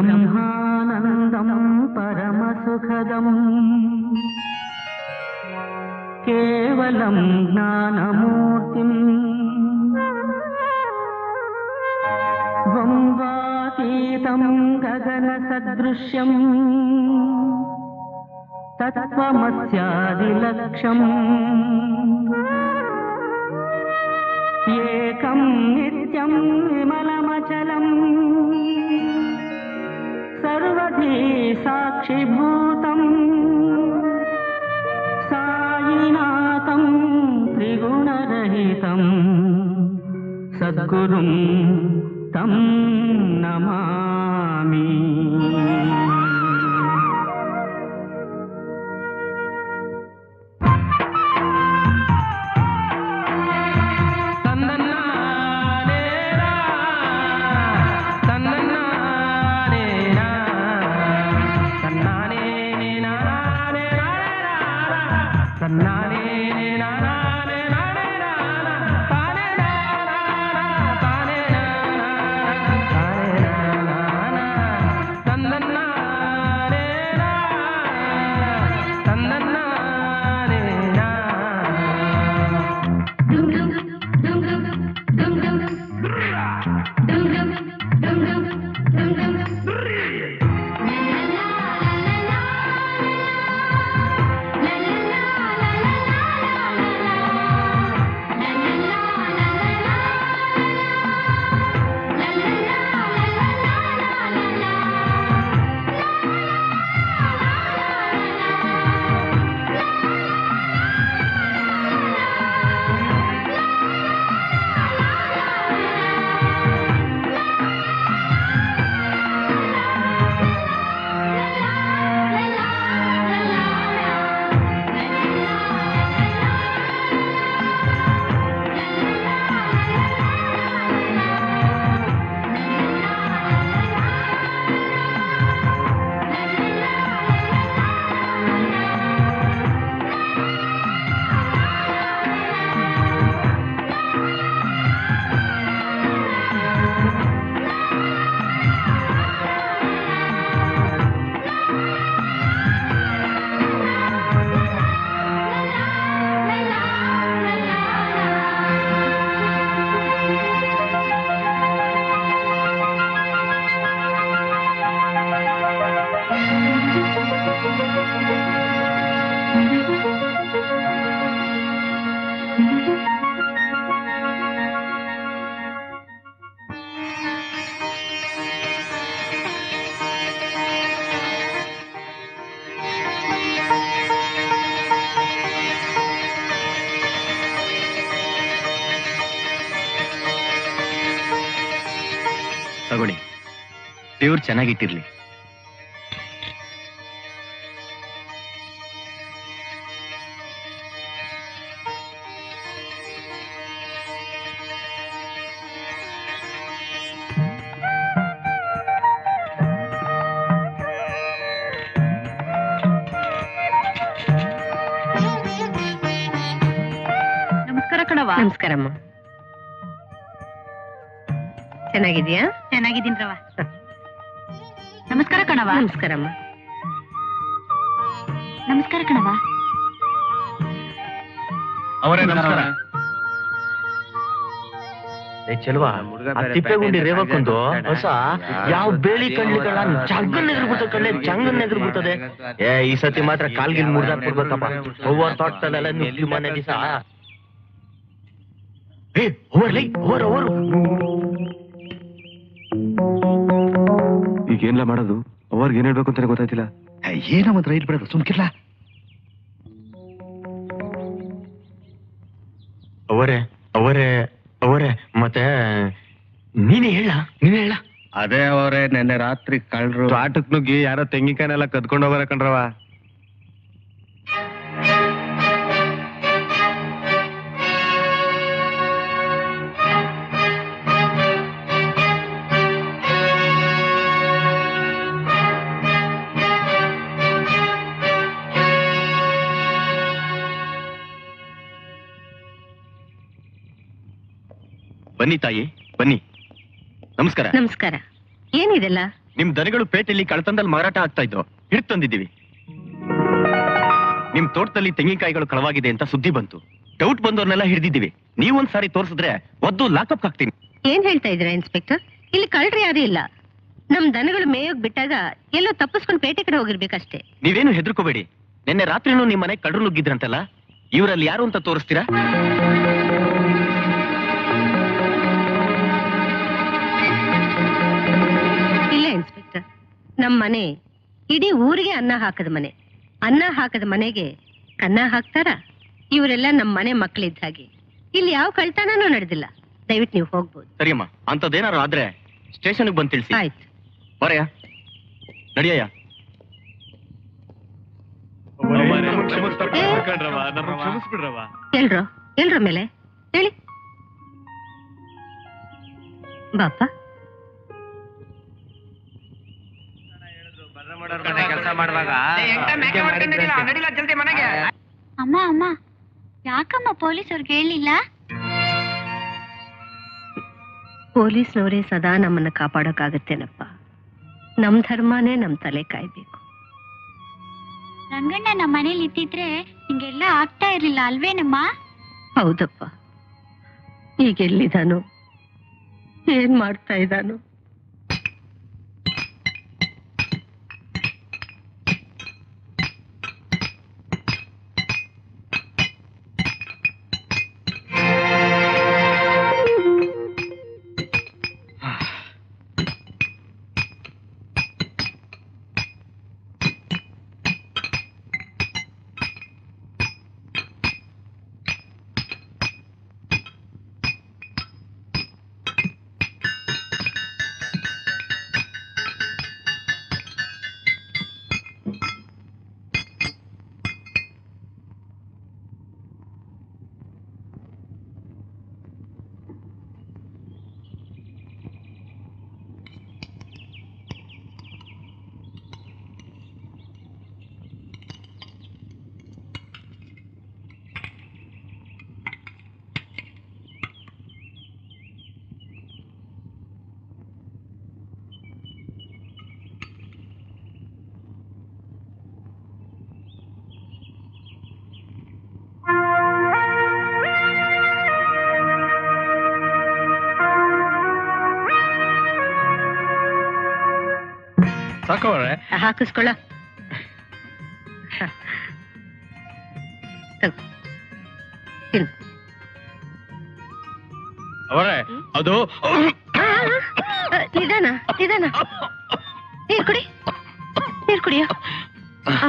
ब्रह्मानन्दं परमसुखदम् केवलं ज्ञानमूर्तिम् द्वन्द्वातीतं गगनसदृश्यम् तत्त्वमस्यादिलक्ष्यम् एकं नित्यं विमलमचलम् सर्वधी साक्षिभूतम् सायिनाथं त्रिगुणरहितम् सद्गुरुं तं नमामि ತಗೊಳ್ಳಿ ದೇವ್ರು ಚೆನ್ನಾಗಿಟ್ಟಿರ್ಲಿ ನಮಸ್ಕಾರ ಕಣವ ನಮಸ್ಕಾರಮ್ಮ ಚೆನ್ನಾಗಿದ್ಯಾ ಚೆನ್ನಾಗಿದ್ದೀನಿ ರವ ನಮಸ್ಕಾರ ಕಣವ ನಮಸ್ಕಾರಮ್ಮ ನಮಸ್ಕಾರ ಕಣವ ಅವರೇ ನಮಸ್ಕಾರ ಚೆಲ್ವಾ ತಿಪ್ಪೆಗುಂಡಿ ರೇವಕ್ಕೊಂದು ಹೊಸ ಯಾವ ಬೇಳಿ ಕಣ್ಲಿಗಳ ಚಂಗನ್ ಎದುರು ಕಳ್ಳೆ ಚಂಗನ್ ಎದುರು ಬಿಡ್ತದೆ ಏ ಈ ಸತಿ ಮಾತ್ರ ಕಾಲ್ಗಿಲ್ ಮುರ್ದಾಕ್ ಬಿಡ್ಬೇಕಪ್ಪ ಓವರ್ ತೋಟದಲ್ಲೆಲ್ಲ ನುಗ್ಗಿ ಮನೆ ದಿವಸ ಏ ಓವರ್ ಲೈ ಓವರ್ ಓವರ್ ಈಗ ಏನ್ಲ ಮಾಡೋದು ಅವ್ರಿಗೆ ಏನ್ ಹೇಳ್ಬೇಕು ಅಂತಾನೆ ಗೊತ್ತಾಯ್ತಿಲ್ಲ ಏನೋ ಮಾತ್ರ ರೈಟ್ ಬಿಡೋದು ಸುಮ್ಕಿರ್ಲಾ ಅವರೇ ಅವರೇ ಅವರೇ ಮತ್ತೆ ನೀನೇ ಹೇಳ ನೀನೇ ಹೇಳ ಅದೇ ಅವರೇ ನಿನ್ನೆ ರಾತ್ರಿ ಕಳ್ರು ಆಟಕ್ ನುಗ್ಗಿ ಯಾರೋ ತೆಂಗಿನಕಾಯನೆಲ್ಲ ಕದ್ಕೊಂಡು ಹೋಗೋರ ಕಣ್ರವ ಬನ್ನಿ ತಾಯಿ ಬನ್ನಿ ನಮಸ್ಕಾರ ನಮಸ್ಕಾರ ಏನಿದೆಲ್ಲ ನಿಮ್ ದನಗಳು ಪೇಟೆಯಲ್ಲಿ ಕಳ್ತನದಲ್ಲಿ ಮಾರಾಟ ಆಗ್ತಾ ಇದ್ದು ಹಿಡಿದು ತಂದಿದ್ದೀವಿ ನಿಮ್ ತೋಟದಲ್ಲಿ ತೆಂಗಿನಕಾಯಿಗಳು ಕಳವಾಗಿದೆ ಅಂತ ಸುದ್ದಿ ಬಂತು ಡೌಟ್ ಬಂದವ್ರನ್ನೆಲ್ಲ ಹಿಡಿದಿದ್ದೀವಿ ನೀವೊಂದ್ ಸಾರಿ ತೋರಿಸಿದ್ರೆ ಒದ್ದು ಲಾಕಪ್ ಹಾಕ್ತೀನಿ ಏನ್ ಹೇಳ್ತಾ ಇದ್ದೀರಾ ಇನ್ಸ್ಪೆಕ್ಟರ್ ಇಲ್ಲಿ ಕಳ್ರಿ ಯಾರು ಇಲ್ಲ ನಮ್ ದನಗಳು ಮೇಯೋಗ್ ಬಿಟ್ಟಾಗ ಎಲ್ಲೋ ತಪ್ಪಿಸ್ಕೊಂಡು ಪೇಟೆ ಕಡೆ ಹೋಗಿರ್ಬೇಕಷ್ಟೇ ನೀವೇನು ಹೆದರ್ಕೋಬೇಡಿ ನಿನ್ನೆ ರಾತ್ರಿನೂ ನಿಮ್ ಮನೆ ಕಡ್ರು ನುಗ್ಗಿದ್ರಂತಲ್ಲ ಇವರಲ್ಲಿ ಯಾರು ಅಂತ ತೋರಿಸ್ತೀರಾ ಇಲ್ಲ ಇನ್ಸ್ಪೆಕ್ಟರ್ ನಮ್ ಮನೆ ಇಡೀ ಊರಿಗೆ ಅನ್ನ ಹಾಕದ ಮನೆ ಅನ್ನ ಹಾಕದ ಮನೆಗೆ ಕನ್ನ ಹಾಕ್ತಾರ ಇವರೆಲ್ಲ ನಮ್ ಮನೆ ಮಕ್ಕಳಿದ್ದ ಹಾಗೆ ಇಲ್ಲಿ ಯಾವ ಕಳ್ತನನೂ ನಡೆದಿಲ್ಲ ದಯವಿಟ್ಟು ನೀವು ಹೋಗ್ಬೋದು ಸರಿಯಮ್ಮ ಅಂತದೇನಾರು ಆದ್ರೆ ಸ್ಟೇಷನ್ಗೆ ಬಂದ್ ತಿಳಿಸಿ ಆಯ್ತು ಬರೆಯ ನಡಿಯಯ್ಯ ಎಲ್ರು ಎಲ್ರ ಮೇಲೆ ಹೇಳಿ ಬಾಪ ಅಮ್ಮ ಅಮ್ಮ ಯಾಕಮ್ಮ ಪೊಲೀಸ್ ಅವ್ರಿಗೆ ಹೇಳಿಲ್ಲ ಪೊಲೀಸ್ನವರೇ ಸದಾ ನಮ್ಮನ್ನ ಕಾಪಾಡೋಕ್ಕಾಗತ್ತೇನಪ್ಪ ನಮ್ ಧರ್ಮನೇ ನಮ್ ತಲೆ ಕಾಯ್ಬೇಕು ರಂಗಣ್ಣ ನಮ್ಮ ಮನೇಲಿ ಇದ್ದಿದ್ರೆ ಹಿಂಗೆಲ್ಲ ಆಗ್ತಾ ಇರ್ಲಿಲ್ಲ ಅಲ್ವೇನಮ್ಮ ಹೌದಪ್ಪ ಈಗ ಎಲ್ಲಿದಾನು ಏನ್ ಮಾಡ್ತಾ ಇದ್ದಾನು ಸಾಕವ್ರೆ ಹಾಕಿಸ್ಕೊಳ್ಳ ತಗೋ. ತಿನ್ನು. ಅವರೇ ಅದು ಆ, ನಿಧಾನ ನಿಧಾನ ನೀರ್ ಕುಡಿ ನೀರ್ ಕುಡಿಯೋ ಆ.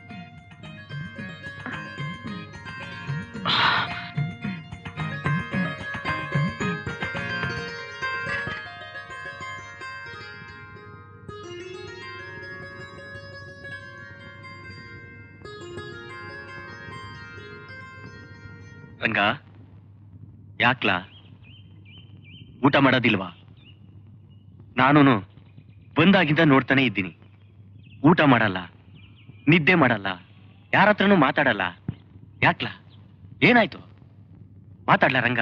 ರಂಗ ಯಾಕ್ಲಾ ಊಟ ಮಾಡೋದಿಲ್ವಾ ನಾನು ಬಂದಾಗಿಂದ ನೋಡ್ತಾನೆ ಇದ್ದೀನಿ ಊಟ ಮಾಡಲ್ಲ ನಿದ್ದೆ ಮಾಡಲ್ಲ ಯಾರ ಹತ್ರನೂ ಮಾತಾಡಲ್ಲ ಯಾಕ್ಲಾ ಏನಾಯ್ತು ಮಾತಾಡ್ಲ ರಂಗ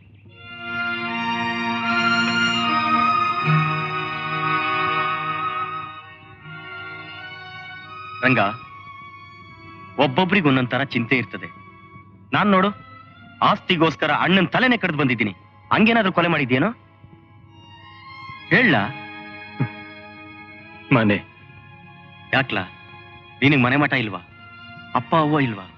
ರಂಗ ಒಬ್ಬೊಬ್ರಿಗೆ ಒಂದೊಂದ್ ತರ ಚಿಂತೆ ಇರ್ತದೆ ನಾನ್ ನೋಡು ಆಸ್ತಿಗೋಸ್ಕರ ಅಣ್ಣನ್ ತಲೆನೇ ಕಡ್ದು ಬಂದಿದ್ದೀನಿ ಹಂಗೇನಾದ್ರೂ ಕೊಲೆ ಮಾಡಿದ್ಯೇನೋ ಹೇಳ ಮನೆ ಯಾಕ್ಲಾ ನಿನಗ್ ಮನೆ ಮಠ ಇಲ್ವಾ ಅಪ್ಪ ಅವ್ವ ಇಲ್ವಾ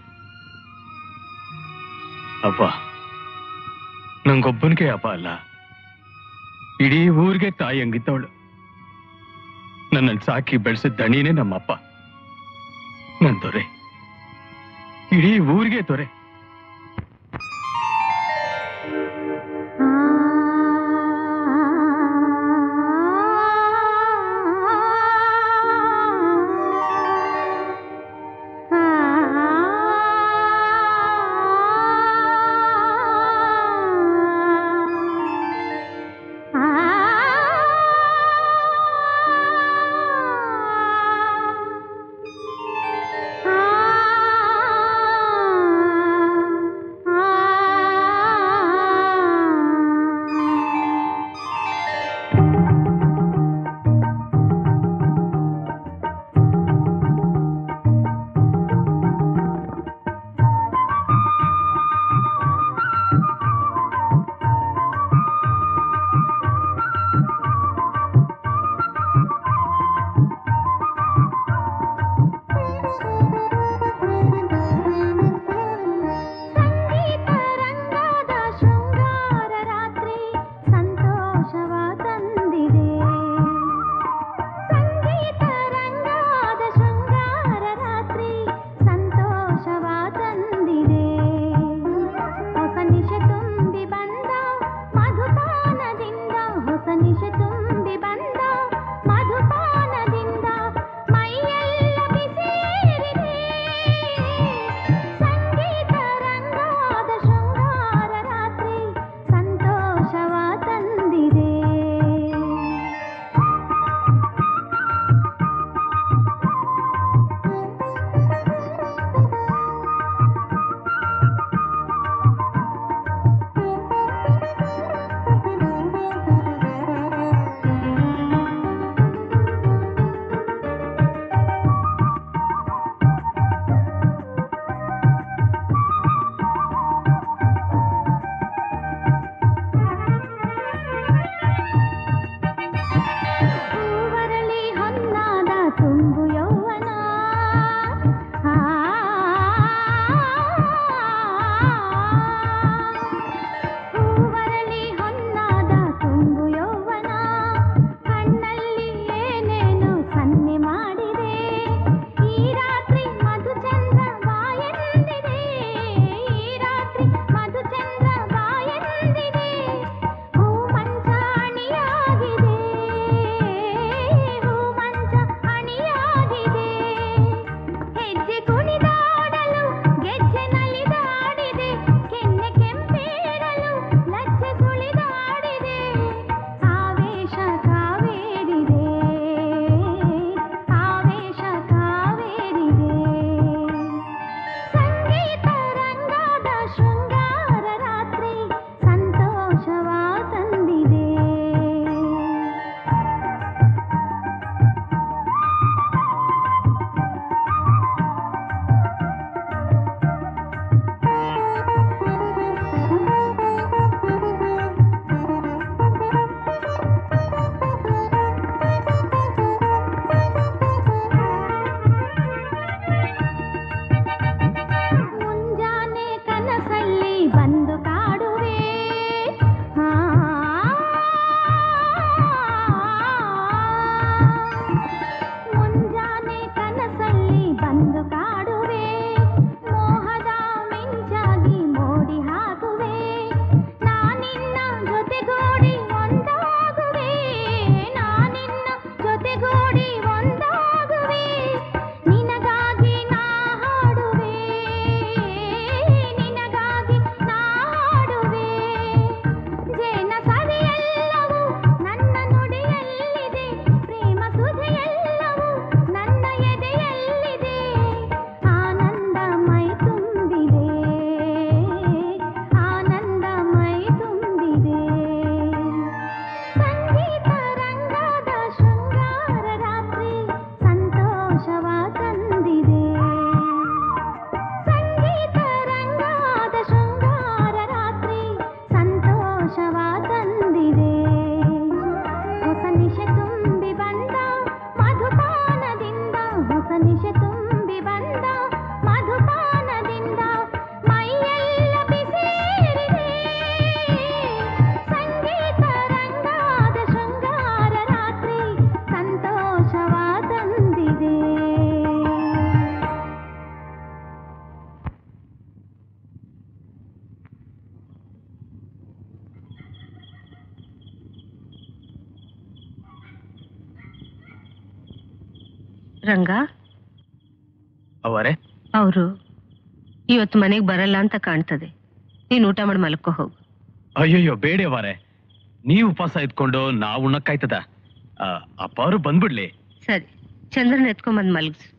ಅಪ್ಪ ನಂಗೊಬ್ಬನಿಗೆ ಅಪ್ಪ ಅಲ್ಲ ಇಡೀ ಊರಿಗೆ ತಾಯಿ ಹಂಗಿದ್ದವಳು ನನ್ನನ್ನು ಸಾಕಿ ಬೆಳೆಸಿದ ದಣಿನೇ ನಮ್ಮಪ್ಪ ನನ್ ದೊರೆ ಇಡೀ ಊರಿಗೆ ದೊರೆ ಆ ರಂಗ ಅವರೇ ಅವರು ಇವತ್ತು ಮನೆಗೆ ಬರಲ್ಲ ಅಂತ ಕಾಣ್ತದೆ ನೀನ್ ಊಟ ಮಾಡಿ ಮಲ್ಕೋ ಹೋಗು ಅಯ್ಯಯ್ಯೋ ಬೇಡವಾರೆ ನೀವು ಉಪವಾಸ ಇದ್ಕೊಂಡು ನಾವು ಉಣ್ಣಕ್ಕಾಯ್ತದ ಆ, ಅಪ್ಪ ಅವರು ಬಂದ್ಬಿಡ್ಲಿ ಸರಿ ಚಂದ್ರನ್ ಎತ್ಕೊಂಬಂದ್ ಮಲ್ಗಿಸು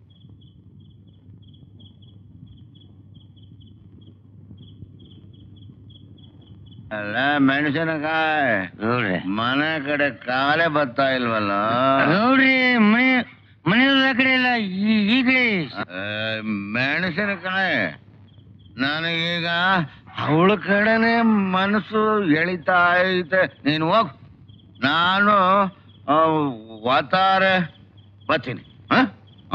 ಅಲ್ಲ ಮೆಣಸಿನಕಾಯಿ ನೋಡ್ರಿ ಮನೆ ಕಡೆ ಕಾಲೇ ಬರ್ತಾ ಇಲ್ವಲ್ಲ ನೋಡ್ರಿ ಮನೆ ಮನೆಯಲ್ಲ ಕಡೆ ಇಲ್ಲ ಈ ಕಡೆ ಮೆಣಸಿನಕಾಯಿ ನನಗೀಗ ಅವಳ ಕಡೆನೆ ಮನಸ್ಸು ಎಳಿತಾ ಐತೆ ನೀನು ಹೋಗ್ ನಾನು ಆ, ವಾತಾರೆ ಬರ್ತೀನಿ ಹ? ಹ.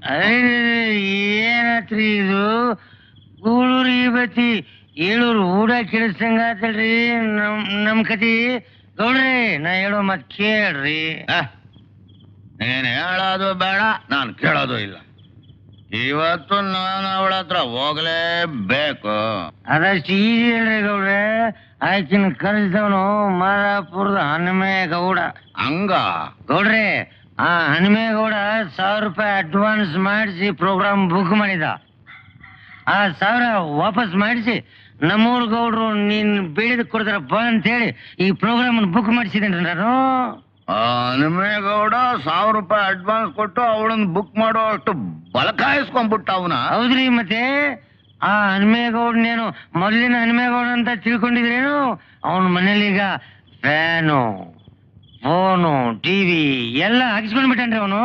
ಏನತ್ರಿ ಇದು ಗೂಳೂರು ಈ ಬತ್ತಿ ಏಳೂರು ಊಟ ಕೆಡಿಸಂಗಾತಲ್ರಿ ನಮ್ ನಮ್ ಕತಿ ಗೌಡ್ರಿ ನಾ ಹೇಳೋ ಮತ್ ಕೇಳ್ರಿ ನೀನ್ ಹೇಳೋದು ಬೇಡ ನಾನು ಕೇಳೋದು ಇಲ್ಲ ಇವತ್ತು ನಾನು ಅವಳ ಹತ್ರ ಹೋಗ್ಲೇಬೇಕು ಅದಷ್ಟು ಈಜಿ ಹೇಳ್ರಿ ಗೌಡ್ರೆ ಆಕಿನ ಕರೆಸಿದವನು ಮಾದಾಪುರದ ಹನುಮೇ ಗೌಡ ಹಂಗ ಗೌಡ್ರೆ ಆ ಹನುಮೇ ಗೌಡ ಸಾವಿರ ರೂಪಾಯಿ ಅಡ್ವಾನ್ಸ್ ಮಾಡಿಸಿ ಪ್ರೋಗ್ರಾಮ್ ಬುಕ್ ಮಾಡಿದ ಆ ಸಾವಿರ ವಾಪಸ್ ಮಾಡಿಸಿ ನಮ್ಮೂರ್ ಗೌಡ್ರು ನೀನ್ ಬೇಡಿದ ಕೊಡ್ತಾರ ಬಾ ಅಂತ ಹೇಳಿ ಈ ಪ್ರೋಗ್ರಾಮ್ ಬುಕ್ ಮಾಡಿಸಿದೇನ್ರಿ ನಾನು ಗೌಡ ಸಾವಿರ ರೂಪಾಯಿ ಅಡ್ವಾನ್ಸ್ ಕೊಟ್ಟು ಅವಳನ್ನ ಬುಕ್ ಮಾಡೋ ಅಷ್ಟು ಬಲಕಾಯಿಸ್ಕೊಂಡ್ಬಿಟ್ಟ ಅವನ ಹೌದ್ರಿ ಮತ್ತೆ ಆ ಹನುಮೇಗೌಡನೇನು ಮೊದಲಿನ ಹನುಮೇಗೌಡ ಅಂತ ತಿಳ್ಕೊಂಡಿದ್ರೇನು ಅವನ ಮನೇಲೀಗ ಫ್ಯಾನು ಫೋನು ಟಿವಿ ಎಲ್ಲ ಹಾಕಿಸ್ಕೊಂಡ್ಬಿಟ್ಟನ್ರಿ ಅವನು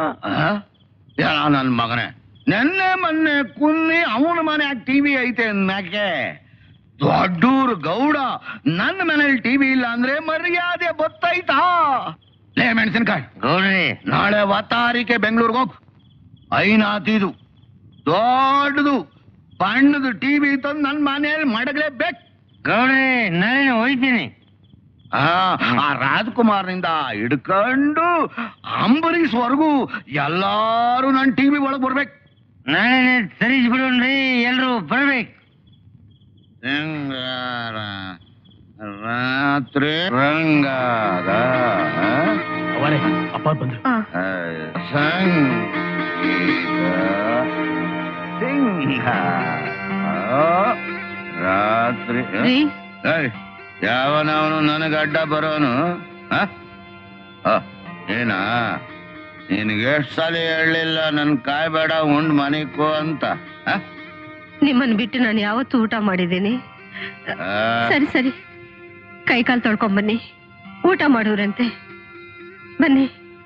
ನನ್ನ ಮಗನೇ ನೆನ್ನೆ ಮೊನ್ನೆ ಕುನ್ನಿ ಅವನ ಮನೆ ಟಿವಿ ಐತೆ ಅನ್ನಕ್ಕೆ ದೊಡ್ಡೂರು ಗೌಡ ನನ್ನ ಮನೇಲಿ ಟಿವಿ ಇಲ್ಲ ಅಂದ್ರೆ ಮರ್ಯಾದೆ ಗೊತ್ತೈತಾ ಲೇ ಮೆಣಸಿನ್ಕಾಯಿ ಗೌಡ್ರಿ ನಾಳೆ ವಾತಾರಿಕೆ ಬೆಂಗಳೂರಿಗೆ ಹೋಗ್ ಐನಾತಿದು ದೊಡ್ಡದು ಬಣ್ಣದು ಟಿವಿ ತಂದು ನನ್ನ ಮನೆಯಲ್ಲಿ ಮಡಗಲೇಬೇಕು ಗೌಡ್ರಿ ನಾಳೆ ಹೋಯ್ತೀನಿ ಆ ಆ ರಾಜ್ಕುಮಾರ್ನಿಂದ ಹಿಡ್ಕೊಂಡು ಅಂಬರೀಷ್ವರೆಗೂ ಎಲ್ಲಾರು ನನ್ನ ಟಿವಿ ಒಳಗೆ ಬರ್ಬೇಕು ನಾಳೆ ತರಿಸ್ಬಿಡೋಣ್ರಿ ಎಲ್ರು ಬರ್ಬೇಕು ರಾತ್ರಿ ರಂಗಾದ ಅವರೇ ಅಪ್ಪ ಬಂದ್ರು ರಾತ್ರಿ ರೀ ಏಯ್, ಯಾವನವನು ನನಗೆ ಅಡ್ಡ ಬರೋನು ಆ? ಆ, ಏನಾ ನಿನಗೆ ಎಷ್ಟು ಸಲ ಹೇಳಲಿಲ್ಲ ನನ್ ಕಾಯ್ಬೇಡ ಉಂಡ್ ಮನಿಕೋ ಅಂತ ಆ? ನಿಮ್ಮನ್ ಬಿಟ್ಟು ನಾನು ಯಾವತ್ತೂ ಊಟ ಮಾಡಿದ್ದೀನಿ ಆ, ಸರಿ ಸರಿ ಕೈ ಕಾಲು ತೊಳ್ಕೊಂಡ್ ಬನ್ನಿ ಊಟ ಮಾಡೋರಂತೆ ಬನ್ನಿ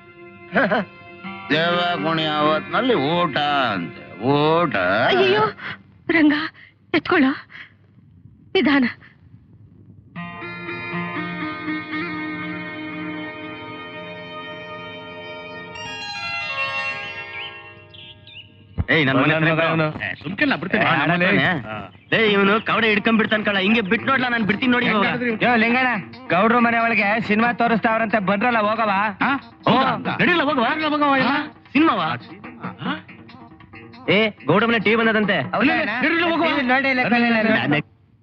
ದೇವ ಕುಣಿ ಅವತ್ನಲ್ಲಿ ಊಟ ಅಂತೆ ಊಟ ಅಯ್ಯೋ ರಂಗ ಎತ್ಕೊಳ್ಳೋ ನಿಧಾನ ಏಯ್ ನನ್ ಮನೆ ನನ್ನ ಮಗ ಅವನು. ಸುಮ್ಕಿಲ್ಲ ಬಿಡ್ತೀನಿ ಏ ಇವನು ಕವಡೆ ಹಿಡ್ಕೊಂಡ್ ಬಿಡ್ತಾನ ಕಳ ಹಿಂಗೆ ಬಿಟ್ ನೋಡ್ಲಾ ನಾನು ಬಿಡ್ತೀನಿ ನೋಡಿ ಯೋ ಲಿಂಗಣ್ಣ ಗೌಡ್ರು ಮನೆ ಒಳಗೆ ಸಿನಿಮಾ ತೋರಿಸ್ತಾವ್ರಂತೆ ಬಂದ್ರಲ್ಲ ಹೋಗವ ನಡಿಲ್ಲ ಹೋಗುವ ಸಿನಿಮಾವ ಏ ಗೌಡ ಮನೆ ಟಿವಿ ಬಂದದಂತೆ ನೋಡಿ ಇಲ್ಲ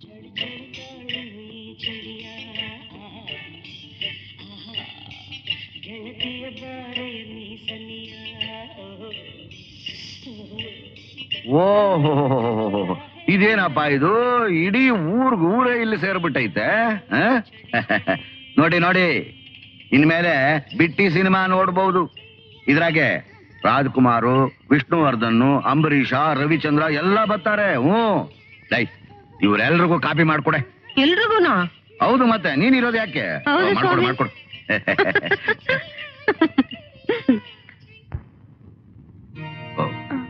ಓಹೋ ಇದೇನಪ್ಪ ಇದು ಇಡೀ ಊರ್ಗ್ ಊರೇ ಇಲ್ಲಿ ಸೇರ್ಬಿಟ್ಟೈತೆ ಆ? ನೋಡಿ ನೋಡಿ ಇನ್ಮೇಲೆ ಬಿಟ್ಟಿ ಸಿನಿಮಾ ನೋಡ್ಬಹುದು ಇದ್ರಾಗೆ ರಾಜ್ಕುಮಾರು ವಿಷ್ಣುವರ್ಧನ್ ಅಂಬರೀಷ ರವಿಚಂದ್ರ ಎಲ್ಲ ಬರ್ತಾರೆ ಹ್ಞೂ ಲೈ ಇವ್ರೆಲ್ರಿಗೂ ಕಾಪಿ ಮಾಡ್ಕೊಡೆ ಎಲ್ರಿಗೂನಾ ಹೌದು ಮತ್ತೆ ನೀನ್ ಇರೋದು ಯಾಕೆ ಹೌದು ಮಾಡ್ಕೊಡು ಸ್ವಾಮಿ. ಮಾಡ್ಕೊಡು ಓ.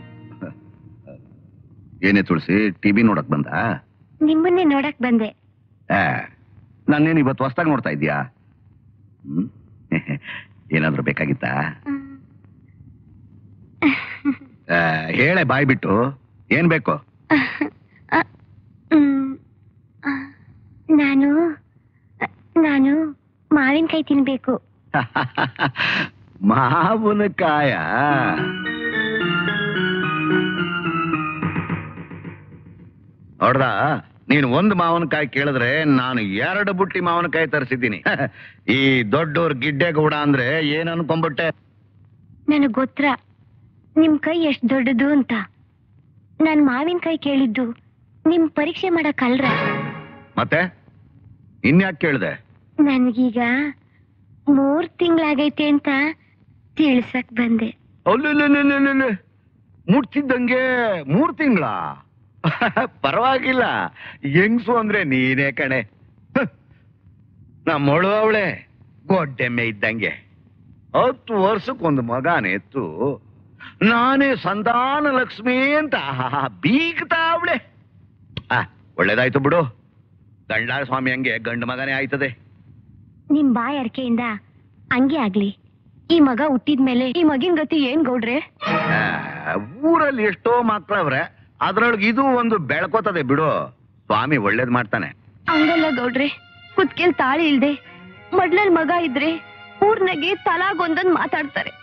ಏನೇ ತುಳಸಿ ಟಿವಿ ನೋಡಕ್ ಬಂದ ನಿಮ್ಮನ್ನೇ ನೋಡಕ್ ಬಂದೆ ನಾನೇನು ಇವತ್ತು ಹೊಸ್ದಾಗಿ ನೋಡ್ತಾ ಇದ್ಯಾ ಹ್ಮ್ ಏನಾದ್ರೂ ಬೇಕಾಗಿತ್ತಾ ಆ, ಹೇಳೆ ಬಾಯ್ ಬಿಟ್ಟು ಏನ್ ಬೇಕು ನಾನು ನಾನು ಮಾವಿನಕಾಯಿ ತಿನ್ಬೇಕು ಮಾವಿನಕಾಯ ನೋಡ್ದ ನೀನ್ ಒಂದು ಮಾವಿನಕಾಯಿ ಕೇಳಿದ್ರೆ ನಾನು ಎರಡು ಬುಟ್ಟಿ ಮಾವಿನಕಾಯಿ ತರಿಸಿದ್ದೀನಿ ಈ ದೊಡ್ಡೋರ್ ಗಿಡ್ಡೆ ಗೌಡ ಅಂದ್ರೆ ಏನ್ ಅನ್ಕೊಂಡ್ಬಿಟ್ಟೆ ನನಗ್ ಗೊತ್ರ ನಿಮ್ ಕೈ ಎಷ್ಟ್ ದೊಡ್ಡದು ಅಂತ ನಾನ್ ಮಾವಿನಕಾಯಿ ಕೇಳಿದ್ದು ನಿಮ್ ಪರೀಕ್ಷೆ ಮಾಡಕ್ಕಲ್ರ ಮತ್ತೆ ಇನ್ಯಾಕೆ ಕೇಳ್ದೆ ನನ್ಗೀಗ ಮೂರ್ ತಿಂಗ್ಳಾಗೈತೆ ಅಂತ ತಿಳ್ಸಕ್ ಬಂದೆ ಅಲ್ಲೇ ಮುಟ್ತಿದ್ದಂಗೆ ಮೂರ್ ತಿಂಗಳ ಪರವಾಗಿಲ್ಲ ಹೆಂಗ್ಸು ಅಂದ್ರೆ ನೀನೇ ಕಣೆ ಹ. ನಮ್ಮಳು ಅವಳೆ ಗೊಡ್ಡೆಮ್ಮೆ ಇದ್ದಂಗೆ ಹತ್ತು ವರ್ಷಕ್ಕೊಂದು ಮಗನೆತ್ತು ನಾನೇ ಸಂತಾನ ಲಕ್ಷ್ಮಿ ಅಂತ ಬೀಗ್ತಾ ಅವಳೆ ಆ, ಒಳ್ಳೇದಾಯ್ತು ಬಿಡು ಗಂಡಾರ ಸ್ವಾಮಿ ಹಂಗೆ ಗಂಡು ಮಗನೇ ಆಯ್ತದೆ ನಿಮ್ ಬಾಯ್ ಅರ್ಕೆಯಿಂದ ಹಂಗೆ ಆಗ್ಲಿ ಈ ಮಗ ಹುಟ್ಟಿದ್ಮೇಲೆ ಈ ಮಗಿನ್ ಗತಿ ಏನ್ ಗೌಡ್ರೆ ಆ, ಊರಲ್ಲಿ ಎಷ್ಟೋ ಮಕ್ಳವ್ರೆ ಅದ್ರೊಳಗೆ ಇದು ಒಂದು ಬೆಳ್ಕೋತದೆ ಬಿಡು ಸ್ವಾಮಿ ಒಳ್ಳೇದ್ ಮಾಡ್ತಾನೆ ಹಂಗಲ್ಲ ಗೌಡ್ರೆ ಕುತ್ಕೆಲ್ ತಾಳಿ ಇಲ್ದೆ ಮಡ್ಲಲ್ ಮಗ ಇದ್ರೆ ಊರ್ನಾಗೆ ತಲಾಗೊಂದೊಂದ್ ಮಾತಾಡ್ತಾರೆ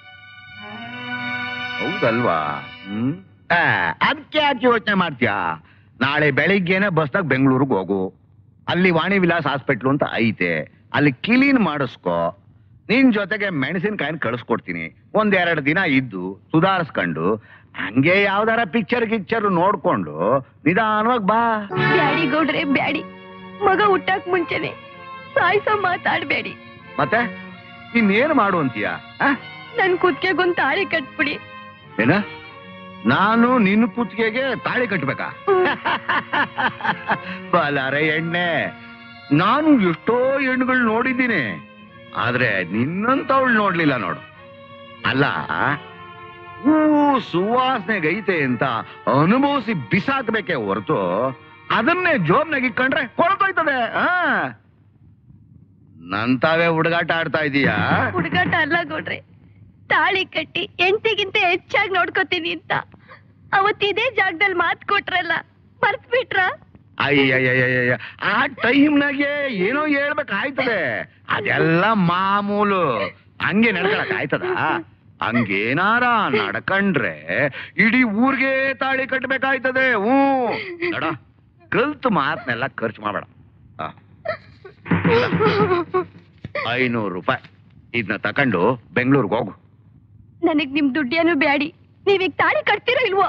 ಹೌದಲ್ವಾ ಹ್ಮ್ ಅದಕ್ಕೆ ಯಾಕೆ ಯೋಚನೆ ಮಾಡ್ತೀಯಾ ನಾಳೆ ಬೆಳಿಗ್ಗೆನೆ ಬಸ್ನಾಗ ಬೆಂಗಳೂರಿಗೆ ಹೋಗು ಅಲ್ಲಿ ವಾಣಿ ವಿಲಾಸ್ ಹಾಸ್ಪಿಟ್ಲು ಅಂತ ಐತೆ ಅಲ್ಲಿ ಕ್ಲೀನ್ ಮಾಡಿಸ್ಕೊ ನಿನ್ ಜೊತೆಗೆ ಮೆಣಸಿನಕಾಯಿನ ಕಳಿಸ್ಕೊಡ್ತೀನಿ ಒಂದೆರಡು ದಿನ ಇದ್ದು ಸುಧಾರಿಸ್ಕೊಂಡು ಹಂಗೆ ಯಾವ್ದಾರ ಪಿಕ್ಚರ್ ಗಿಕ್ಚರ್ ನೋಡ್ಕೊಂಡು ನಿಧಾನವಾಗಿ ಬಾ ಬ್ಯಾಡಿ ಗೌಡ್ರೆ ಬ್ಯಾಡಿ ಮಗ ಹುಟ್ಟಾಕ್ ಮುಂಚೆನೆ ಸಾಯ್ಸೋ ಮಾತಾಡ್ಬೇಡಿ ಮತ್ತೆ ಇನ್ನೇನು ಮಾಡು ಅಂತೀಯ ಆ? ನನ್ ಕುತ್ಕೆಗೊಂದ್ ತಾಳಿ ಕಟ್ಬಿಡಿ ಏನ ನಾನು ನಿನ್ನ ಕುತ್ತಿಗೆಗೆ ತಾಳಿ ಕಟ್ಬೇಕಾ ಬಲಾರೆ ಎಣ್ಣೆ ನಾನು ಎಷ್ಟೋ ಹೆಣ್ಣುಗಳು ನೋಡಿದ್ದೀನಿ ಆದ್ರೆ ನಿನ್ನಂತವಳು ನೋಡ್ಲಿಲ್ಲ ನೋಡು ಅಲ್ಲ ಹೂ ಸುವಾಸನೆಗೈತೆ ಅಂತ ಅನುಭವಿಸಿ ಬಿಸಾಕ್ಬೇಕೆ ಹೊರತು ಅದನ್ನೇ ಜೋಬ್ನಾಗ ಇಟ್ಕೊಂಡ್ರೆ ಕೊಳತೋಯ್ತದೆ ಆ ನಂತಾವೇ ಹುಡುಗಾಟ ಆಡ್ತಾ ಇದೀಯಾ ಹುಡುಗಾಟ ಅಲ್ಲ ಗೌಡ್ರೆ ತಾಳಿ ಕಟ್ಟಿ ಎಂಟಿಗಿಂತ ಹೆಚ್ಚಾಗಿ ನೋಡ್ಕೋತೀನಿ ಅಂತ ಅವತ್ ಇದೇ ಜಾಗದಲ್ಲಿ ಮಾತ್ ಕೊಟ್ರಲ್ಲ ಮರ್ತ್ ಬಿಟ್ರ ಅಯ್ಯಯ್ಯಯ್ಯಯ್ಯ ಆ ಟೈಮ್ನಾಗೆ ಏನೋ ಹೇಳ್ಬೇಕಾಯ್ತದೆ ಅದೆಲ್ಲ ಮಾಮೂಲು ಹಂಗೆ ನಡ್ಕೊಳಕ್ ಆಯ್ತದ ಹಂಗೇನಾರ ನಡ್ಕಂಡ್ರೆ ಇಡೀ ಊರ್ಗೆ ತಾಳಿ ಕಟ್ಬೇಕಾಯ್ತದೆ ಹ್ಞೂ ನೋಡ ಕಲ್ತ್ ಮಾತ್ನೆಲ್ಲ ಖರ್ಚು ಮಾಡಬೇಡ ಐನೂರು ರೂಪಾಯಿ ಇದನ್ನ ತಕೊಂಡು ಬೆಂಗಳೂರಿಗೆ ಹೋಗು ನನಗ್ ನಿಮ್ ದುಡ್ಡೇನು ಬ್ಯಾಡಿ ನೀವೀಗ ತಾಳಿ ಕಟ್ತೀರೋ ಇಲ್ವೋ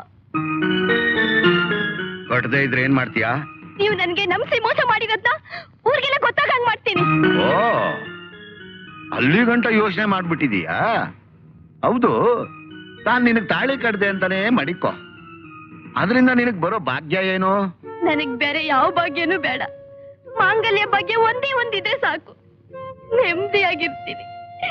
ಕಟ್ಟದೆ ಇದ್ರೆ ಏನ್ ಮಾಡ್ತೀಯಾ ನೀವು ನನ್ಗೆ ನಮ್ಸಿ ಮೋಸ ಮಾಡಿರೋದ್ನ ಊರಿಗೆಲ್ಲ ಗೊತ್ತಾಗಂಗ್ ಮಾಡ್ತೀನಿ ಓ ಅಲ್ಲಿ ಗಂಟ ಯೋಚನೆ ಮಾಡ್ಬಿಟ್ಟಿದೀಯಾ ಹೌದು ನಾನ್ ನಿನಗ್ ತಾಳಿ ಕಟ್ದೆ ಅಂತಾನೆ ಮಡಿಕೋ ಅದರಿಂದ ನಿನಗ್ ಬರೋ ಭಾಗ್ಯ ಏನು ನನಗ್ ಬೇರೆ ಯಾವ ಭಾಗ್ಯನೂ ಬೇಡ ಮಾಂಗಲ್ಯ ಬಗ್ಗೆ ಒಂದೇ ಒಂದಿದೆ ಸಾಕು ನೆಮ್ಮದಿಯಾಗಿರ್ತೀನಿ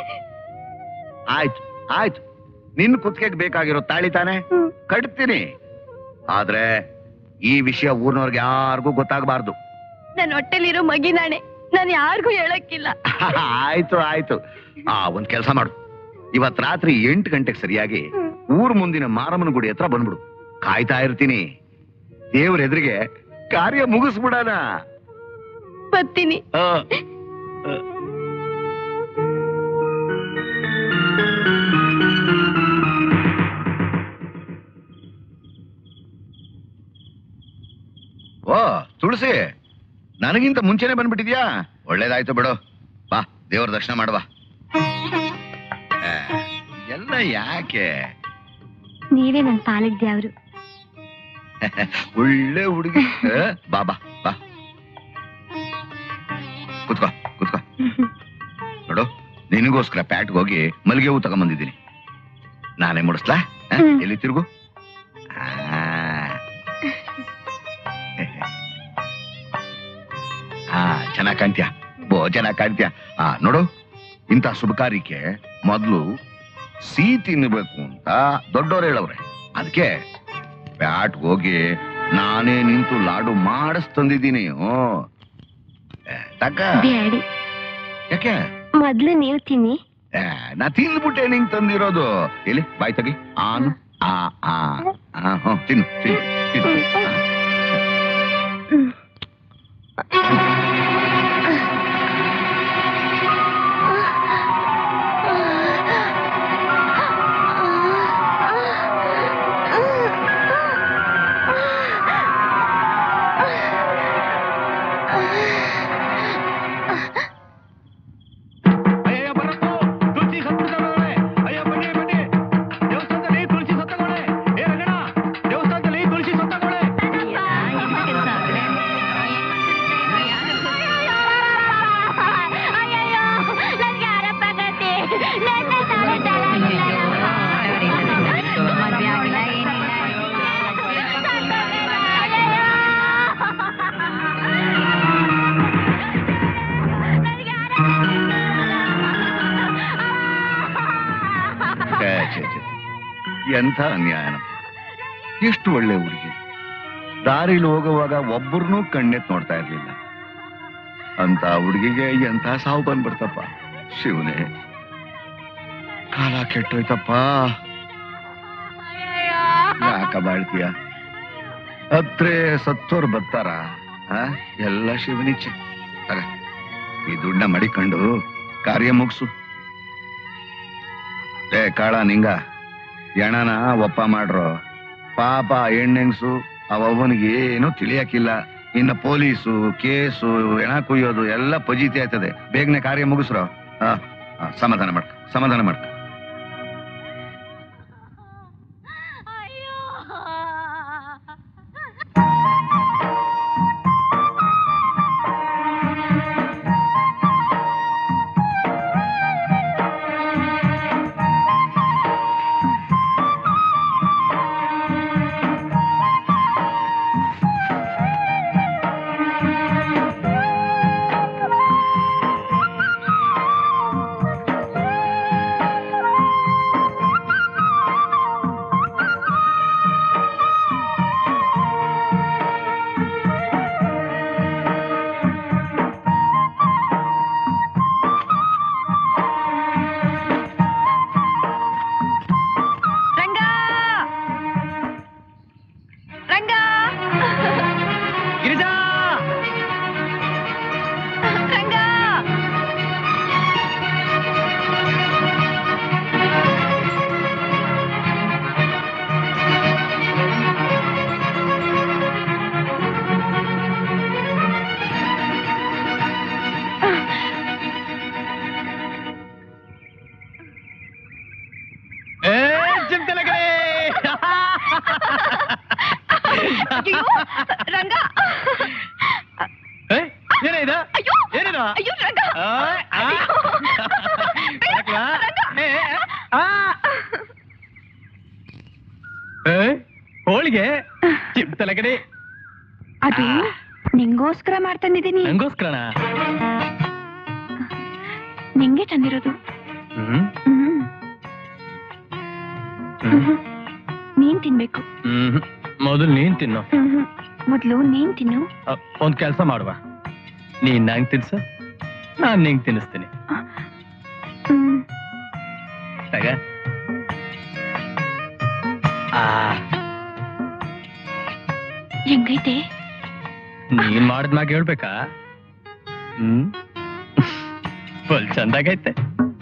ಆಯ್ತು ಆಯ್ತು ನಿನ್ ಕುತ್ತಿಗೆಗ್ ಬೇಕಾಗಿರೋ ತಾಳಿ ತಾನೆ ಹ್ಮ್. ಕಟ್ತೀನಿ ಆದ್ರೆ ಈ ವಿಷಯ ಊರ್ನವ್ರಿಗೆ ಯಾರಿಗೂ ಗೊತ್ತಾಗಬಾರ್ದು ನನ್ ಹೊಟ್ಟೆಲಿರೋ ಮಗಿನಾಣೆ ನಾನು ಯಾರಿಗೂ ಹೇಳಕ್ಕಿಲ್ಲ ಆಯ್ತು ಆಯ್ತು ಆ ಒಂದ್ ಕೆಲಸ ಮಾಡು ಇವತ್ ರಾತ್ರಿ ಎಂಟು ಗಂಟೆಗೆ ಸರಿಯಾಗಿ ಊರ್ ಮುಂದಿನ ಮಾರಮ್ಮನ ಗುಡಿ ಹತ್ರ ಬಂದ್ಬಿಡು ಕಾಯ್ತಾ ಇರ್ತೀನಿ ದೇವ್ರ ಎದುರಿಗೆ ಕಾರ್ಯ ಮುಗಿಸ್ಬಿಡಣ ಬರ್ತೀನಿ ಆ, ಓ ತುಳಸಿ ನನಗಿಂತ ಮುಂಚೆನೆ ಬಂದ್ಬಿಟ್ಟಿದ್ಯಾ ಒಳ್ಳೇದಾಯ್ತು ಬಿಡು ಬಾ ದೇವ್ರ ದರ್ಶನ ಮಾಡುವ ಎಲ್ಲ ಯಾಕೆ ನೀವೇ ನನ್ ಪಾಲಕ್ ದೇವ್ರು ಒಳ್ಳೆ ಹುಡುಗಿ ಆ, ಬಾ ಬಾ ಬಾ ಕುತ್ಕೋ ಕುತ್ಕೋ ನೋಡು ನಿನಗೋಸ್ಕರ ಪ್ಯಾಟ್ಗೆ ಹೋಗಿ ಮಲ್ಲಿಗೆ ಹೂ ತಗೊಂಬಂದಿದ್ದೀನಿ ನಾನೇ ಮುಡಿಸ್ಲಾ ಆ, ಹ್ಮ್. ಎಲ್ಲಿ ತಿರುಗು ಆ. ಹಾ ಚೆನ್ನಾಗ್ ಕಾಣ್ತೀಯ ಬೋ ಚೆನ್ನಾಗ್ ಕಾಣ್ತೀಯ ಆ ನೋಡು ಇಂಥ ಶುಭ ಕಾರ್ಯಕ್ಕೆ ಮೊದ್ಲು ಸಿಹಿ ತಿನ್ನಬೇಕು ಅಂತ ದೊಡ್ಡವ್ರು ಹೇಳವ್ರೆ ಅದಕ್ಕೆ ಪ್ಯಾಟ್ಗೆ ಹೋಗಿ ನಾನೇ ನಿಂತು ಲಾಡು ಮಾಡಿಸ್ತಂದಿದ್ದೀನಿ ಹ್ಞೂ ಏ, ತಕ ಬ್ಯಾಡಿ ಯಾಕೆ ಮೊದ್ಲು ನೀವು ತಿನ್ನಿ ಏ, ನಾ ತಿಂದ್ಬಿಟ್ಟೆ ನಿಂಗ್ ತಂದಿರೋದು ಎಲ್ಲಿ ಬಾಯ್ ತೆಗಿ ಆನು ಆ ಆ ಆ, ಹ್ಞೂ ತಿನ್ನು ತಿನ್ನು ತಿನ್ನು ಆ. ಅಯ್ಯಯ್ಯೋ ಬರಪ್ಪು ತುಳಸಿ ಸತ್ತು ಅಯ್ಯೋ ಬನ್ನಿ ಬನ್ನಿ ದೇವಸ್ಥಾನದಲ್ಲಿ ತುಳಸಿ ಸತ್ತೋಳೆ ಎಂಥ ಅನ್ಯಾಯನಪ್ಪ ಎಷ್ಟು ಒಳ್ಳೆ ಹುಡುಗಿ ದಾರಿಲಿ ಹೋಗುವಾಗ ಒಬ್ಬರನ್ನೂ ಕಣ್ಣೆತ್ ನೋಡ್ತಾ ಇರ್ಲಿಲ್ಲ ಅಂತ ಹುಡುಗಿಗೆ ಎಂಥ ಸಾವು ಬಂದ್ಬಿಡ್ತಪ್ಪ ಶಿವನೇ ಕಾಲ ಕೆಟ್ಟೋಯ್ತಪ್ಪ ಯಾಕ ಬಾಳ್ತೀಯ ಹತ್ರೆ ಸತ್ತೋರ್ ಬರ್ತಾರ ಆ? ಎಲ್ಲ ಶಿವನಿಚ್ಛೆ ತಗ ಈ ದುಡ್ಡ ಮಡಿಕೊಂಡು ಕಾರ್ಯ ಮುಗಿಸು ಏ ಕಾಳ ನಿಂಗ ಎಣನ ಒಪ್ಪ ಮಾಡ್ರು ಪಾಪ ಹೆಣ್ಣೆಂಗ್ಸು ಅವನಿಗೆ ಏನೂ ತಿಳಿಯಕ್ಕಿಲ್ಲ ಇನ್ನು ಪೊಲೀಸು ಕೇಸು ಎಣ ಕುಯ್ಯೋದು ಎಲ್ಲ ಪಜೀತಿ ಆಯ್ತದೆ ಬೇಗನೆ ಕಾರ್ಯ ಮುಗಿಸ್ರೋ ಹಾ ಹಾ, ಸಮಾಧಾನ ಮಾಡ್ಕ ಸಮಾಧಾನ ಮಾಡ್ಕ ರಂಗ ರಂಗ ಗಿರಿಜಾ ರಂಗ ಏ ಚಿಂತಲಗಡೆ ಅಯ್ಯೋ ರಂಗ ಏನೇ ಇದು ಅಯ್ಯೋ ಏನಿದು ಅಯ್ಯೋ ರಂಗ ಆ, ಆ. ಅಯ್ಯೋ, ರಂಗ. ಏ, ಆ. ಏ, ಹೋಳಿಗೆ ಚಿಂತಲಗಡೆ ಅದು ನಿಂಗೋಸ್ಕರ ಮಾಡ್ತಂದಿದ್ದೀನಿ ನಂಗೋಸ್ಕರಣ ನಿಂಗೆ ತಂದಿರೋದು ಹ್ಮ್ ಹ್ಮ್ ಹ್ಮ್ ನೀನ್ ತಿನ್ಬೇಕು ಹ್ಮ್ ಮೊದಲು ನೀನ್ ತಿನ್ನು ಹ್ಮ್ ಮೊದ್ಲು ನೀನ್ ತಿನ್ನು ಅ, ಒಂದ್ ಕೆಲ್ಸ ಮಾಡುವ ನೀನ್ ನಂಗ್ ತಿನ್ಸ ನಾನ್ ನಿಂಗ್ ತಿನ್ನಿಸ್ತೀನಿ ಹ್ಮ್ ತಗ ಆ ಹೆಂಗೈತೆ ನೀನ್ ಮಾಡಿದ್ ಮ್ಯಾಗ ಹೇಳ್ಬೇಕಾ ಹ್ಮ್ ಫುಲ್ ಚಂದಾಗೈತೆ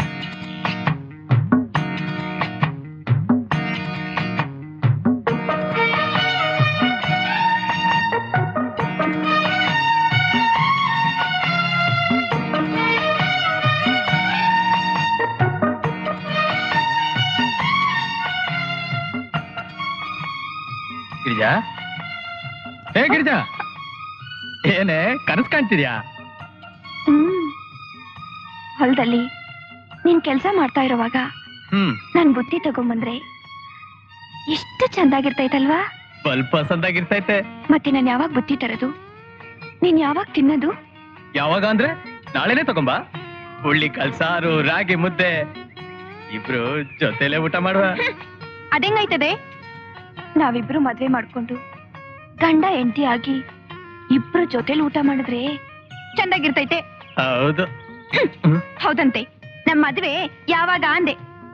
ಗಿರಿಜಾ ಏ ಗಿರಿಜಾ ಏನೇ ಕನಸ್ ಕಾಣ್ತಿದ್ಯಾ ಹ್ಮ್ ಹೊಲದಲ್ಲಿ ನೀನ್ ಕೆಲ್ಸ ಮಾಡ್ತಾ ಇರೋವಾಗ ಹ್ಮ್ ನನ್ ಬುದ್ಧಿ ತಗೊಂಬಂದ್ರೆ ಎಷ್ಟು ಚಂದಾಗಿರ್ತೈತಲ್ವಾ ಸ್ವಲ್ಪ ಸಂದಾಗಿರ್ತೈತೆ ಮತ್ತೆ ನಾನ್ ಯಾವಾಗ ಬುದ್ಧಿ ತರೋದು ನೀನ್ ಯಾವಾಗ ತಿನ್ನೋದು ಯಾವಾಗ ಅಂದ್ರೆ ನಾಳೆನೆ ತಗೊಂಬಾ ಹುಳ್ಳಿ ಕಲ್ಸಾರು ರಾಗಿ ಮುದ್ದೆ ಇಬ್ರು ಜೊತೆಲೆ ಊಟ ಮಾಡುವ ಅದೆಂಗೈತದೆ ನಾವಿಬ್ರು ಮದ್ವೆ ಮಾಡ್ಕೊಂಡು ಗಂಡ ಹೆಂಡತಿ ಆಗಿ ಇಬ್ರು ಜೊತೆಲಿ ಊಟ ಮಾಡಿದ್ರೆ ಚಂದಾಗಿರ್ತೈತೆ ಹೌದು ಹೌದಂತೆ ನಮ್ ಮದ್ವೆ ಯಾವಾಗ ಅಂದೆ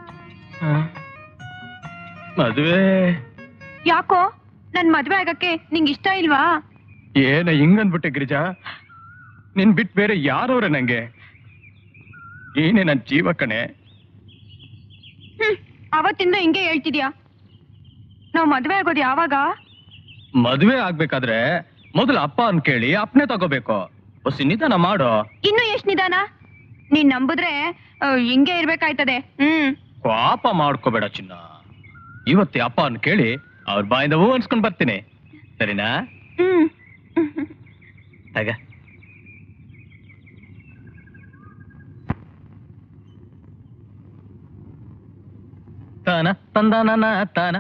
ಮದುವೆ ಯಾಕೋ ನನ್ ಮದ್ವೆ ಆಗಕ್ಕೆ ನಿಂಗ್ ಇಷ್ಟ ಇಲ್ವಾ ಏನ ಹಿಂಗಂದ್ಬಿಟ್ಟೆ ಗಿರಿಜಾ ನಿನ್ ಬಿಟ್ ಬೇರೆ ಯಾರವ್ರೆ ನಂಗೆ ನೀನೇ ನನ್ ಜೀವ ಕಣೆ ಹ್ಮ್ ಅವತ್ತಿಂದ ಹಿಂಗೆ ಹೇಳ್ತಿದ್ಯಾ ನಾವ್ ಮದ್ವೆ ಆಗೋದು ಯಾವಾಗ ಮದುವೆ ಆಗ್ಬೇಕಾದ್ರೆ ಮೊದಲು ಅಪ್ಪ ಅನ್ ಕೇಳಿ ಅಪ್ನೆ ತಗೋಬೇಕು ಹೊಸಿ ನಿಧಾನ ಮಾಡೋ ಇನ್ನು ಎಷ್ಟ್ ನಿಧಾನ ನೀನ್ ನಂಬುದ್ರೆ ಆ, ಹಿಂಗೆ ಇರ್ಬೇಕಾಯ್ತದೆ ಹ್ಮ್ ಪಾಪ ಮಾಡ್ಕೋಬೇಡ ಚಿನ್ನ ಇವತ್ತೇ ಅಪ್ಪ ಅನ್ ಕೇಳಿ ಅವ್ರ ಬಾಯಿಂದ ಹೂ ಅನ್ಸ್ಕೊಂಡ್ ಬರ್ತೀನಿ ಸರಿನಾ ಹ್ಮ್ ತಗ ತಾನ ತಂದಾನ ತಾನ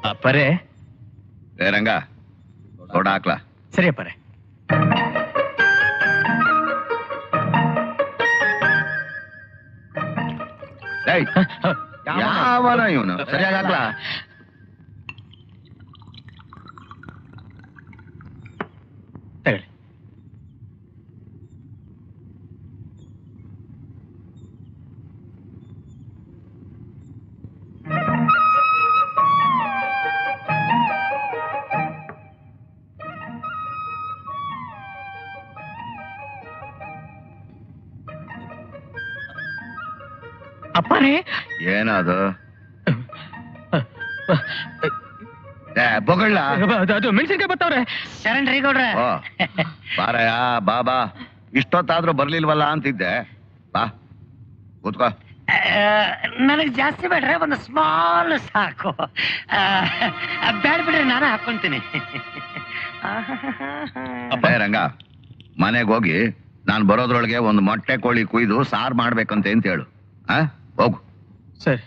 ಅಪ್ಪರೇ ಏ ರಂಗ ಸೋಡಾ ಹಾಕ್ಲಾ ಸರಿ ಅಪ್ಪರೇ ಏಯ್, ಯಾವನ ಇವನು ಸರಿಯಾಗಿ ಹಾಕ್ಲಾ ತಗೊಳ್ಳಿ ಅಪ್ಪರೇ ಏನದು ಏ ಬೊಗಳ ಅದು- ಅದು ಮೆಣಸಿನ್ಕಾಯಿ ಬರ್ತಾವ್ರೆ ಶರಣ್ ರೀ ಗೌಡ್ರ ಓ ಬಾರಯ್ಯ ಬಾ ಬಾ ಇಷ್ಟೊತ್ತಾದ್ರೂ ಬರ್ಲಿಲ್ವಲ್ಲ ಅಂತಿದ್ದೆ ಬಾ ಕೂತ್ಕೋ ನನಗೆ ಜಾಸ್ತಿ ಬೇಡ್ರೆ ಒಂದು ಸ್ಮಾಲ್ ಸಾಕು ಆ, ಬ್ಯಾಡ ಬಿಡ್ರಿ ನಾನು ಹಾಕೊಂತೀನಿ ಏ ರಂಗ ಮನೆಗೆ ಹೋಗಿ ನಾನ್ ಬರೋದ್ರೊಳಗೆ ಒಂದು ಮೊಟ್ಟೆ ಕೋಳಿ ಕುಯ್ದು ಸಾರ್ ಮಾಡ್ಬೇಕಂತೆ ಅಂತ ಹೇಳು ಆ ಹೋಗು ಸರಿ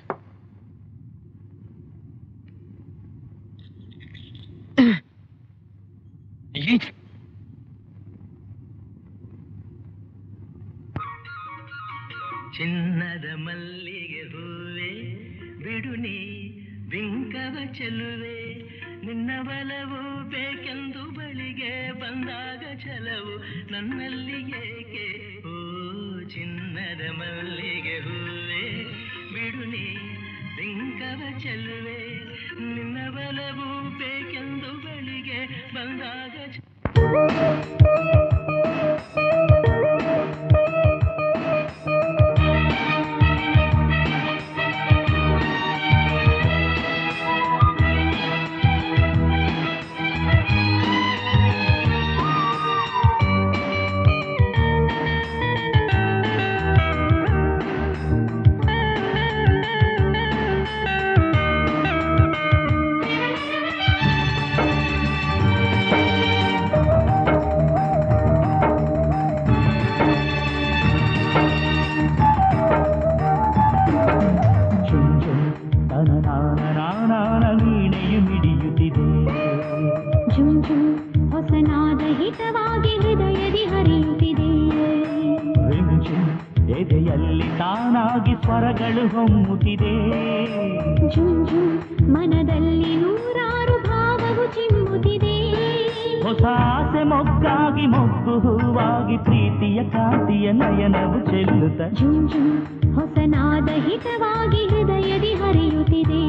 ಚಿನ್ನದ ಮಲ್ಲಿಗೆ ಹೂವೆ ಬಿಡುನಿ ಬಿಂಕವ ಚೆಲುವೆ ನಿನ್ನ ಬಲವು ಬೇಕೆಂದು ಬಳಿಗೆ ಬಂದಾಗ ಛಲವು ನನ್ನಲ್ಲಿ ಏಕೆ ಓ ಚಿನ್ನದ ಮಲ್ಲಿಗೆ ಹೂವೆ ಬಿಡುನಿ ಬಿಂಕವ ಚೆಲುವೆ ನಿನ್ನ ಬಲವು ಬೇಕೆಂದು ಬಳಿಗೆ ಬಂದಾಗ ಛ- ಝುಮ್ ಝುಮ್ ಹೊಸನಾದ ಹಿತವಾಗಿ ಹೃದಯದಿ ಹರಿಯುತ್ತಿದೆ ಎದೆಯಲ್ಲಿ ತಾನಾಗಿ ಸ್ವರಗಳು ಹೊಮ್ಮುತ್ತಿದೆ ಝುಮ್ ಝುಮ್ ಮನದಲ್ಲಿ ನೂರಾರು ಭಾವವು ಚಿಮ್ಮುತ್ತಿದೆ ಹೊಸ ಆಸೆ ಮೊಗ್ಗಾಗಿ ಮೊಗ್ಗು ಹೂವಾಗಿ ಪ್ರೀತಿಯ ಕಾಂತಿಯ ನಯನವು ಚೆಲ್ಲುತ್ತ ಝುಮ್ ಝುಮ್ ಹೊಸನಾದ ಹಿತವಾಗಿ ಹೃದಯದಿ ಹರಿಯುತ್ತಿದೆ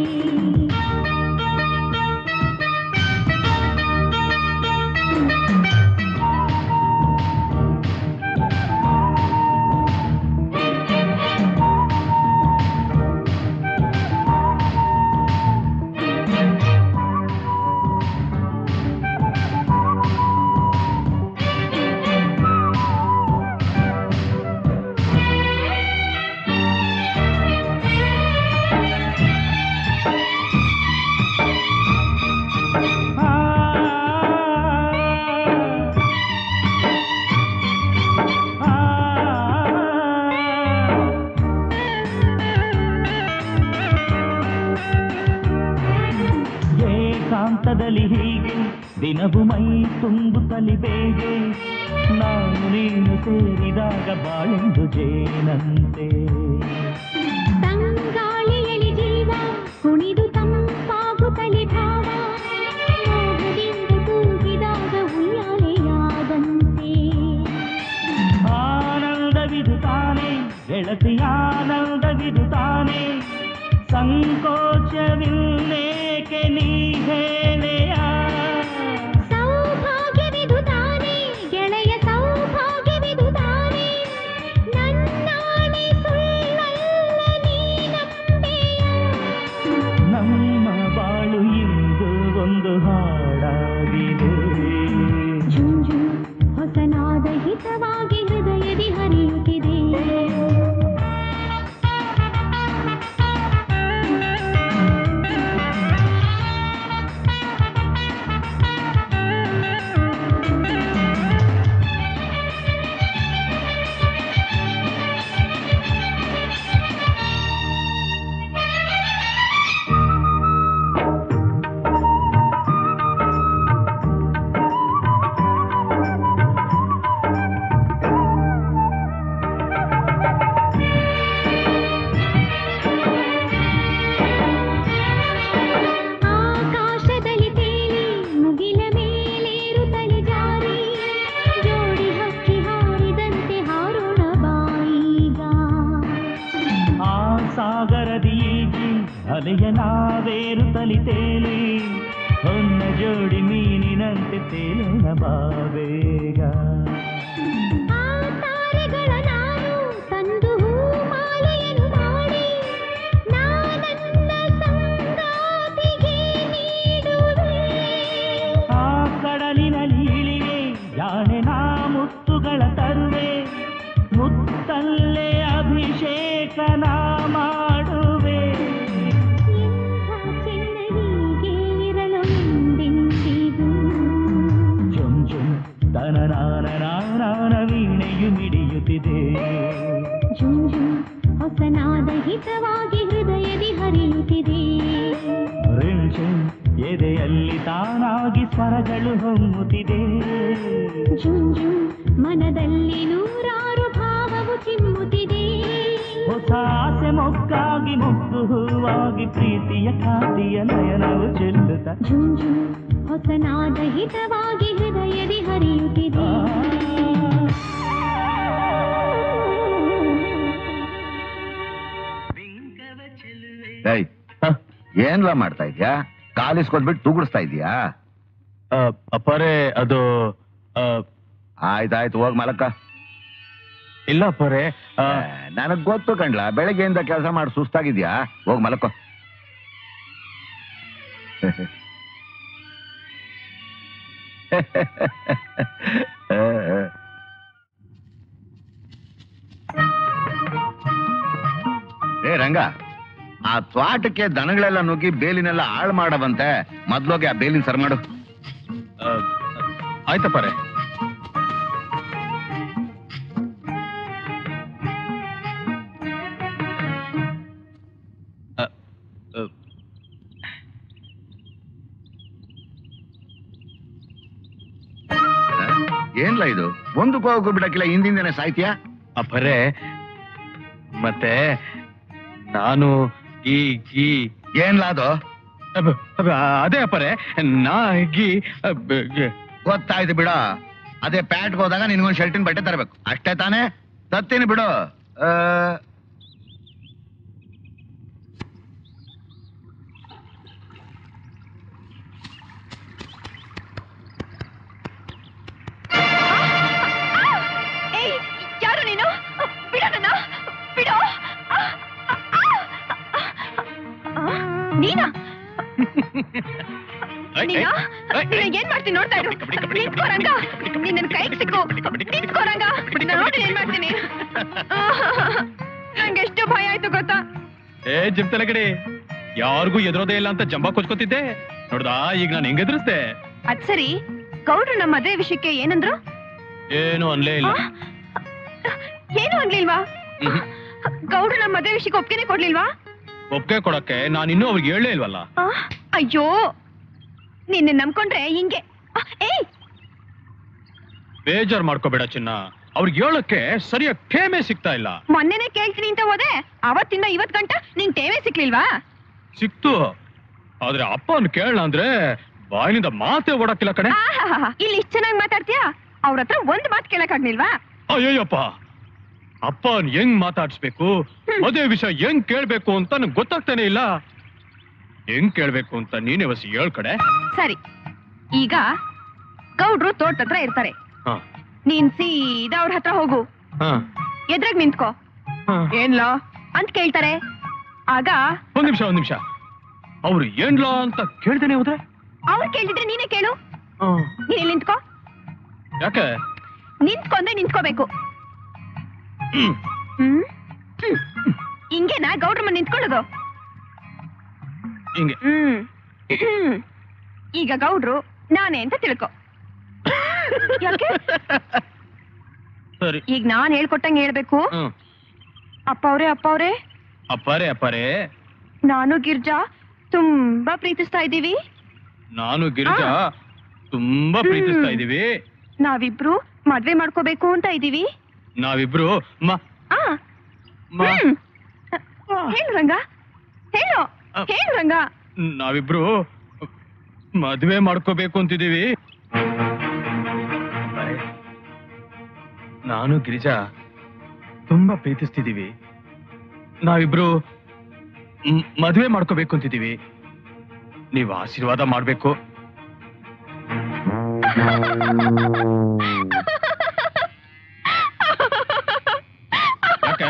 ಏಕಾಂತದಲ್ಲಿ ಹೀಗೆ ದಿನವು ಮೈ ತುಂಬುತ್ತಲಿ ಬೇಗೆ ನಾನು ನೀನು ಸೇರಿದಾಗ ಬಾಳೆಂದು ಜೇನಂತೆ ತಂಗಾಳಿಯಲಿ ಜೀವ ಕುಣಿದು ತಂಪಾಗುತ್ತಲಿ ಭಾವ ಮೋಹದಿಂದ ತೂಗಿದಾಗ ಉಯ್ಯಾಲೆಯಾದಂತೆ ಆನಂದವಿದು ತಾನೇ ಗೆಳತಿ ಆನಂದವಿದು ತಾನೇ ಸಂಕೋಚವಿಲ್ಲೇಕೆ ನೀ ಹೇಳೆಯ ಸೌಭಾಗ್ಯವಿದು ತಾನೇ ಗೆಳೆಯ ಸೌಭಾಗ್ಯವಿದು ತಾನೇ ನನ್ನಾಣೆ ಸುಳ್ಳಲ್ಲ ನೀ ನಂಬೆಯ ನಮ್ಮ ಬಾಳು ಇಂದು ಒಂದು ಹಾಡಾಗಿದೆ ಝುಮ್ ಝುಮ್ ಹೊಸನಾದ ಹಿತವಾಗಿ ಹೃದಯದಿ ಹರಿಯುತ್ತಿದೆ ಸಾಗರದಿ ಈಜಿ ಅಲೆಯ ನಾವೇರು ತಲಿತೇಲಿ ಹೊನ್ನ ಜೋಡಿ ಮೀನಿನಂತೆ ತೇಲೋಣ ಬಾಬೇಗ ಆ ತಾರೆಗಳ ನಾನು ತಂದು ಹೂಮಾಲೆಯನ್ನು ಮಾಡಿ ನಾನನ್ನ ಸಂಗಾತಿಗೆ ನೀಡುವೆ ಆ ಕಡಲಿನಲ್ಲಿ ಇಳಿವೆ ಜಾಣೆ ನಾ ಮುತ್ತುಗಳ ತರುವೆ ಮುತ್ತಲ್ಲೇ ಅಭಿಷೇಕ ನಾ ಮಾಡುವೆ ಇಂಥ ಚೆನ್ನ ಹೀಗೆ ಇರಲು ಮುಂದೆಂದಿಗೂ ಜುಮ್ ಜುಮ್ ದನನಾನ ನಾನ ವೀಣೆಯು ಮಿಡಿಯುತ್ತಿದೆ ಜುಂ ಜುಂ ಹೊಸನಾದ ಹಿತವಾಗಿ ಹೃದಯದಿ ಹರಿಯುತ್ತಿದೆ ರಿಣ್ ಝುಮ್ ಎದೆಯಲ್ಲಿ ತಾನಾಗಿ ಸ್ವರಗಳು ಹೊಮ್ಮುತ್ತಿದೆ ಜುಂ ಜುಂ ಮನದಲ್ಲಿ ನೂರಾರು ಭಾವವು ಚಿಮ್ಮುತ್ತಿದೆ ಹೊಸ ಆಸೆ ಮೊಗ್ಗಾಗಿ ಮುಗ್ದು ಹೂವಾಗಿ ಪ್ರೀತಿಯ ಖಾತಿಯ ನಯನವು ಚೆಲ್ಲುತ್ತ ಜುಂ ಜುಂ ಹೊಸನಾದ ಹಿತವಾಗಿ ಹೃದಯದಿ ಹರಿಯುತ್ತಿದೆ ಏಯ್ ಏನ್ಲ ಮಾಡ್ತಾ ಇದ್ಯಾ ಕಾಲಿಸ್ಕೊದ್ಬಿಟ್ಟು ತೂಗುಡಿಸ್ತಾ ಇದೀಯಾ ಅಪ್ಪರೇ ಅದು ಆ, ಆಯ್ತಾಯ್ತು ಹೋಗ್ ಮಲಕ್ಕ ಇಲ್ಲ ಅಪ್ಪರೇ ಆ, ನನಗ್ ಗೊತ್ತು ಕಣ್ಲ ಬೆಳಗ್ಗೆಯಿಂದ ಕೆಲಸ ಮಾಡಿ ಸುಸ್ತಾಗಿದ್ಯಾ ಹೋಗ್ ಮಲಕ್ಕೋ ಏ ರಂಗ ಆ ತ್ವಾಟಕ್ಕೆ ದನಗಳೆಲ್ಲ ನುಗ್ಗಿ ಬೇಲಿನೆಲ್ಲ ಹಾಳು ಮಾಡವಂತೆ ಮೊದ್ಲೋಗಿ ಆ ಬೇಲಿನ ಸರ್ ಮಾಡು ಆ, ಆಯ್ತಪ್ಪರೇ ಆ, ಆ, ಏನ್ಲ ಇದು ಒಂದು ಕೋಗು ಬಿಡಕ್ಕಿಲ್ಲ ಹಿಂದಿಂದನೇ ಸಾಯ್ತೀಯಾ ಅಪ್ಪರೇ ಮತ್ತೆ ನಾನು ಈ ಈ ಏನ್ಲ ಅದು ಅಬ್ಬ, ಅಬ್ಬ, ಅದೇ ಅಪ್ಪರೇ ನಾ ಗಿ ಅಬ್ಬ, ಗೆ- ಗೊತ್ತಾಯ್ತು ಬಿಡ ಅದೇ ಪ್ಯಾಟ್ಗೆ ಹೋದಾಗ ನಿನ್ಗೊಂದು ಶರ್ಟಿನ ಬಟ್ಟೆ ತರಬೇಕು ಅಷ್ಟೇ ತಾನೇ ತತ್ತೀನಿ ಬಿಡು ಆ, ಏಯ್ ಯಾರು ನೀನು ಬಿಡ ನನ್ನ ಬಿಡು ನೀನಾ ನೀನಾ ನೀನು ಏನ್ ಮಾಡ್ತೀನಿ ನೋಡ್ತಾ ಇರು ನಿಂತ್ಕೋ ರಂಗ ನೀನ್ ನನ್ ಕೈಗೆ ಸಿಕ್ಕು ನಿಂತ್ಕೋ ರಂಗ ನಾನ್ ನೋಡಿ ಏನ್ ಮಾಡ್ತೀನಿ ನಂಗೆ ಎಷ್ಟು ಭಯ ಆಯ್ತು ಗೊತ್ತಾ ಏ ಜಿಮ್ ತಲೆಗಡೆ ಯಾರಿಗೂ ಎದುರೋದೇ ಇಲ್ಲ ಅಂತ ಜಂಬ ಕೊಚ್ಕೋತಿದ್ದೆ ನೋಡ್ದಾ ಈಗ ನಾನು ಹೆಂಗ್ ಎದುರಿಸ್ದೆ ಅದ್ ಸರಿ ಗೌಡ್ರು ನಮ್ಮ ಮದ್ವೆ ವಿಷಯಕ್ಕೆ ಏನಂದ್ರು ಏನು ಅನ್ಲೇ ಇಲ್ಲ ಆ? ಏನು ಅನ್ಲಿಲ್ವಾ ಗೌಡ್ರು ನಮ್ಮ ಮದ್ವೆ ವಿಷಯಕ್ಕೆ ಒಪ್ಪಿಗೆ ಕೊಡ್ಲಿಲ್ವಾ ಒಪ್ಪಿಗೆ ಕೊಡಕ್ಕೆ ನಾನು ಇನ್ನೂ ಅವ್ರಿಗೆ ಹೇಳಲೇ ಇಲ್ವಲ್ಲ ಆ? ಅಯ್ಯೋ ನಿನ್ನ ನಂಬ್ಕೊಂಡ್ರೆ ಹಿಂಗೆ ಆ, ಏಯ್ ಬೇಜಾರ್ ಮಾಡ್ಕೋಬೇಡ ಚಿನ್ನ ಅವ್ರಿಗೆ ಹೇಳಕ್ಕೆ ಸರಿಯಾಗಿ ಟೇಮೇ ಸಿಗ್ತಾ ಇಲ್ಲ ಮೊನ್ನೆನೆ ಕೇಳ್ತೀನಿ ಅಂತ ಹೋದೆ ಅವತ್ತಿಂದ ಇವತ್ ಗಂಟ ನಿಂಗ್ ಟೇವೆ ಸಿಕ್ಲಿಲ್ವಾ ಸಿಕ್ತು ಆದ್ರೆ ಅಪ್ಪನ್ ಕೇಳಣ ಅಂದ್ರೆ ಬಾಯಿನಿಂದ ಮಾತೇ ಓಡಕ್ಕಿಲ್ಲ ಕಣೆ ಆಹಾಹಾಹಾ, ಇಲ್ಲಿ ಇಷ್ಟ ಚೆನ್ನಾಗಿ ಮಾತಾಡ್ತೀಯಾ ಅವ್ರ ಹತ್ರ ಒಂದ್ ಮಾತು ಕೇಳಕ್ ಆಗ್ನಿಲ್ವಾ ಅಯ್ಯಯ್ಯಪ್ಪ ಅಪ್ಪನ್ ಹೆಂಗ್ ಮಾತಾಡ್ಸ್ಬೇಕು ಮದುವೆ ವಿಷಯ ಹೆಂಗ್ ಕೇಳ್ಬೇಕು ಅಂತ ನಂಗೆ ಗೊತ್ತಾಗ್ತಾನೆ ಇಲ್ಲ ಹೆಂಗ್ ಕೇಳ್ಬೇಕು ಅಂತ ನೀನೇ ವಸಿ ಹೇಳ್ ಕಡೆ ಸರಿ ಈಗ ಗೌಡ್ರು ತೋಟ ಹತ್ರ ಇರ್ತಾರೆ ಹಾ ನೀನ್ ಸೀದಾ ಅವ್ರ ಹತ್ರ ಹೋಗು ಹಾ ಎದ್ರಾಗ್ ನಿಂತ್ಕೋ ಹಾ. ಏನ್ಲಾ ಅಂತ ಕೇಳ್ತಾರೆ ಆಗ ಒಂದ್ ನಿಮಿಷ ಒಂದ್ ನಿಮಿಷ ಅವ್ರು ಏನ್ಲಾ ಅಂತ ಕೇಳ್ದೇನೆ ಹೋದ್ರೆ ಅವ್ರು ಕೇಳಿದ್ರೆ ನೀನೇ ಕೇಳು ನೀನ್ ಇಲ್ಲಿ ನಿಂತ್ಕೋ ಯಾಕೆ ನಿಂತ್ಕೊಂಡ್ರೆ ನಿಂತ್ಕೋಬೇಕು ಹ್ಮ್. ಹ್ಮ್ ಹ್ಮ್. ಹಿಂಗೇನಾ ಗೌಡ್ರ ಮನೆ ನಿಂತ್ಕೊಳ್ಳೋದು ಹಿಂಗೆ ಹ್ಮ್ ಹ್ಮ್. ಈಗ ಗೌಡ್ರು ನಾನೇ ಅಂತ ತಿಳ್ಕೊ ಯಾಕೆ ಸರಿ ಈಗ ನಾನ್ ಹೇಳ್ಕೊಟ್ಟಂಗೆ ಹೇಳ್ಬೇಕು ಹ್ಮ್ ಅಪ್ಪ ಅವ್ರೆ ಅಪ್ಪ ಅವ್ರೆ ಅಪ್ಪಾರೆ ಅಪ್ಪಾರೆ ನಾನು ಗಿರ್ಜಾ ತುಂಬಾ ಪ್ರೀತಿಸ್ತಾ ಇದ್ದೀವಿ ನಾನು ಗಿರಿಜಾ ಆ. ತುಂಬಾ ಹ್ಮ್. ಪ್ರೀತಿಸ್ತಾ ಇದೀವಿ ನಾವಿಬ್ರು ಮದ್ವೆ ಮಾಡ್ಕೋಬೇಕು ಅಂತ ಇದೀವಿ ನಾವಿಬ್ರು ಮ ಆ ಮ ಹ್ಮ್. ಹೇಳು ರಂಗ ಹೇಳು ಆ. ಹೇಳು ರಂಗ ನಾವಿಬ್ರು ಮದ್ವೆ ಮಾಡ್ಕೋಬೇಕು ಅಂತಿದೀವಿ ನಾನು ಗಿರಿಜಾ ತುಂಬಾ ಪ್ರೀತಿಸ್ತಿದೀವಿ ನಾವಿಬ್ರು ಮ್- ಮದ್ವೆ ಮಾಡ್ಕೋಬೇಕು ಅಂತಿದೀವಿ ನೀವು ಆಶೀರ್ವಾದ ಮಾಡ್ಬೇಕು ಯಾಕೆ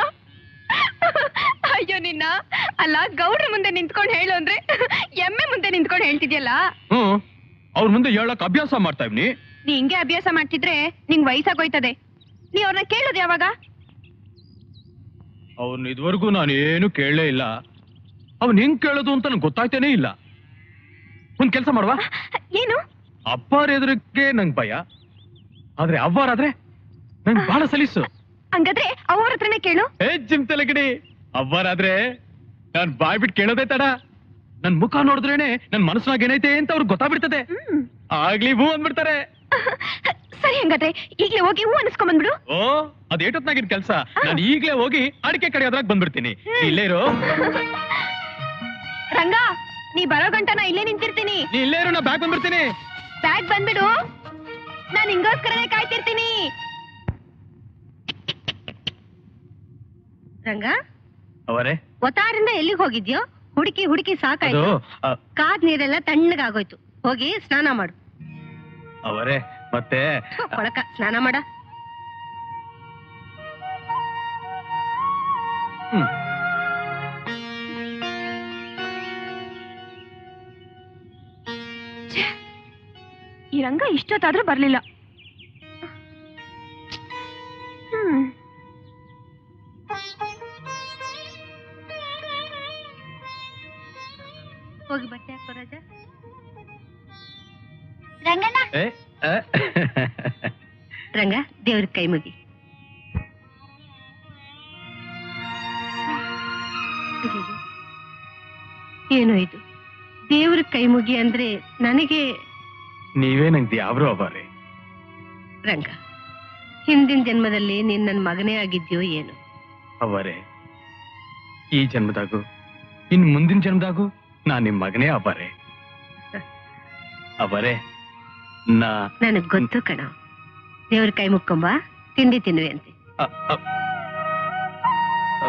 ಅಯ್ಯೋ ನಿನ್ನ ಅಲ್ಲ ಗೌಡ್ರ ಮುಂದೆ ನಿಂತ್ಕೊಂಡು ಹೇಳು ಅಂದ್ರೆ ಎಮ್ಮೆ ಮುಂದೆ ನಿಂತ್ಕೊಂಡು ಹೇಳ್ತಿದ್ಯಲ್ಲ ಹ್ಮ್ ಅವ್ರ ಮುಂದೆ ಹೇಳಕ್ ಅಭ್ಯಾಸ ಮಾಡ್ತಾ ಇವ್ನಿ ನೀ ಹಿಂಗೆ ಅಭ್ಯಾಸ ಮಾಡ್ತಿದ್ರೆ ನಿಂಗ್ ವಯಸ್ಸಾಗೋಯ್ತದೆ ನೀ ಅವ್ರನ್ನ ಕೇಳೋದು ಯಾವಾಗ ಅವ್ನ ಇದುವರೆಗೂ ನಾನು ಏನು ಕೇಳಲೇ ಇಲ್ಲ ಅವ್ನ್ ಹೆಂಗ್ ಕೇಳೋದು ಅಂತ ನಂಗೆ ಗೊತ್ತಾಯ್ತೇನೇ ಇಲ್ಲ ಒಂದ್ ಕೆಲಸ ಮಾಡುವ ಏನು ಅಪ್ಪಾರ ಎದುರಿಗೆ ನಂಗ್ ಭಯ ಆದ್ರೆ ಅವ್ವಾರಾದ್ರೆ ನಂಗ್ ಬಹಳ ಸಲೀಸು ಹಂಗಾದ್ರೆ ಅವ್ರ ಹತ್ರನೇ ಕೇಳು ಏ ಜಿಮ್ ತಲೆಗಡಿ ಅವ್ವಾರಾದ್ರೆ ನಾನ್ ಬಾಯ್ ಬಿಟ್ಟು ಕೇಳೋದೇ ತಡ ನನ್ ಮುಖ ನೋಡಿದ್ರೇನೆ ನನ್ ಮನಸ್ಸಿನಾಗ ಏನೈತೆ ಅಂತ ಅವ್ರಿಗೆ ಗೊತ್ತಾಗ್ಬಿಡ್ತದೆ ಹ್ಮ್. ಆಗ್ಲಿ ಹೂ ಅಂದ್ಬಿಡ್ತಾರೆ ಸರಿ ಹಂಗಾದ್ರೆ ಈಗ್ಲೇ ಹೋಗಿ ಹೂ ಅನ್ಸ್ಕೊಂಡ್ ಬಂದ್ಬಿಡು ಓ ಅದ್ ಏಟೊತ್ನಾಗಿನ್ ಕೆಲ್ಸ ನಾನು ಈಗ್ಲೇ ಹೋಗಿ ಅಡಿಕೆ ಕಡಿಯೋದ್ರಾಗ ಬಂದ್ಬಿಡ್ತೀನಿ ನೀ ಇಲ್ಲೇ ಇರು ರಂಗ ನೀ ಬರೋ ಗಂಟ ನಾ ಇಲ್ಲೇ ನಿಂತಿರ್ತೀನಿ ನೀ ಇಲ್ಲೇ ಇರು ನಾ ಬ್ಯಾಗ್ ಬಂದ್ಬಿಡ್ತೀನಿ ಬ್ಯಾಗ್ ಬಂದ್ಬಿಡು ನಾನ್ ಹಿಂಗೋಸ್ಕರನೇ ಕಾಯ್ತಿರ್ತೀನಿ ರಂಗ ಅವರೇ ಒತ್ತಾರಿಂದ ಎಲ್ಲಿಗೆ ಹೋಗಿದ್ಯೋ ಹುಡುಕಿ ಹುಡುಕಿ ಅದು ಸಾಕಾಯ್ತು ಅ, ಕಾದ್ ನೀರೆಲ್ಲ ತಣ್ಣಗಾಗೋಯ್ತು ಹೋಗಿ ಸ್ನಾನ ಮಾಡು ಅವರೇ ಮತ್ತೆ ಥು, ಕೊಳಕ ಸ್ನಾನ ಮಾಡ ಹ್ಮ್. ಈ ರಂಗ ಇಷ್ಟೊತ್ತಾದ್ರೂ ಬರ್ಲಿಲ್ಲ ಹ್ಮ್ ಹೋಗಿ ಬಟ್ಟೆ ಹಾಕೋ ರಾಜ ರಂಗಣ್ಣ ಏ, ಆ, ರಂಗ ದೇವ್ರ ಕೈ ಮುಗಿ ಅಯ್ಯಯ್ಯೋ. ಏನೋ ಇದು ದೇವ್ರ ಕೈ ಮುಗಿ ಅಂದ್ರೆ ನನಗೆ ನೀವೇ ನಂಗೆ ಯಾವ್ರು ಅವರೇ ರಂಗ ಹಿಂದಿನ ಜನ್ಮದಲ್ಲಿ ನೀನ್ ನನ್ ಮಗನೇ ಆಗಿದ್ಯೋ ಏನು ಅವರೇ ಈ ಜನ್ಮದಾಗು ಇನ್ ಮುಂದಿನ ಜನ್ಮದಾಗು ನಾ ನಿಮ್ ಮಗನೇ ಅವರೇ ಅವರೇ ನಾ ನನಗ್ ಗೊತ್ತು ಕಣ ದೇವ್ರ ಕೈ ಮುಕ್ಕೊಂಬ ತಿಂಡಿ ತಿನ್ನುವೆ ಅಂತೆ ಅ, ಅ, ಅ,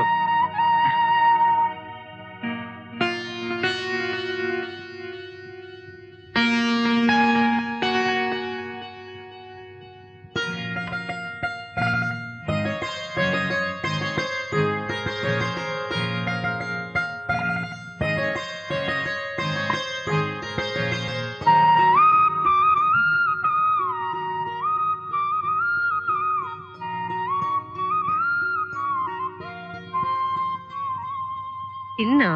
ಇನ್ನು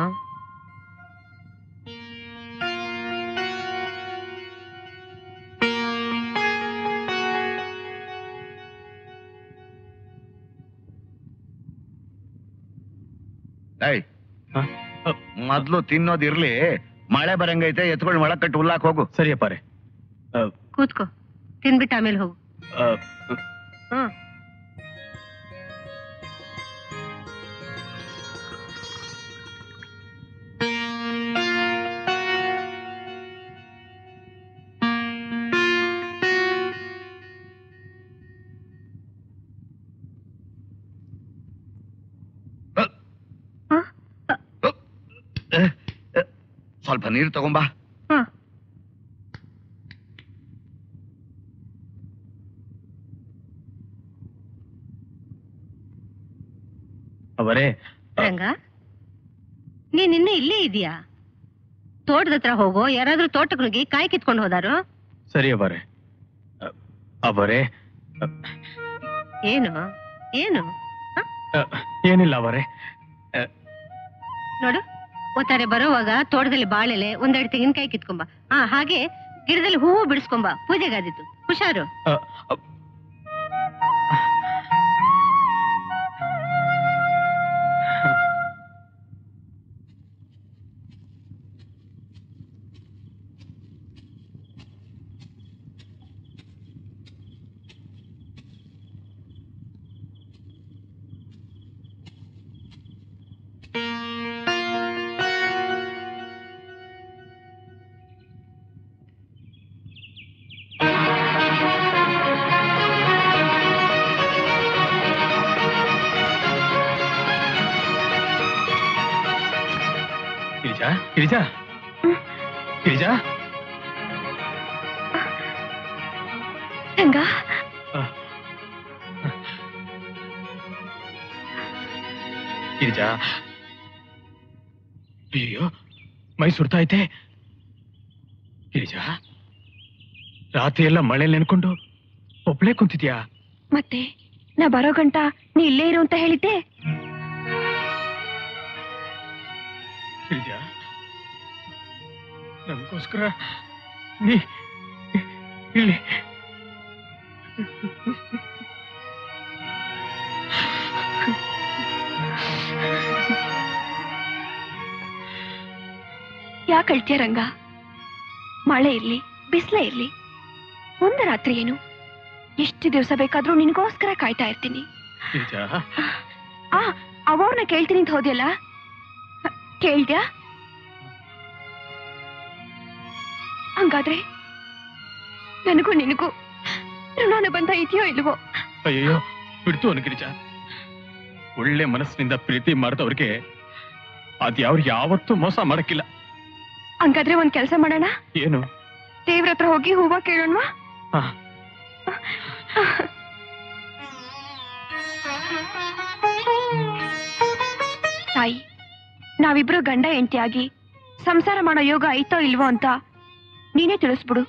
ಏಯ್ ಹ? ಅ, ಮೊದ್ಲು ತಿನ್ನೋದಿರ್ಲಿ ಮಳೆ ಬರಂಗೈತೆ ಎತ್ಕೊಂಡು ಒಳಗ್ ಕಟ್ಟು ಹುಲ್ಲಾಕ್ ಹೋಗು ಸರಿ ಅಪ್ಪಾರೆ ಅ, ಕೂತ್ಕೋ ತಿನ್ಬಿಟ್ಟು ಆಮೇಲೆ ಹೋಗು ಅ, ಹ್ಮ್ ಸ್ವಲ್ಪ ನೀರು ತಗೊಂಬಾ ಹ ಅವರೇ ಅ, ರಂಗ ನೀನ್ ಇನ್ನೂ ಇಲ್ಲೇ ಇದೀಯಾ ತೋಟದ ಹತ್ರ ಹೋಗೋ ಯಾರಾದ್ರೂ ತೋಟಕ್ಕೆ ನುಗ್ಗಿ ಕಾಯಿ ಕಿತ್ಕೊಂಡು ಹೋದಾರು ಸರಿ ಅವರೇ ಅ, ಅವರೇ ಅ, ಏನು ಏನು ಅ, ಏನಿಲ್ಲ ಅವರೇ ನೋಡು ಒತ್ತಾರೆ ಬರೋವಾಗ ತೋಟದಲ್ಲಿ ಬಾಳೆಲೆ ಒಂದೆರಡು ತೆಂಗಿನಕಾಯಿ ಕಿತ್ಕೊಂಬ ಹಾ ಹಾಗೆ ಗಿಡದಲ್ಲಿ ಹೂವು ಬಿಡಿಸ್ಕೊಂಬ ಪೂಜೆಗಾದಿತ್ತು ಹುಷಾರು ಅ, ಅ, ಗಿರಿಜಾ ಗಿರಿಜಾ ಗಿರಿಜಾ ರಂಗ ಗಿರಿಜಾ ಅಯ್ಯೋ ಮೈ ಸುಡ್ತಾ ಐತೆ ಗಿರಿಜಾ ರಾತ್ರಿ ಎಲ್ಲ ಮಳೆ ನೆನ್ಕೊಂಡು ಒಬ್ಳೇ ಕುಂತಿದ್ಯಾ ಮತ್ತೆ ನಾ ಬರೋ ಗಂಟ ನೀ ಇಲ್ಲೇ ಇರು ಅಂತ ಹೇಳಿದ್ದೆ ಗಿರಿಜಾ ನಮಗೋಸ್ಕರ ನೀ ಇಲ್ಲಿ ಯಾಕೆ ಅಳ್ತೀಯ ರಂಗ ಮಳೆ ಇರ್ಲಿ ಬಿಸ್ಲೇ ಇರ್ಲಿ ಒಂದು ರಾತ್ರಿ ಏನು ಎಷ್ಟು ದಿವಸ ಬೇಕಾದ್ರೂ ನಿನಗೋಸ್ಕರ ಕಾಯ್ತಾ ಇರ್ತೀನಿ ಗಿರಿಜಾ ಆ ಅವವ್ರನ್ನ ಕೇಳ್ತೀನಿ ಅಂತ ಹೋದ್ಯಲ್ಲ ಕೇಳ್ದ್ಯಾ ಹಂಗಾದ್ರೆ ನನಗೂ ನಿನಗೂ ಋಣಾನುಬಂಧ ಇದೆಯೋ ಇಲ್ವೋ ಅಯ್ಯೋ ಬಿಡ್ತು ಅನು ಗಿರಿಜಾ ಒಳ್ಳೆ ಮನಸ್ಸಿನಿಂದ ಪ್ರೀತಿ ಮಾಡಿದವ್ರಿಗೆ ಅದ್ಯಾವ್ರು ಯಾವತ್ತೂ ಮೋಸ ಮಾಡಕ್ಕಿಲ್ಲ ಹಂಗಾದ್ರೆ ಒಂದ್ ಕೆಲ್ಸ ಮಾಡೋಣ ಏನು ದೇವ್ರ ಹತ್ರ ಹೋಗಿ ಹೂವ ಕೇಳೋಣವಾ ಹಾ. ತಾಯಿ ನಾವಿಬ್ರು ಗಂಡ ಹೆಂಡತಿಯಾಗಿ ಸಂಸಾರ ಮಾಡೋ ಯೋಗ ಐತೋ ಇಲ್ವೋ ಅಂತ ನೀನೇ ತಿಳಿಸ್ಬಿಡು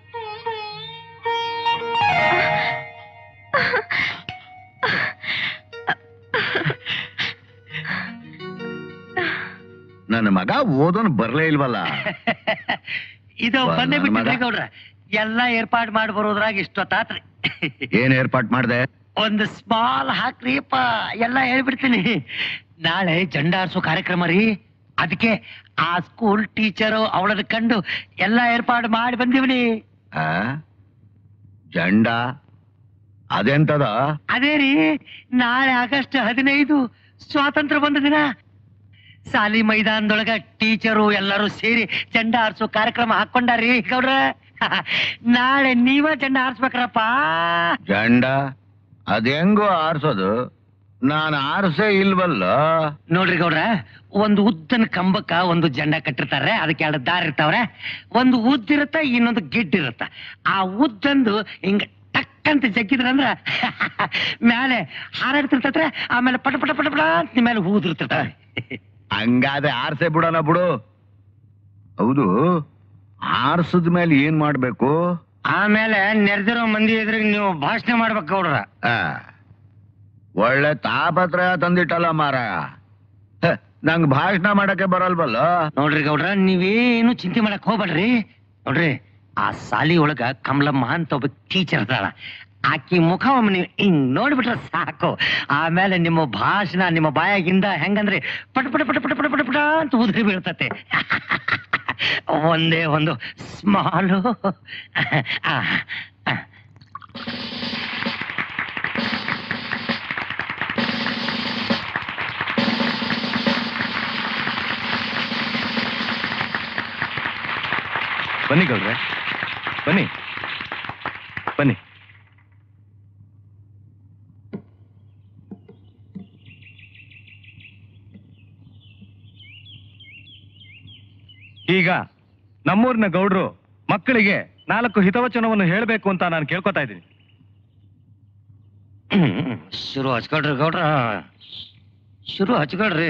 ನನ್ನ ಮಗ ಓದೋನ್ ಬರ್ಲೇ ಇಲ್ವಲ್ಲ ಇದು ಬಾ, ಬಂದೇ ನನ್ ಬಿಟ್ಟಿದ್ರಿ ಮಗ. ಗೌಡ್ರ ಎಲ್ಲಾ ಏರ್ಪಾಡ್ ಮಾಡಿ ಬರೋದ್ರಾಗ ಇಷ್ಟೊತ್ತಾತ್ರಿ ಏನ್ ಏರ್ಪಾಟ್ ಮಾಡ್ದೆ ಒಂದು ಸ್ಮಾಲ್ ಹಾಕ್ರಿಪ್ಪ ಎಲ್ಲ ಹೇಳ್ಬಿಡ್ತೀನಿ ನಾಳೆ ಜಂಡ ಹಾರ್ಸೋ ಕಾರ್ಯಕ್ರಮ ರೀ ಅದಕ್ಕೆ ಆ ಸ್ಕೂಲ್ ಟೀಚರು ಅವಳನ್ನ ಕಂಡು ಎಲ್ಲಾ ಏರ್ಪಾಡು ಮಾಡಿ ಬಂದಿವ್ನಿ ಆ? ಜಂಡ ಅದೆಂತದ ಅದೇ ರೀ ನಾಳೆ ಆಗಸ್ಟ್ ಹದಿನೈದು ಸ್ವಾತಂತ್ರ್ಯ ಬಂದ ದಿನ ಸಾಲಿ ಮೈದಾನದೊಳಗ ಟೀಚರು ಎಲ್ಲರೂ ಸೇರಿ ಜಂಡ ಹಾರಿಸೋ ಕಾರ್ಯಕ್ರಮ ಹಾಕೊಂಡಾರಿ ಗೌಡ್ರ ನಾಳೆ ನೀವ ಜಂಡ ಹಾರಿಸ್ಬೇಕ್ರಪ್ಪ ಜಂಡ ಅದೆಂಗೋ ಆರ್ಸೋದು ನಾನು ಆರ್ಸೇ ಇಲ್ವಲ್ಲ ನೋಡ್ರಿ ಗೌಡ್ರ ಒಂದು ಉದ್ದನ ಕಂಬಕ್ಕ ಒಂದು ಜಂಡ ಕಟ್ಟಿರ್ತಾರೆ ಅದಕ್ಕೆ ಎರಡು ದಾರಿ ಇರ್ತಾವ್ರೆ ಒಂದು ಉದ್ದಿರುತ್ತ ಇನ್ನೊಂದು ಗಿಡ್ ಇರುತ್ತ ಆ ಉದ್ದಂದು ಹಿಂಗ ಟಕ್ ಅಂತ ಜಗ್ಗಿದ್ರಂದ್ರ ಮೇಲೆ ಹಾರಾಡ್ತಿರ್ತೈತ್ರೆ ಆಮೇಲೆ ಪಟ ಪಟ ಪಟ ಪಟ ಅಂತ ನಿಮ್ ಮೇಲೆ ಹೂದಿರ್ತಿರ್ತಾವೆ ಹಂಗಾದ್ರೆ ಆರ್ಸೆ ಬಿಡೋಣ ಬಿಡು ಹೌದು ಆರ್ಸದ ಮೇಲೆ ಏನ್ ಮಾಡ್ಬೇಕು ಆಮೇಲೆ ನೆರೆದಿರೋ ಮಂದಿ ಎದುರಿಗೆ ನೀವು ಭಾಷಣ ಮಾಡ್ಬೇಕು ಗೌಡ್ರ ಆ, ಒಳ್ಳೆ ತಾಪತ್ರಯ ತಂದಿಟ್ಟಲ್ಲ ಮಾರ ನಂಗ್ ಭಾಷಣ ಮಾಡಕ್ಕೆ ಬರಲ್ವಲ್ಲ ನೋಡ್ರಿ ಗೌಡ್ರ ನೀವೇನು ಚಿಂತೆ ಮಾಡಕ್ ಹೋಗ್ಬೇಡ್ರಿ ನೋಡ್ರಿ ಆ ಸಾಲಿ ಒಳಗ ಕಮಲಮ್ಮ ಅಂತ ಒಬ್ಬ ಟೀಚರ್ ಇರ್ತಾಳ ಆಕಿ ಮುಖ ಒಮ್ಮೆ ನೀವು ಹಿಂಗ್ ನೋಡ್ಬಿಟ್ರೆ ಸಾಕು ಆಮೇಲೆ ನಿಮ್ಮ ಭಾಷಣ ನಿಮ್ಮ ಬಾಯಾಗಿಂದ ಹೆಂಗಂದ್ರೆ ಪಟ ಪಟ ಪಟ ಪಟ ಪಟ ಪಟ ಪಟ ಅಂತ ಉದುರಿ ಬೀಳ್ತತೆ ಒಂದೇ ಒಂದು ಸ್ಮಾಲು ಬನ್ನಿ ಗೌಡ್ರೆ ಬನ್ನಿ ಬನ್ನಿ ಈಗ ನಮ್ಮೂರಿನ ಗೌಡ್ರು ಮಕ್ಕಳಿಗೆ ನಾಲ್ಕು ಹಿತವಚನವನ್ನು ಹೇಳಬೇಕು ಅಂತ ನಾನು ಕೇಳ್ಕೊತಾ ಇದ್ದೀನಿ ಶುರು ಹಚ್ಕೊಳ್ರಿ ಗೌಡ್ರ ಶುರು ಹಚ್ಕೊಳ್ರಿ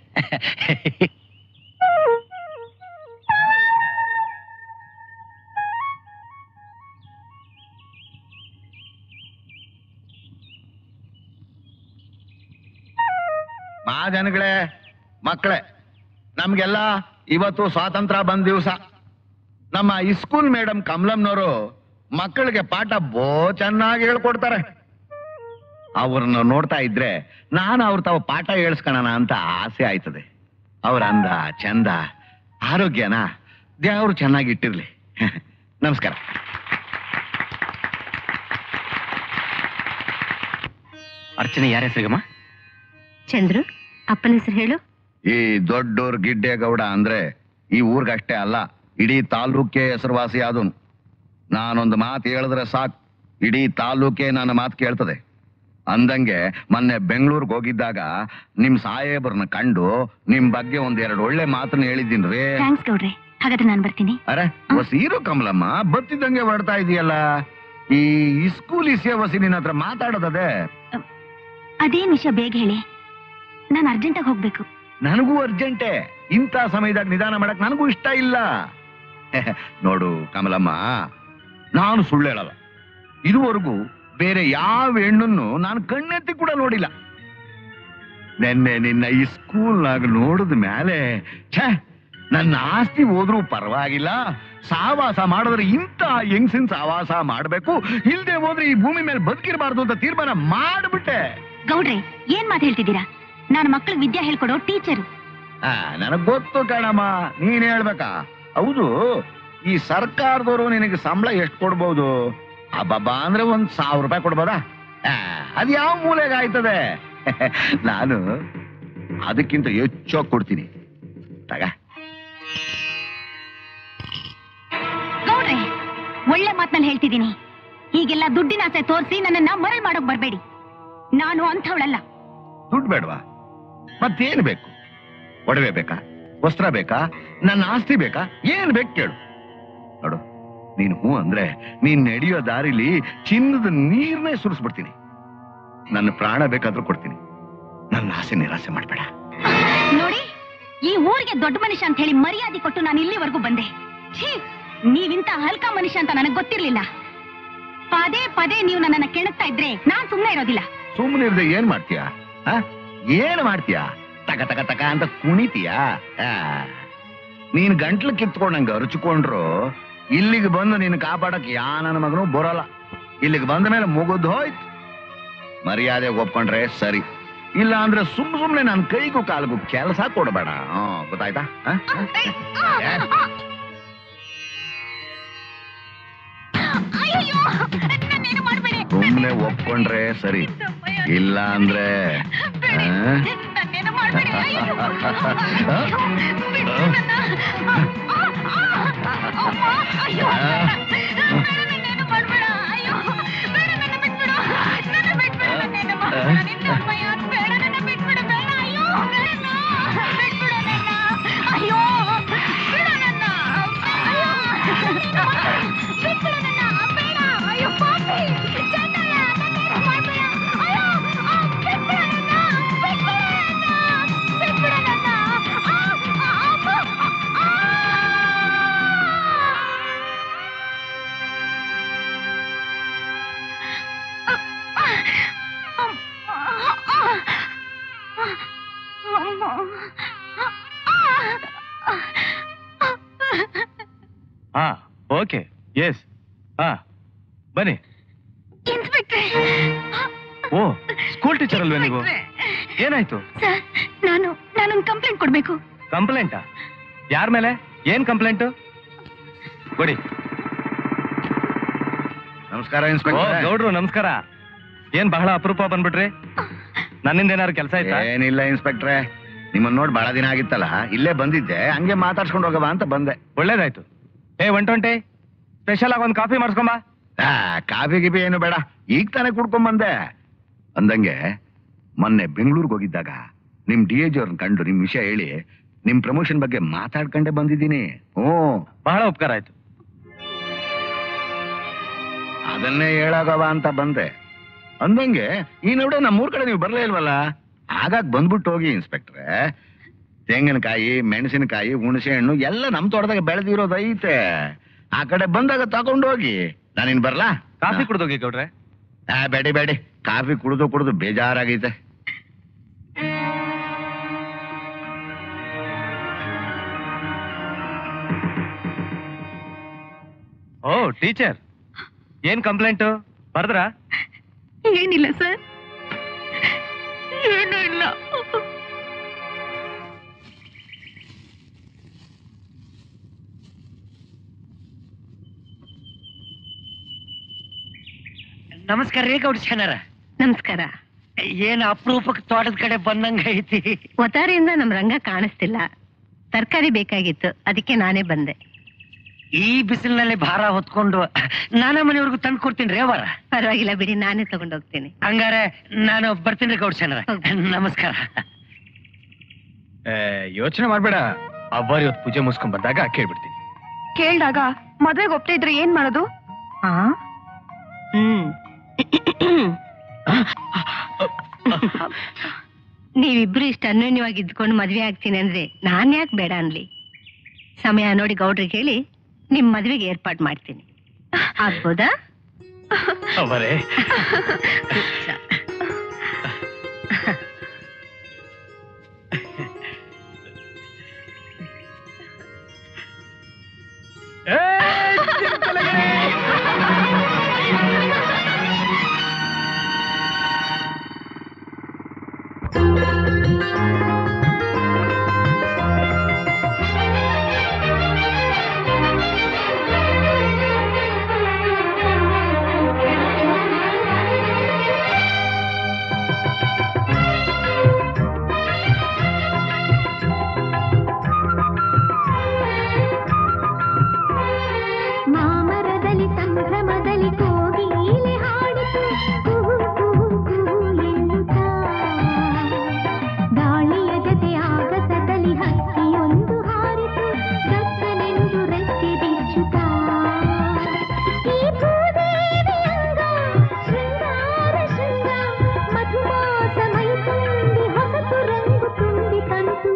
ಮಹಾಜನಗಳೇ ಮಕ್ಕಳೇ ನಮ್ಗೆಲ್ಲ ಇವತ್ತು ಸ್ವಾತಂತ್ರ್ಯ ಬಂದ ದಿವಸ ನಮ್ಮ ಇಸ್ಕೂಲ್ ಮೇಡಮ್ ಕಮಲಮ್ನವರು ಮಕ್ಕಳಿಗೆ ಪಾಠ ಬೋ ಚೆನ್ನಾಗಿ ಹೇಳ್ಕೊಡ್ತಾರೆ ಅವ್ರನ್ನ ನೋಡ್ತಾ ಇದ್ರೆ ನಾನು ಅವ್ರ ತಾವು ಪಾಠ ಹೇಳ್ಸ್ಕೊಳಣ ಅಂತ ಆಸೆ ಆಯ್ತದೆ ಅವ್ರ ಅಂದ ಚಂದ ಆರೋಗ್ಯನ ದೇವ್ರು ಚೆನ್ನಾಗಿ ಇಟ್ಟಿರ್ಲಿ ನಮಸ್ಕಾರ ಅರ್ಚನೆ ಯಾರ ಹೆಸರಿಗಮ್ಮ ಚಂದ್ರು ಅಪ್ಪನ ಹೆಸರು ಹೇಳು ಈ ದೊಡ್ಡೋರ್ ಗಿಡ್ಡೇಗೌಡ ಅಂದ್ರೆ ಈ ಊರ್ಗಷ್ಟೇ ಅಲ್ಲ ಇಡೀ ತಾಲೂಕೆ ಹೆಸರುವಾಸಿ ಆದನು ನಾನೊಂದು ಮಾತು ಹೇಳಿದ್ರೆ ಸಾಕು ಇಡೀ ತಾಲೂಕೆ ನನ್ನ ಮಾತು ಕೇಳ್ತದೆ ಅಂದಂಗೆ ಮೊನ್ನೆ ಬೆಂಗಳೂರಿಗೆ ಹೋಗಿದ್ದಾಗ ನಿಮ್ ಸಾಹೇಬ್ರನ್ನ ಕಂಡು ನಿಮ್ ಬಗ್ಗೆ ಒಂದೆರಡು ಒಳ್ಳೆ ಮಾತನ್ನ ಹೇಳಿದ್ದೀನ್ರಿ ಥ್ಯಾಂಕ್ಸ್ ಗೌಡ್ರೆ ಹಾಗಾದ್ರೆ ನಾನು ಬರ್ತೀನಿ ಅರೆ ವಸೀರು ಕಮಲಮ್ಮ ಬತ್ತಿದಂಗೆ ಹೊಡ್ತಾ ಇದೆಯಲ್ಲ ಈ ಇಸ್ಕೂಲ್ ಇಸಿಯ ವಸಿ ನಿನ್ನ ಹತ್ರ ಮಾತಾಡೋದದೆ ಅದೇನ್ ವಿಷಯ ಬೇಗ ಹೇಳಿ ನಾನು ಅರ್ಜೆಂಟಾಗಿ ಹೋಗ್ಬೇಕು ನನಗೂ ಅರ್ಜೆಂಟೆ ಇಂಥ ಸಮಯದಾಗ ನಿಧಾನ ಮಾಡಕ್ ನನಗೂ ಇಷ್ಟ ಇಲ್ಲ ನೋಡು ಕಮಲಮ್ಮ ನಾನು ಸುಳ್ಳು ಹೇಳಲ್ಲ ಇದುವರೆಗೂ ಬೇರೆ ಯಾವ ಹೆಣ್ಣನ್ನು ನಾನು ಕಣ್ಣೆತ್ತಿ ಕೂಡ ನೋಡಿಲ್ಲ ನೆನ್ನೆ ನಿನ್ನ ಈ ಸ್ಕೂಲ್ನಾಗ ನೋಡಿದ ಮೇಲೆ ಛೇ ನನ್ನ ಆಸ್ತಿ ಹೋದ್ರೂ ಪರವಾಗಿಲ್ಲ ಸಾವಾಸ ಮಾಡಿದ್ರೆ ಇಂಥ ಹೆಂಗ್ಸಿನ ಸಾವಾಸ ಮಾಡ್ಬೇಕು ಇಲ್ದೆ ಹೋದ್ರೆ ಈ ಭೂಮಿ ಮೇಲೆ ಬದುಕಿರಬಾರ್ದು ಅಂತ ತೀರ್ಮಾನ ಮಾಡ್ಬಿಟ್ಟೆ ಗೌಡ್ರೆ ಏನ್ ಮಾತು ಹೇಳ್ತಿದ್ದೀರಾ ನಾನು ಮಕ್ಳಿಗೆ ವಿದ್ಯೆ ಹೇಳ್ಕೊಡೋ ಟೀಚರು ಆ, ನನಗ್ ಗೊತ್ತು ಕಣಮ್ಮ ನೀನ್ ಹೇಳ್ಬೇಕಾ ಹೌದು ಈ ಸರ್ಕಾರದವರು ನಿನಗೆ ಸಂಬಳ ಎಷ್ಟು ಕೊಡ್ಬೋದು ಅಬ್ಬಬ್ಬಾ ಅಂದ್ರೆ ಒಂದ್ ಸಾವಿರ ರೂಪಾಯಿ ಕೊಡ್ಬೋದಾ ಆ, ಅದ್ ಯಾವ ಮೂಲೆಗೆ ಆಯ್ತದೆ ನಾನು ಅದಕ್ಕಿಂತ ಹೆಚ್ಚು ಕೊಡ್ತೀನಿ ತಗ ಗೌಡ್ರೆ ಒಳ್ಳೆ ಮಾತ್ನಲ್ಲಿ ಹೇಳ್ತಿದ್ದೀನಿ ಹೀಗೆಲ್ಲ ದುಡ್ಡಿನ ಆಸೆ ತೋರಿಸಿ ನನ್ನನ್ನ ಮರಳ್ ಮಾಡೋಕ್ ಬರ್ಬೇಡಿ ನಾನು ಅಂಥವಳಲ್ಲ ದುಡ್ಡು ಬೇಡವಾ ಮತ್ತೇನ್ ಬೇಕು ಒಡವೆ ಬೇಕಾ ವಸ್ತ್ರ ಬೇಕಾ ನನ್ನ ಆಸ್ತಿ ಬೇಕಾ ಏನ್ ಬೇಕು ಕೇಳು ನೋಡು ನೀನು ಹೂ ಅಂದ್ರೆ ನೀನ್ ನಡೆಯೋ ದಾರಿಲಿ ಚಿನ್ನದ ನೀರ್ನೇ ಸುರಿಸ್ಬಿಡ್ತೀನಿ ನನ್ನ ಪ್ರಾಣ ಬೇಕಾದ್ರೂ ಕೊಡ್ತೀನಿ ನನ್ನ ಆಸೆ ನಿರಾಸೆ ಮಾಡ್ಬೇಡ ನೋಡಿ ಈ ಊರಿಗೆ ದೊಡ್ಡ ಮನುಷ್ಯ ಅಂತ ಹೇಳಿ ಮರ್ಯಾದೆ ಕೊಟ್ಟು ನಾನು ಇಲ್ಲಿವರೆಗೂ ಬಂದೆ ಛೀ ನೀವಿಂತ ಹಲ್ಕ ಮನುಷ್ಯ ಅಂತ ನನಗೆ ಗೊತ್ತಿರ್ಲಿಲ್ಲ ಪದೇ ಪದೇ ನೀವು ನನ್ನನ್ನ ಕೆಣಕ್ತಾ ಇದ್ರೆ ನಾನ್ ಸುಮ್ನೆ ಇರೋದಿಲ್ಲ ಸುಮ್ಮನೆ ಇರ್ದೆ ಏನ್ ಮಾಡ್ತೀಯ ಆ? ಏನ್ ಮಾಡ್ತೀಯ ತಕ ತಕ ತಕ ಅಂತ ಕುಣಿತೀಯ ಆ. ನೀನ್ ಗಂಟ್ಲು ಕಿತ್ಕೊಂಡಂಗ ಅರ್ಚಿಕೊಂಡ್ರು ಇಲ್ಲಿಗೆ ಬಂದು ನೀನು ಕಾಪಾಡಕ್ ಯಾ ನನ್ನ ಮಗನು ಬರೋಲ್ಲ ಇಲ್ಲಿಗೆ ಬಂದ ಮೇಲೆ ಮುಗಿದು ಹೋಯ್ತು ಮರ್ಯಾದೆ ಒಪ್ಕೊಂಡ್ರೆ ಸರಿ ಇಲ್ಲ ಅಂದ್ರೆ ಸುಮ್ ಸುಮ್ನೆ ನನ್ ಕೈಗೂ ಕಾಲ್ಗೂ ಕೆಲಸ ಕೊಡಬೇಡ ಹ್ಮ್ ಗೊತ್ತಾಯ್ತಾ ಆ? ಆ? ಅಯ್ಯಯ್ಯೋ, ನನ್ನೇನು ಮಾಡ್ಬೇಡಿ. ಸುಮ್ನೆ ಒಪ್ಕೊಂಡ್ರೆ ಸರಿ ಇಲ್ಲ ಅಂದ್ರೆ ಆ? ನನ್ನೇನು ಮಾಡ್ಬೇಡಿ. ಅಯ್ಯಯ್ಯೋ. ಅಯ್ಯೋ, ಬಿಡು ನನ್ನ. ಅಮ್ಮ, ಅಯ್ಯೋ, ಬೇಡ, ನನ್ನೇನು ಮಾಡ್ಬೇಡ. ಅಯ್ಯೋ, ಬೇಡ, ನನ್ನ ಬಿಟ್ಬಿಡು. ನನ್ನ ಬಿಟ್ಬಿಡು, ನನ್ನೇನು ಮಾಡ್ಬೇಡ. ನಿನ್ನ ಅಮ್ಮಯ್ಯ, ಬೇಡ, ನನ್ನ ಬಿಟ್ಬಿಡು, ಬೇಡ. ಅಯ್ಯೋ, ಬೇಡ, ಬಿಟ್ಬಿಡು ನನ್ನ. ಅಯ್ಯೋ, ಬಿಡು ನನ್ನ. ಅಯ್ಯೋ, ಬಿಟ್ಬಿಡು ನನ್ನ. ಬೇಡ. ಅಯ್ಯೋ, ಪಾಪಿ. ಚಂಡಾಲ, ನನ್ನೇನು ಮಾಡ್ಬೇಡ. ಅಯ್ಯೋ, ಆ, ಬಿಟ್ಬಿಡು ನನ್ನ. ಬಿಟ್ಬಿಡು ನನ್ನ. ಬಿಟ್ಬಿಡು ನನ್ನ. ಆ, ಆ, ಅಮ್ಮ. ಆ. ಹಾ ಓಕೆ ಎಸ್ ಹಾ ಬನ್ನಿ ಇನ್ಸ್ಪೆಕ್ಟ್ರೆ ಓ ಸ್ಕೂಲ್ ಟೀಚರ್ ಅಲ್ವೇ ನೀವು ಏನಾಯ್ತು ಸರ್ ನಾನು ನಾನೊಂದು ಕಂಪ್ಲೇಂಟ್ ಕೊಡ್ಬೇಕು ಕಂಪ್ಲೇಂಟಾ ಯಾರ ಮೇಲೆ ಏನ್ ಕಂಪ್ಲೇಂಟು ಕೊಡಿ ನಮಸ್ಕಾರ ಓ ಇನ್ಸ್ಪೆಕ್ಟರ್ ಗೌಡ್ರು ನಮಸ್ಕಾರ ಏನ್ ಬಹಳ ಅಪರೂಪ ಬಂದ್ಬಿಟ್ರಿ ನನ್ನಿಂದ ಏನಾದ್ರು ಕೆಲಸ ಆಯ್ತಾ ಏನಿಲ್ಲ ಇನ್ಸ್ಪೆಕ್ಟ್ರೆ ನಿಮ್ಮನ್ನ ನೋಡಿ ಬಹಳ ದಿನ ಆಗಿತ್ತಲ್ಲ ಇಲ್ಲೇ ಬಂದಿದ್ದೆ ಹಂಗೆ ಮಾತಾಡ್ಸ್ಕೊಂಡು ಹೋಗವ ಅಂತ ಬಂದೆ ಒಳ್ಳೇದಾಯ್ತು ಏ ಒನ್ ಟ್ವೆಂಟಿ ಸ್ಪೆಷಲ್ ಆಗಿ ಒಂದು ಕಾಫಿ ಮಾಡಿಸ್ಕೊಂಬ ಆ, ಕಾಫಿ ಗಿಫಿ ಏನು ಬೇಡ ಈಗ ತಾನೇ ಕುಡ್ಕೊಂಡ್ ಬಂದೆ ಅಂದಂಗೆ ಮೊನ್ನೆ ಬೆಂಗಳೂರಿಗೆ ಹೋಗಿದ್ದಾಗ ನಿಮ್ ಡಿ ಎಜ್ ಅವ್ರನ್ನ ಕಂಡು ನಿಮ್ ವಿಷಯ ಹೇಳಿ ನಿಮ್ ಪ್ರಮೋಷನ್ ಬಗ್ಗೆ ಮಾತಾಡ್ಕೊಂಡೇ ಬಂದಿದ್ದೀನಿ ಹ್ಞೂ ಬಹಳ ಉಪಕಾರ ಆಯ್ತು ಅದನ್ನೇ ಹೇಳಾಗವ ಅಂತ ಬಂದೆ ಅಂದಂಗೆ ಈ ನಡುವೆ ನಮ್ಮೂರ್ ಕಡೆ ನೀವು ಬರ್ಲೇ ಇಲ್ವಲ್ಲ ಆಗಾಗ ಬಂದ್ಬಿಟ್ಟು ಹೋಗಿ ಇನ್ಸ್ಪೆಕ್ಟ್ರೆ ತೆಂಗಿನಕಾಯಿ ಮೆಣಸಿನಕಾಯಿ ಹುಣಸೆ ಹಣ್ಣು ಎಲ್ಲ ನಮ್ ತೋಟದಾಗ ಬೆಳೆದಿರೋದೈತೆ ಆ ಕಡೆ ಬಂದಾಗ ತಗೊಂಡು ಹೋಗಿ ನಾನಿನ್ ಬರ್ಲಾ ಕಾಫಿ ಕುಡ್ದೋಗಿ ಗೌಡ್ರೆ ಆ, ಬೇಡಿ ಬೇಡಿ ಕಾಫಿ ಕುಡಿದು ಕುಡಿದು ಬೇಜಾರಾಗೈತೆ ಓ ಟೀಚರ್ ಏನ್ ಕಂಪ್ಲೇಂಟು ಬರ್ದ್ರಾ ಏನಿಲ್ಲ ಸರ್ ಏನೂ ಇಲ್ಲ ನಮಸ್ಕಾರ ರೀ ಗೌಡ ಶನರ ನಮಸ್ಕಾರ ಏನ್ ಅಪರೂಪಕ್ಕೆ ತೋಟದ ಕಡೆ ಬಂದಂಗ ಐತಿ ಒತ್ತಾರೆಯಿಂದ ನಮ್ ರಂಗ ಕಾಣಿಸ್ತಿಲ್ಲ ತರಕಾರಿ ಬೇಕಾಗಿತ್ತು ಅದಕ್ಕೆ ನಾನೇ ಬಂದೆ ಈ ಬಿಸಿಲಿನಲ್ಲಿ ಭಾರ ಹೊತ್ಕೊಂಡು ನಾನೇ ಮನೆವರೆಗೂ ತಂದು ಕೊಡ್ತೀನಿ ರೀ ಅವರ ಪರವಾಗಿಲ್ಲ ಬಿಡಿ ನಾನೇ ತಗೊಂಡೋಗ್ತೀನಿ ಹಂಗಾರೆ ನಾನು ಬರ್ತೀನಿ ರೀ ಗೌಡ್ಸೇನರ ನಮಸ್ಕಾರ ಯೋಚನೆ ಮಾಡ್ಬೇಡ ಅವ್ವಾರು ಇವತ್ತು ಪೂಜೆ ಮುಗಿಸ್ಕೊಂಡ್ ಬಂದಾಗ ಕೇಳ್ಬಿಡ್ತೀನಿ ಕೇಳ್ದಾಗ ಮದ್ವೆಗೆ ಒಪ್ತಾ ಇದ್ರೆ ಏನ್ ಮಾಡೋದು ಹ್ಮ್ ನೀವಿಬ್ರು ಇಷ್ಟ ಅನ್ಯೋನ್ಯವಾಗಿ ಇದ್ಕೊಂಡು ಮದ್ವೆ ಆಗ್ತೀನಿ ಅಂದ್ರೆ ನಾನ್ ಯಾಕೆ ಬೇಡ ಅನ್ಲಿ ಸಮಯ ನೋಡಿ ಗೌಡ್ರಿಗೆ ಹೇಳಿ ನಿಮ್ ಮದ್ವೆಗೆ ಏರ್ಪಾಟ್ ಮಾಡ್ತೀನಿ ಆಗ್ಬೋದಾ ಅವರೇ ಮಾಮರದಲ್ಲಿ ಸಂಭ್ರಮದಲ್ಲಿ ಕೋಗಿಲೆ ಹಾಡಿತು ಕುಹು ಕುಹು ಕುಹು ಎನ್ನುತ್ತಾ ಗಾಳಿಯ ಜೊತೆ ಆಗಸದಲ್ಲಿ ಹಕ್ಕಿಯೊಂದು ಹಾರಿತು ಗಕ್ಕನೆಂದು ರೆಕ್ಕೆ ಬಿಚ್ಚುತ್ತಾ ಈ ಭೂದೇವಿ ಅಂಗ ಶೃಂಗಾರ ಶೃಂಗ ಮಧುಮಾಸ ಮೈ ತುಂಬಿ ಹೊಸತು ರಂಗು ತುಂಬಿ ತಂತು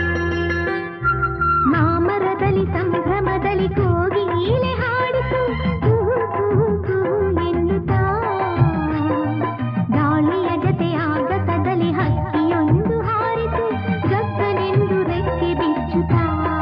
ಮಾಮರದಲ್ಲಿ ಸಂಭ್ರಮದಲ್ಲಿ ಕೋಗಿಲೆ ಹಾಡಿತು ಕುಹು ಕುಹು ಕುಹು ಎನ್ನುತ್ತಾ ಗಾಳಿಯ ಜೊತೆ ಆಗಸದಲ್ಲಿ ಹಕ್ಕಿಯೊಂದು ಹಾರಿತು ಗಕ್ಕನೆಂದು ರೆಕ್ಕೆ ಬಿಚ್ಚುತ್ತಾ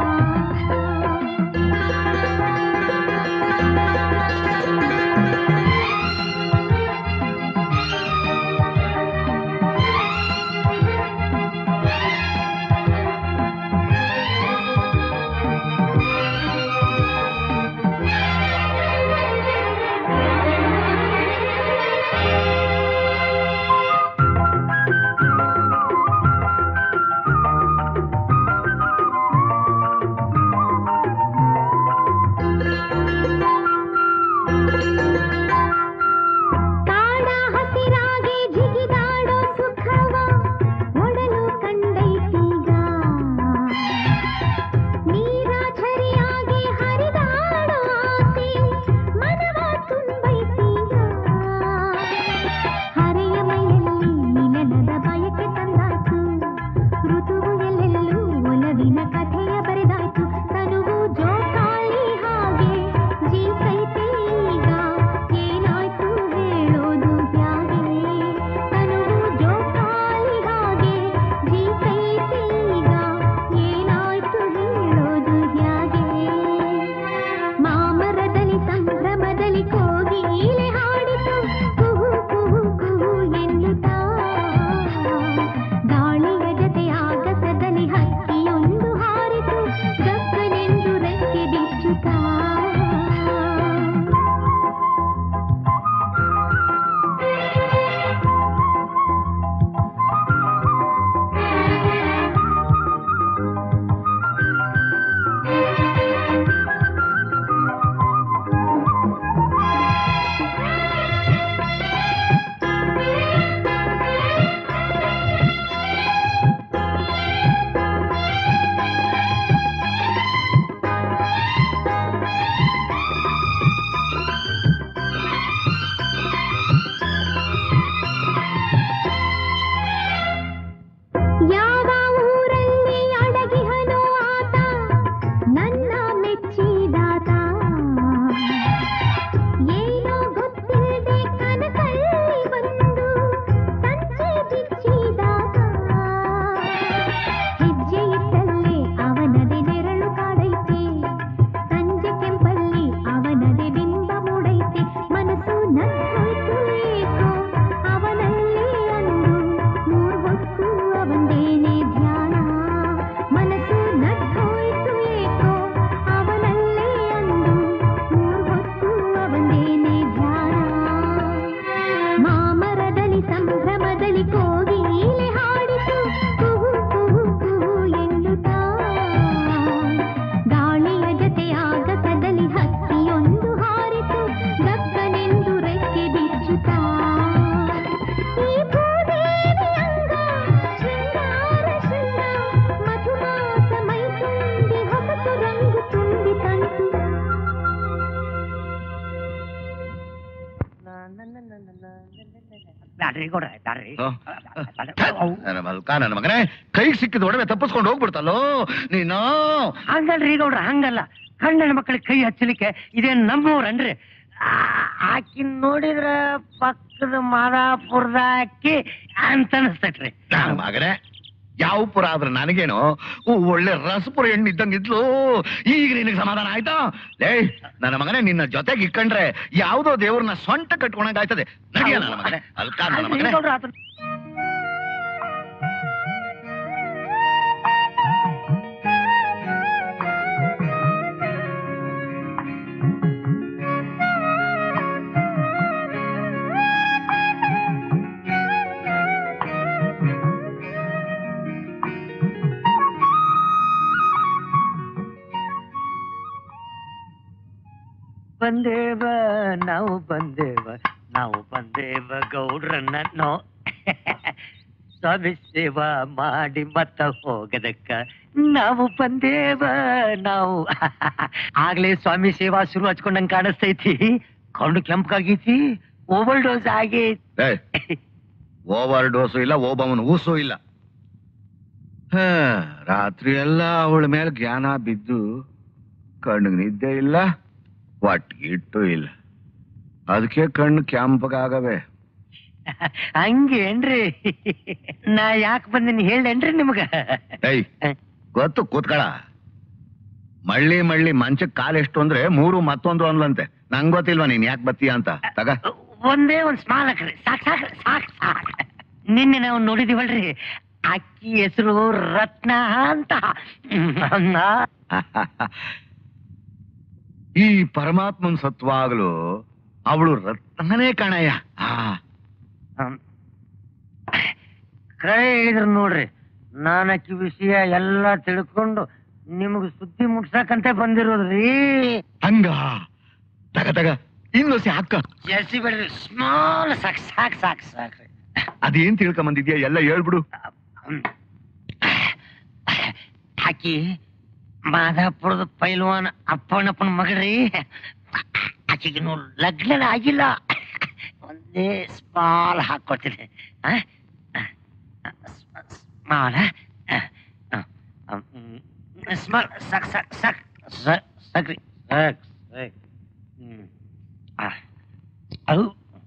ಕಾಡ ಹಸಿರಾಗಿ ಜಿಗಿದಾಡೋ ಸುಖವ ಒಡಲು ಕಂಡೈತೀಗ ನೀರ ಝರಿಯಾಗಿ ಹರಿದಾಡೋ ಆಸೆ ಮನವ ತುಂಬೈತೀಗ ಹರೆಯ ಮೈಯಲ್ಲಿ ಮಿಲನದ ಬಯಕೆ ತಂದಾಯ್ತು ಋತುವು ಎಲ್ಲೆಲ್ಲೂ ಒಲವಿನ ಕಥೆಯ ಬರೆದಾಯ್ತು ತನುವು ಜೋಕಾಲಿ ಹಾಗೆ ಜೀತೈತೆ ಈಗ ಏನಾಯ್ತು ಹೇಳೋದು ಹ್ಯಾಗೆ ತನುವು ಜೋಕಾಲಿ ಹಾಗೆ ಜೀತೈತೆ ಈಗ ಏನಾಯ್ತು ಹೇಳೋದು ಹ್ಯಾಗೆ ಮಾಮರದಲ್ಲಿ ಸಂಭ್ರಮದಲ್ಲಿ ಕೋಗಿಲೆ ಹಾಡಿತು ಕುಹು ಕುಹು ಕುಹು ಎನ್ನುತ್ತಾ ಗಾಳಿಯ ಜೊತೆ ಆಗಸದಲ್ಲಿ ಹಕ್ಕಿಯೊಂದು ಹಾರಿತು ಬ್ಯಾಡ್ರಿ ಗೌಡ್ರ ಬ್ಯಾಡ್ರಿ ನನ್ನ ಮಲ್ಕ ನನ್ನ ಮಗನೇ ಕೈಗೆ ಸಿಕ್ಕಿದ ಒಡವೆ ತಪ್ಪಿಸ್ಕೊಂಡು ಹೋಗ್ಬಿಡ್ತಲ್ಲೋ ನೀನು ಹಂಗಲ್ರಿ ಗೌಡ್ರ ಹಂಗಲ್ಲ ಕಣ್ಣನ ಮಕ್ಕಳಿಗೆ ಕೈ ಹಚ್ಚಲಿಕ್ಕೆ ಇದೇ ನಮ್ಮೂರನ್ರಿ ಆಕಿನ್ ನೋಡಿದ್ರ ಪಕ್ಕದ ಮಾದಾಪುರದ ಅಕ್ಕಿ ಅಂತ ಅನಿಸ್ತೈತ್ರಿ ನನ್ನ ಮಗನೇ ಯಾವ ಪುರ ಆದ್ರೆ ನನಗೇನು ಓ, ಒಳ್ಳೆ ರಸಪುರ ಹೆಣ್ಣು ಇದ್ದಂಗಿದ್ಲು ಈಗ ನಿನಗೆ ಸಮಾಧಾನ ಆಯ್ತಾ ಲೇ ನನ್ನ ಮಗನೇ ನಿನ್ನ ಜೊತೆಗೆ ಇಕ್ಕಂಡ್ರೆ ಯಾವ್ದೋ ದೇವ್ರನ್ನ ಸೊಂಟ ಕಟ್ಕೊಂಡಂಗ್ ಆಯ್ತದೆ ನಡಿಯ ನನ್ನ ಮಗನೇ ಅಲ್ಕ ನನ್ನ ಮಗನೇ ಗೌಡ್ರ ಆತ ಬಂದೇವ ನಾವು ಬಂದೇವ ನಾವು ಬಂದೇವ ಗೌಡ್ರನ್ನ ನೋ ಸ್ವಾಮಿ ಸೇವಾ ಮಾಡಿ ಮತ್ತ ಹೋಗದಕ್ಕ ನಾವು ಬಂದೇವ ನಾವು ಆಗ್ಲೇ ಸ್ವಾಮಿ ಸೇವಾ ಶುರು ಹಚ್ಕೊಂಡಂಗ್ ಕಾಣಿಸ್ತೈತಿ ಕೊಂಡು ಕೆಂಪಗಾಗೈತಿ ಓವರ್ ಡೋಸ್ ಆಗೈತಿ ಓವರ್ ಡೋಸು ಇಲ್ಲ ಓಬಮ್ಮನ ಊಸು ಇಲ್ಲ ಹ, ರಾತ್ರಿ ಎಲ್ಲ ಅವಳ ಮೇಲೆ ಜ್ಞಾನ ಬಿದ್ದು ಕಣ್ಣಿಗೆ ನಿದ್ದೆ ಇಲ್ಲ ಒಟ್ಟಿಗಿಟ್ಟು ಇಲ್ಲ ಅದಕ್ಕೆ ಕಣ್ಣು ಕೆಂಪಗಾಗವೆ ಹಂಗೇನ್ರಿ ನಾ ಯಾಕೆ ಬಂದಿನಿ ಹೇಳೇನ್ರಿ ನಿಮ್ಗ ಏಯ್ ಗೊತ್ತು ಕೂತ್ಕಳ ಮಳ್ಳಿ ಮಳ್ಳಿ ಮಂಚಕ್ ಕಾಲೆಷ್ಟು ಅಂದ್ರೆ ಮೂರು ಮತ್ತೊಂದು ಅನ್ಲಂತೆ ನಂಗ್ ಗೊತ್ತಿಲ್ವಾ ನೀನ್ ಯಾಕೆ ಬತ್ತೀಯ ಅಂತ ತಗ ಒಂದೇ ಒಂದ್ ಸ್ಮಾಲ್ ಹಾಕ್ರಿ ಸಾಕ್ ಸಾಕ್ ಸಾಕ್ ಸಾಕ್ ನಿನ್ನೆ ನಾವು ನೋಡಿದೀವಲ್ರಿ ಅಕ್ಕಿ ಹೆಸರು ರತ್ನ ಅಂತ ಹ್ಮ್, ಈ ಪರಮಾತ್ಮನ್ ಸತ್ವಾಗ್ಲು ಅವಳು ರತ್ನನೇ ಕಣಯ್ಯ ಆ ಹ್ಮ್. ಕರೆ ಹೇಳಿದ್ರು ನೋಡ್ರಿ ನಾನು ಅಕ್ಕಿ ವಿಷಯ ಎಲ್ಲ ತಿಳ್ಕೊಂಡು ನಿಮ್ಗ್ ಸುದ್ದಿ ಮುಟ್ಸಕಂತ ಬಂದಿರೋದ್ರಿ ಹಂಗ ತಗ ತಗ ಇನ್ನು ಹಾಕ ಜಾಸ್ತಿ ಬೇಡ್ರಿ ಸ್ಮಾಲ್ ಸಾಕ್ ಸಾಕ್ ಸಾಕ್ ಸಾಕ್ರಿ ಅದೇನ್ ತಿಳ್ಕೊಂಬಂದಿದ್ಯಾ ಎಲ್ಲ ಹೇಳ್ಬಿಡು ಹ್ಮ್. ಆಕಿ ಮಾದಾಪುರದ ಪೈಲ್ವಾನ್ ಅಪ್ಪನಪ್ಪನ ಮಗಳ್ರಿ ಆಕಿಗೆ ನೋಡ್ ಲಗ್ನ ಆಗಿಲ್ಲ ಒಂದೇ ಸ್ಮಾಲ್ ಹಾಕೊಡ್ತೀನಿ ಸ್ಮಾಲ್ ಸ್ಮಾಲ್ ಸಾಕ್ ಸಾಕ್ ಸಾಕ್ ಸಾಕ್ ಸಾಕ್ರಿ ಸಾಕ್ ಸಾಕ್ ಹ್ಮ್ ಆ. ಔ.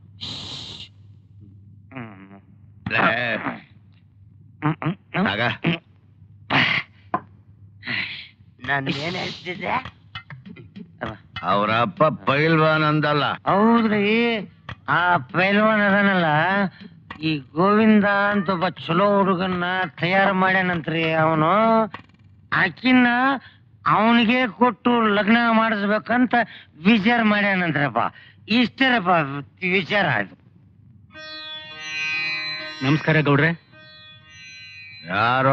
ಹ್ಮ್. ಲೇ, ಹ್ಮ್, ಹ್ಮ್, ಹ್ಮ್. ತಗ ನಾನು ಏನ್ ಹೇಳ್ತಿದ್ದೆ ಅವರಪ್ಪ ಪೈಲ್ವಾನ್ ಅಂದಲ್ಲ ಹೌದ್ರಿ ಆ ಪೈಲ್ವಾನ್ ಅದನಲ್ಲ ಈ ಗೋವಿಂದ ಅಂತ ಒಬ್ಬ ಚಲೋ ಹುಡುಗನ್ನ ತಯಾರು ಮಾಡ್ಯಾನಂತ್ರಿ ಅವನು ಆಕಿನ ಅವನಿಗೆ ಕೊಟ್ಟು ಲಗ್ನ ಮಾಡಿಸ್ಬೇಕಂತ ವಿಚಾರ ಮಾಡ್ಯಾನಂತ್ರಪ್ಪ ಇಷ್ಟೇರಪ್ಪ ವಿಚಾರ ಅದು ನಮಸ್ಕಾರ ಗೌಡ್ರೆ ಯಾರು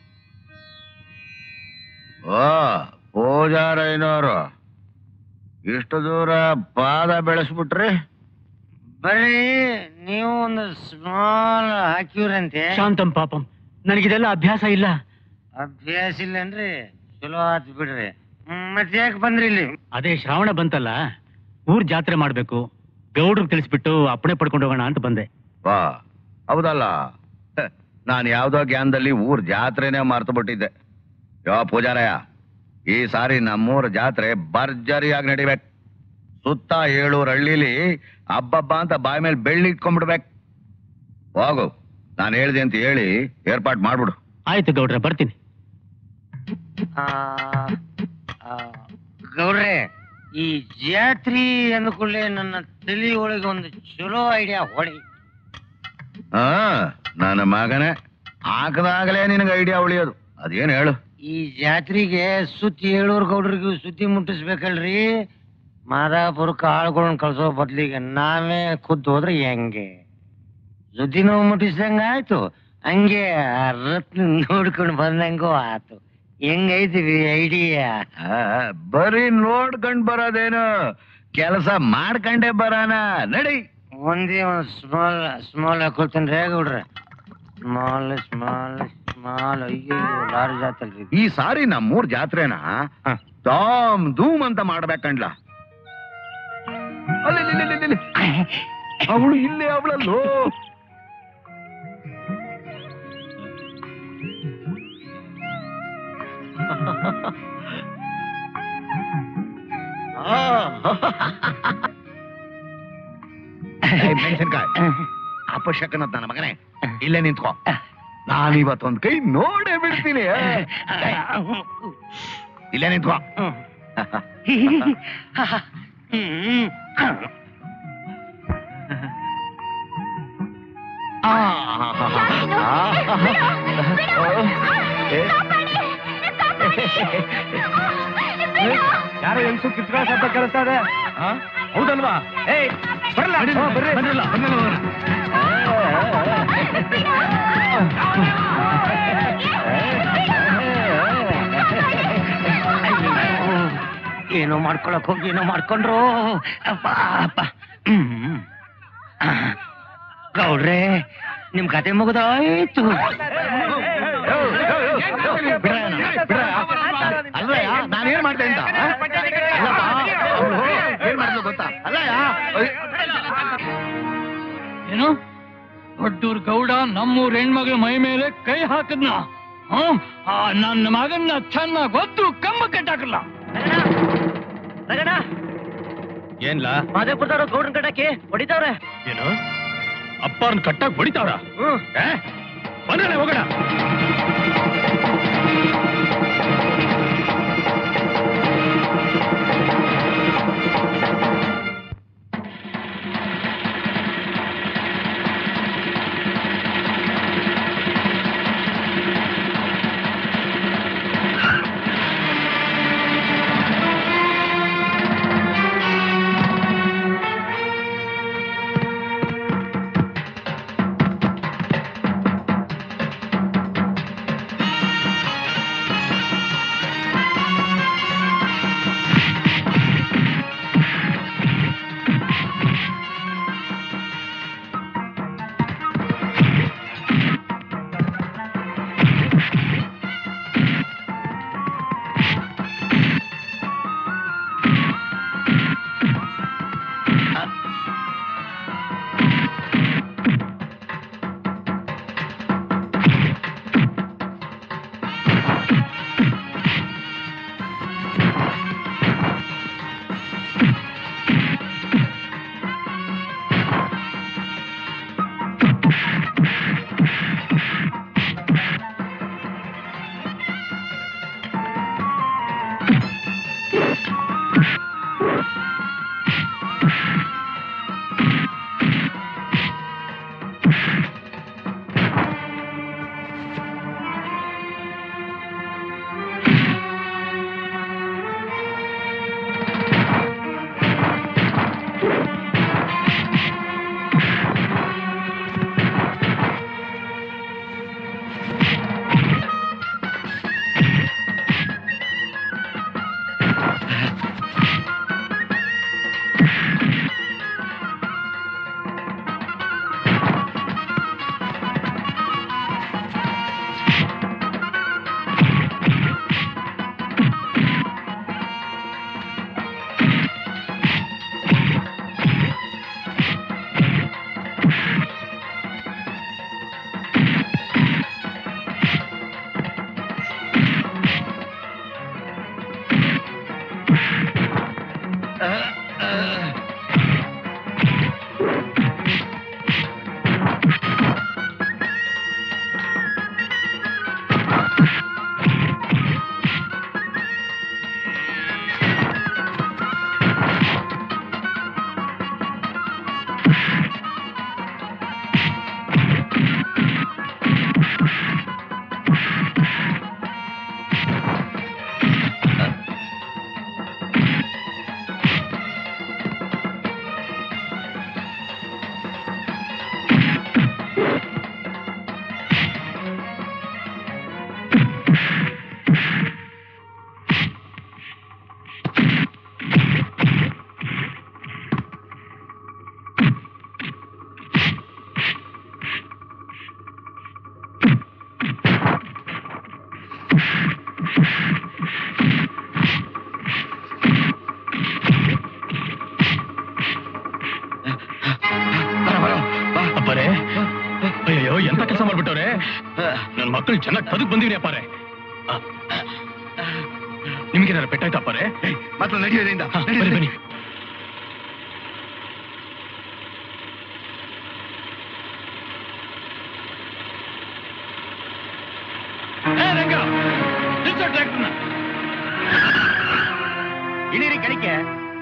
ಓ ಪೂಜಾರಯ್ಯನವರು ಇಷ್ಟು ದೂರ ಪಾದ ಬೆಳೆಸ್ಬಿಟ್ರಿ ಬರ್ರಿ ನೀವು ಒಂದು ಸ್ಮಾಲ್ ಹಾಕಿವ್ರಂತೆ ಶಾಂತಂ ಪಾಪಂ ನನಗಿದೆಲ್ಲ ಅಭ್ಯಾಸ ಇಲ್ಲ ಅಭ್ಯಾಸ ಇಲ್ಲನ್ರಿ ಚಲೋ ಆತ್ ಬಿಡ್ರಿ ಹ್ಮ್, ಮತ್ ಯಾಕೆ ಬಂದ್ರಿ ಇಲ್ಲಿ ಅದೇ ಶ್ರಾವಣ ಬಂತಲ್ಲ ಊರ್ ಜಾತ್ರೆ ಮಾಡ್ಬೇಕು ಗೌಡ್ರಿಗೆ ತಿಳಿಸ್ಬಿಟ್ಟು ಅಪ್ಪಣೆ ಪಡ್ಕೊಂಡು ಹೋಗೋಣ ಅಂತ ಬಂದೆ ವಾ ಹೌದಲ್ಲ ಹ, ನಾನು ಯಾವ್ದೋ ಜ್ಞಾನದಲ್ಲಿ ಊರ್ ಜಾತ್ರೆನೇ ಮರ್ತು ಬಿಟ್ಟಿದ್ದೆ ಯೋ ಪೂಜಾರಯ್ಯ ಈ ಸಾರಿ ನಮ್ಮೂರ ಜಾತ್ರೆ ಭರ್ಜರಿಯಾಗಿ ನಡಿಬೇಕು ಸುತ್ತ ಏಳೂರ್ ಹಳ್ಳಿಲಿ ಹಬ್ಬಬ್ಬ ಅಂತ ಬಾಯಿ ಮೇಲೆ ಬೆಳ್ಳಿ ಇಟ್ಕೊಂಡ್ಬಿಡ್ಬೇಕು ಹೋಗು ನಾನು ಹೇಳ್ದೆ ಅಂತ ಹೇಳಿ ಏರ್ಪಾಟ್ ಮಾಡ್ಬಿಡು ಆಯ್ತು ಗೌಡ್ರೆ ಬರ್ತೀನಿ ಆ, ಆ, ಗೌಡ್ರೆ ಈ ಜಾತ್ರಿ ಅಂದ್ಕೊಳ್ಳೆ ನನ್ನ ತಲೆ ಒಳಗೆ ಒಂದು ಚಲೋ ಐಡಿಯಾ ಹೊಡಿ ಹಾ ನನ್ನ ಮಗನೇ ಹಾಕದಾಗಲೇ ನಿನಗೆ ಐಡಿಯಾ ಉಳಿಯೋದು ಅದೇನು ಹೇಳು ಈ ಜಾತ್ರೆಗೆ ಸುತ್ತಿ ಏಳೂರು ಗೌಡ್ರಿಗೂ ಸುದ್ದಿ ಮುಟ್ಟಿಸ್ಬೇಕಲ್ರಿ ಮಾದಾಪುರಕ್ಕೆ ಆಳ್ಗಳನ್ನ ಕಳ್ಸೋ ಬದ್ಲಿಗೆ ನಾವೇ ಖುದ್ದು ಹೋದ್ರೆ ಹೆಂಗೆ ಸುದ್ದಿನೂ ಮುಟ್ಟಿಸ್ದಂಗ ಆಯ್ತು ಹಂಗೆ ಆ ರತ್ನ ನೋಡ್ಕೊಂಡು ಬಂದಂಗೂ ಆತು ಹೆಂಗೈತಿ ಐಡಿಯಾ ಆ, ಬರೀ ನೋಡ್ಕೊಂಡ್ ಬರೋದೇನು ಕೆಲಸ ಮಾಡ್ಕೊಂಡೇ ಬರೋಣ ನಡಿ ಒಂದೇ ಒಂದು ಸ್ಮಾಲ್ ಸ್ಮಾಲ್ ಹಾಕೊಳ್ತೇನೆ ರೇ ಗೌಡ್ರೆ ಸ್ಮಾಲ್ ಸ್ಮಾಲ್ ಸ್ಮಾಲ್ ಅಯ್ಯೋ ಲಾರ್ಜ್ ಆತಲ್ರಿ ಈ ಸಾರಿ ನಮ್ಮೂರ್ ಜಾತ್ರೆನ ಧಾಮ್ ಧೂಮ್ ಅಂತ ಮಾಡ್ಬೇಕಂಡ್ಲ ಅವಳು ಇಲ್ಲೇ ಅವಳಲ್ಲೋ ಮೆಣಸಿನ್ಕಾಯಿ ಅಪಶಕನದ ನನ್ನ ಮಗನೇ ಇಲ್ಲೇ ನಿಂತ್ಕೋ ನಾನಿವತ್ತೊಂದ್ ಕೈ ನೋಡೇ ಬಿಡ್ತೀನಿ ಆ. ಇಲ್ಲೇ ನಿಂತ್ಕೋ ಆ, ಯಾರೋ ಹೆಂಗ್ಸು ಕಿತ್ಕೊಳ್ಳೋ ಶಬ್ದ ಕೇಳಿಸ್ತಾ ಇದೆ ಹೌದಲ್ವಾ ಏಯ್ ಬರಲ್ಲ ಬರ್ರಿ ಏನೋ ಮಾಡ್ಕೊಳಕ್ ಹೋಗಿ ಏನೋ ಮಾಡ್ಕೊಂಡ್ರು ಅಪ್ಪ ಅಪ್ಪ ಹ್ಮ್. ಆ, ಗೌಡ್ರೆ ನಿಮ್ ಕತೆ ಮುಗಿದಾಯ್ತು ಅಲ್ಲಯ್ಯ ನಾನೇನ್ ಮಾಡ್ದೆ ಅಂತ ಆ? ಅಲ್ಲಪ್ಪ, ಅವ್ನು ಏನ್ ಮಾಡಿದ್ಲು ಗೊತ್ತಾ ಅಲ್ಲಯ್ಯ ಏನು ದೊಡ್ಡೂರ್ ಗೌಡ ನಮ್ಮೂರ್ ಹೆಣ್ಮಗಳ ಮೈ ಮೇಲೆ ಕೈ ಹಾಕದ್ನ ಹ್ಮ್ ಆ ನನ್ನ ಮಗನ್ನ ಚೆನ್ನಾಗ್ ಗೊತ್ತು ಕಮ್ಮ ಕಟ್ಟಾಕಲ್ಲ ಏನ್ಲಾ ಮಾದೇಪುರದವ್ರು ಗೌಡನ್ ಕಟ್ಟಕ್ಕೆ ಹೊಡಿತಾವ್ರೆ ಏನು ಅಪ್ಪರ್ನ ಕಟ್ಟಾಕ್ ಹೊಡಿತಾವ್ರ ಬಂದ್ರೆ ಹೋಗೋಣ ಅಪ್ಪರೇ ಅಯ್ಯೋ ಎಂತ ಕೆಲಸ ಮಾಡ್ಬಿಟ್ಟವ್ರೆ ನನ್ ಮಕ್ಕಳು ಚೆನ್ನಾಗಿ ಬದುಕ್ ಬಂದಿರಿ ಅಪ್ಪಾರೆ ನಿಮ್ಗೇನಾರ ಪೆಟ್ಟಾಯ್ತಪ್ಪರೇ ಮತ್ತೆ ನಡೆಯೋದ್ರಿಂದ ಬನ್ನಿ ಬನ್ನಿ ಏ, ರಂಗ, ನಿಲ್ಸು ಟ್ರ್ಯಾಕ್ಟರ್ನ. ಇಳಿರಿ ಕಳಿಕೆ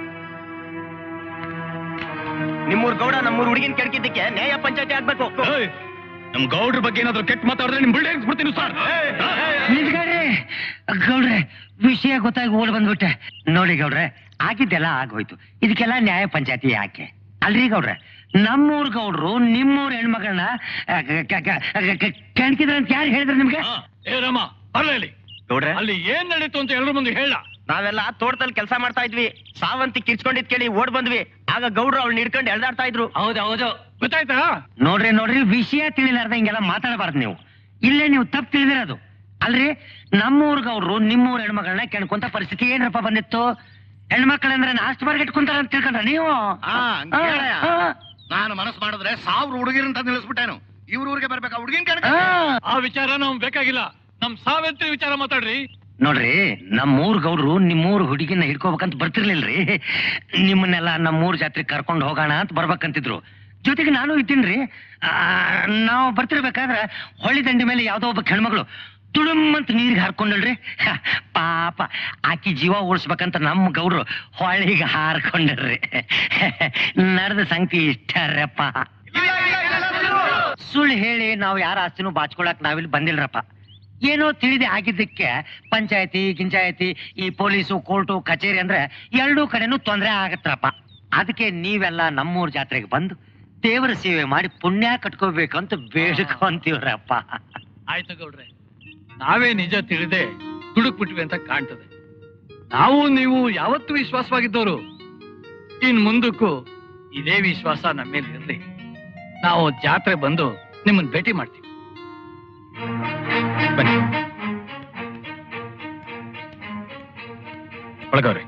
ನಿಮ್ಮೂರ್ ಗೌಡ ನಮ್ಮೂರ್ ಹುಡುಗಿನ ಕೆಡ್ಕಿದ್ದಕ್ಕೆ ನ್ಯಾಯ ಪಂಚಾಯತಿ ಆಗ್ಬೇಕು ಏಯ್, ನಮ್ ಗೌಡ್ರ ಬಗ್ಗೆ ಏನಾದ್ರು ಕೆಟ್ಟ ಮಾತಾಡಿದ್ರೆ ನಿಮ್ ಬಿಲ್ಡಿಂಗ್ ಬಿಡ್ತೀನಿ ಸರ್ ನಿಂತ್ಕೊಳ್ರಿ ಗೌಡ್ರೆ ವಿಷಯ ಗೊತ್ತಾಗಿ ಓಡ್ ಬಂದ್ಬಿಟ್ಟೆ ನೋಡಿ ಗೌಡ್ರೆ ಆಗಿದ್ದೆಲ್ಲ ಆಗೋಯ್ತು ಇದಕ್ಕೆಲ್ಲ ನ್ಯಾಯ ಪಂಚಾಯತಿ ಯಾಕೆ ಅಲ್ರಿ ಗೌಡ್ರೆ ನಮ್ಮೂರ್ ಗೌಡ್ರು ನಿಮ್ಮೂರ್ ಹೆಣ್ಮಗಳನ್ನ ಕೆಣಕಿದ್ರ ಅಂತ ಯಾರು ಹೇಳಿದ್ರು ನಿಮ್ಗೆ ಹಾ, ಏ ರಾಮ ಅಲ್ಲ ಇಲ್ಲಿ ಗೌಡ್ರೆ ಅಲ್ಲಿ ಏನ್ ನಡೀತು ಅಂತ ಎಲ್ರ ಮುಂದೆ ಹೇಳ ನಾವೆಲ್ಲ ತೋಟದಲ್ಲಿ ಕೆಲಸ ಮಾಡ್ತಾ ಇದ್ವಿ ಸಾವಂತಿ ಕಿರ್ಚ್ಕೊಂಡಿದ್ ಕೇಳಿ ಓಡ್ ಬಂದ್ವಿ ಆಗ ಗೌಡ್ರು ಅವಳು ಹಿಡ್ಕೊಂಡು ಎಳ್ದಾಡ್ತಾ ಇದ್ರು ಹೌದು ಹೌದು ಗೊತ್ತಾಯ್ತಾ ನೋಡ್ರಿ ನೋಡ್ರಿ ವಿಷಯ ತಿಳಿಲಾರ್ದ ಹಿಂಗೆಲ್ಲ ಮಾತಾಡಬಾರ್ದು ನೀವು ಇಲ್ಲೇ ನೀವು ತಪ್ಪು ತಿಳಿದಿರೋದು ಅಲ್ರಿ ನಮ್ಮೂರ್ ಗೌಡ್ರು ನಿಮ್ಮೂರ್ ಹೆಣ್ಮಗಳನ್ನ ಕೆಣ್ಕೊಂತ ಪರಿಸ್ಥಿತಿ ಏನ್ರಪ್ಪ ಬಂದಿತ್ತು ಹೆಣ್ಮಕ್ಳಂದ್ರೆ ನಾಸ್ಟ್ ಬಾರ್ಗೆಟ್ ಕುಂತಾರ ಅಂತ ತಿಳ್ಕೊಂಡ್ರ ನೀವು ಆ, ಹಂಗೆ ಹೇಳಯ್ಯ. ಆ, ನಾನು ಮನಸ್ಸು ಮಾಡಿದ್ರೆ ಸಾವಿರ ಹುಡುಗಿರಂತ ನಿಲ್ಲಿಸ್ಬಿಟ್ಟೇನು ಇವ್ರ ಊರಿಗೆ ಬರ್ಬೇಕಾ ಹುಡುಗಿನ ಕಣಕ ಆ. ಆ ವಿಚಾರ ನಮ್ಗೆ ಬೇಕಾಗಿಲ್ಲ ನಮ್ ಸಾವಿತ್ರಿ ವಿಚಾರ ಮಾತಾಡ್ರಿ ನೋಡ್ರಿ ನಮ್ಮೂರ್ ಗೌಡ್ರು ನಿಮ್ಮೂರ್ ಹುಡುಗಿನ ಹಿಡ್ಕೋಬೇಕಂತ ಬರ್ತಿರ್ಲಿಲ್ರಿ ನಿಮ್ಮನ್ನೆಲ್ಲ ನಮ್ಮೂರ್ ಜಾತ್ರೆ ಕರ್ಕೊಂಡು ಹೋಗೋಣ ಅಂತ ಬರ್ಬೇಕಂತಿದ್ರು ಜೊತೆಗೆ ನಾನು ಇದ್ದೀನ್ರಿ ಆ, ನಾವು ಬರ್ತಿರ್ಬೇಕಾದ್ರೆ ಹೊಳಿ ದಂಡಿ ಮೇಲೆ ಯಾವ್ದೋ ಒಬ್ಬ ಹೆಣ್ಮಗಳು ತುಳುಮ್ ಅಂತ ನೀರಿಗೆ ಹಾರ್ಕೊಂಡಳ್ರಿ ಹ, ಪಾಪ ಆಕಿ ಜೀವ ಉಳಿಸ್ಬೇಕಂತ ನಮ್ಮ ಗೌಡ್ರು ಹೊಳಿಗೆ ಹಾರ್ಕೊಂಡ್ರಿ ನಡೆದ ಸಂಗತಿ ಇಷ್ಟರಪ್ಪ ಸುಳ್ಳು ಹೇಳಿ ನಾವು ಯಾರ ಆಸ್ತಿನೂ ಬಾಚ್ಕೊಳಕ್ ನಾವಿಲ್ಲಿ ಬಂದಿಲ್ರಪ್ಪ ಏನೋ ತಿಳಿದೆ ಆಗಿದ್ದಕ್ಕೆ ಪಂಚಾಯತಿ ಗಿಂಚಾಯತಿ ಈ ಪೊಲೀಸು ಕೋರ್ಟು ಕಚೇರಿ ಅಂದ್ರೆ ಎರಡೂ ಕಡೆನೂ ತೊಂದರೆ ಆಗತ್ರಪ್ಪ ಅದಕ್ಕೆ ನೀವೆಲ್ಲ ನಮ್ಮೂರ್ ಜಾತ್ರೆಗೆ ಬಂದು ದೇವರ ಸೇವೆ ಮಾಡಿ ಪುಣ್ಯ ಕಟ್ಕೋಬೇಕಂತ ಬೇಡ್ಕೊಂತೀವ್ರಪ್ಪ ಆಯ್ತು ಗೌಡ್ರೆ ನಾವೇ ನಿಜ ತಿಳಿದೆ ದುಡುಕ್ಬಿಟ್ವಿ ಅಂತ ಕಾಣ್ತದೆ ನಾವು ನೀವು ಯಾವತ್ತೂ ವಿಶ್ವಾಸವಾಗಿದ್ದವರು ಇನ್ ಮುಂದಕ್ಕೂ ಇದೇ ವಿಶ್ವಾಸ ನಮ್ಮ ಮೇಲೆ ಇರ್ಲಿ ನಾವು ಜಾತ್ರೆ ಬಂದು ನಿಮ್ಮನ್ನ ಭೇಟಿ ಮಾಡ್ತೀವಿ ಬನ್ನಿ ಒಳಗವ್ರಿ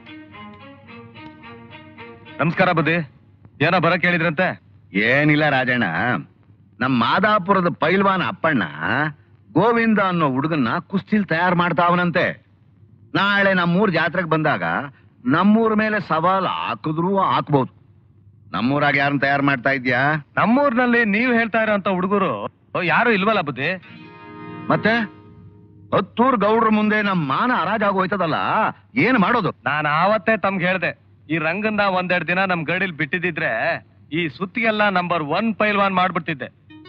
ನಮಸ್ಕಾರ ಬುದ್ಧಿ ಏನೋ ಬರಕ್ ಹೇಳಿದ್ರಂತೆ ಏನಿಲ್ಲ ರಾಜಣ್ಣ ನಮ್ ಮಾದಾಪುರದ ಪೈಲ್ವಾನ್ ಅಪ್ಪಣ್ಣ ಗೋವಿಂದ ಅನ್ನೋ ಹುಡುಗನ್ನ ಕುಸ್ತಿಲ್ ತಯಾರು ಮಾಡ್ತಾವನಂತೆ ನಾಳೆ ನಮ್ಮೂರ್ ಜಾತ್ರೆಗೆ ಬಂದಾಗ ನಮ್ಮೂರ್ ಮೇಲೆ ಸವಾಲ್ ಹಾಕಿದ್ರು ಹಾಕ್ಬೋದು ನಮ್ಮೂರಾಗ ಯಾರನ್ನ ತಯಾರು ಮಾಡ್ತಾ ಇದ್ಯಾ ನಮ್ಮೂರ್ನಲ್ಲಿ ನೀವ್ ಹೇಳ್ತಾ ಇರೋಂತ ಹುಡುಗರು ಯಾರು ಇಲ್ವಲ್ಲ ಬುದ್ಧಿ ಮತ್ತೆ ಹತ್ತೂರ್ ಗೌಡ್ರ ಮುಂದೆ ನಮ್ ಮಾನ ಹರಾಜಾಗ ಹೋಯ್ತದಲ್ಲ ಏನ್ ಮಾಡೋದು ನಾನು ಆವತ್ತೇ ತಮ್ಗೆ ಹೇಳ್ದೆ ಈ ರಂಗನ್ನ ಒಂದೆರಡು ದಿನ ನಮ್ ಗಡಿಲ್ ಬಿಟ್ಟಿದ್ರೆ ಈ ಸುತ್ತಿಗೆಲ್ಲ ನಂಬರ್ ಒನ್ ಪೈಲ್ವಾನ್ ಮಾಡ್ಬಿಡ್ತಿದ್ದೆ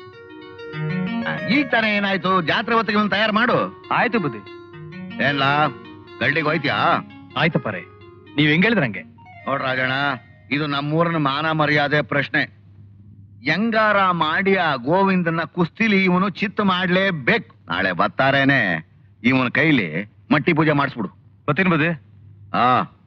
ಈಗ ತಾನೇ ಏನಾಯ್ತು ಜಾತ್ರೆ ಹೊತ್ತಿಗೆ ಒಂದು ತಯಾರು ಮಾಡು ಆಯ್ತು ಬುದ್ಧಿ ಏನ್ಲ ಗಲ್ಡಿಗೆ ಹೋಯ್ತ್ಯಾ ಆಯ್ತಪ್ಪ ರೇ ನೀವ್ ಹೆಂಗ್ ಹೇಳಿದ್ರಂಗೆ ನೋಡ್ ರಾಜಣ್ಣ ಇದು ನಮ್ಮೂರಿನ ಮಾನ ಮರ್ಯಾದೆ ಪ್ರಶ್ನೆ ಹೆಂಗಾರ ಮಾಡಿ ಆ ಗೋವಿಂದನ ಕುಸ್ತಿಲಿ ಇವನು ಚಿತ್ತ ಮಾಡ್ಲೇಬೇಕು ನಾಳೆ ಬರ್ತಾರೇನೆ ಇವನ ಕೈಲಿ ಮಟ್ಟಿ ಪೂಜೆ ಮಾಡಿಸ್ಬಿಡು ಗೊತ್ತೀನಿ ಬುದ್ಧಿ ಆ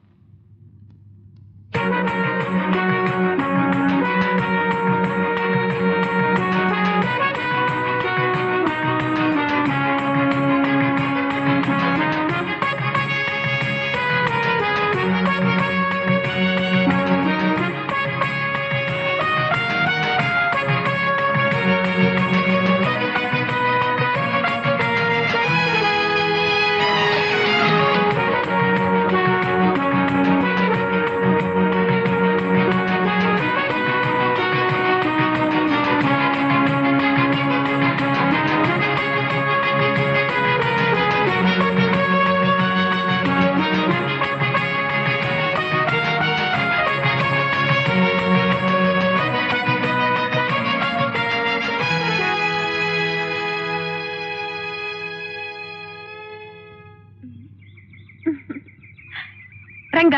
ರಂಗ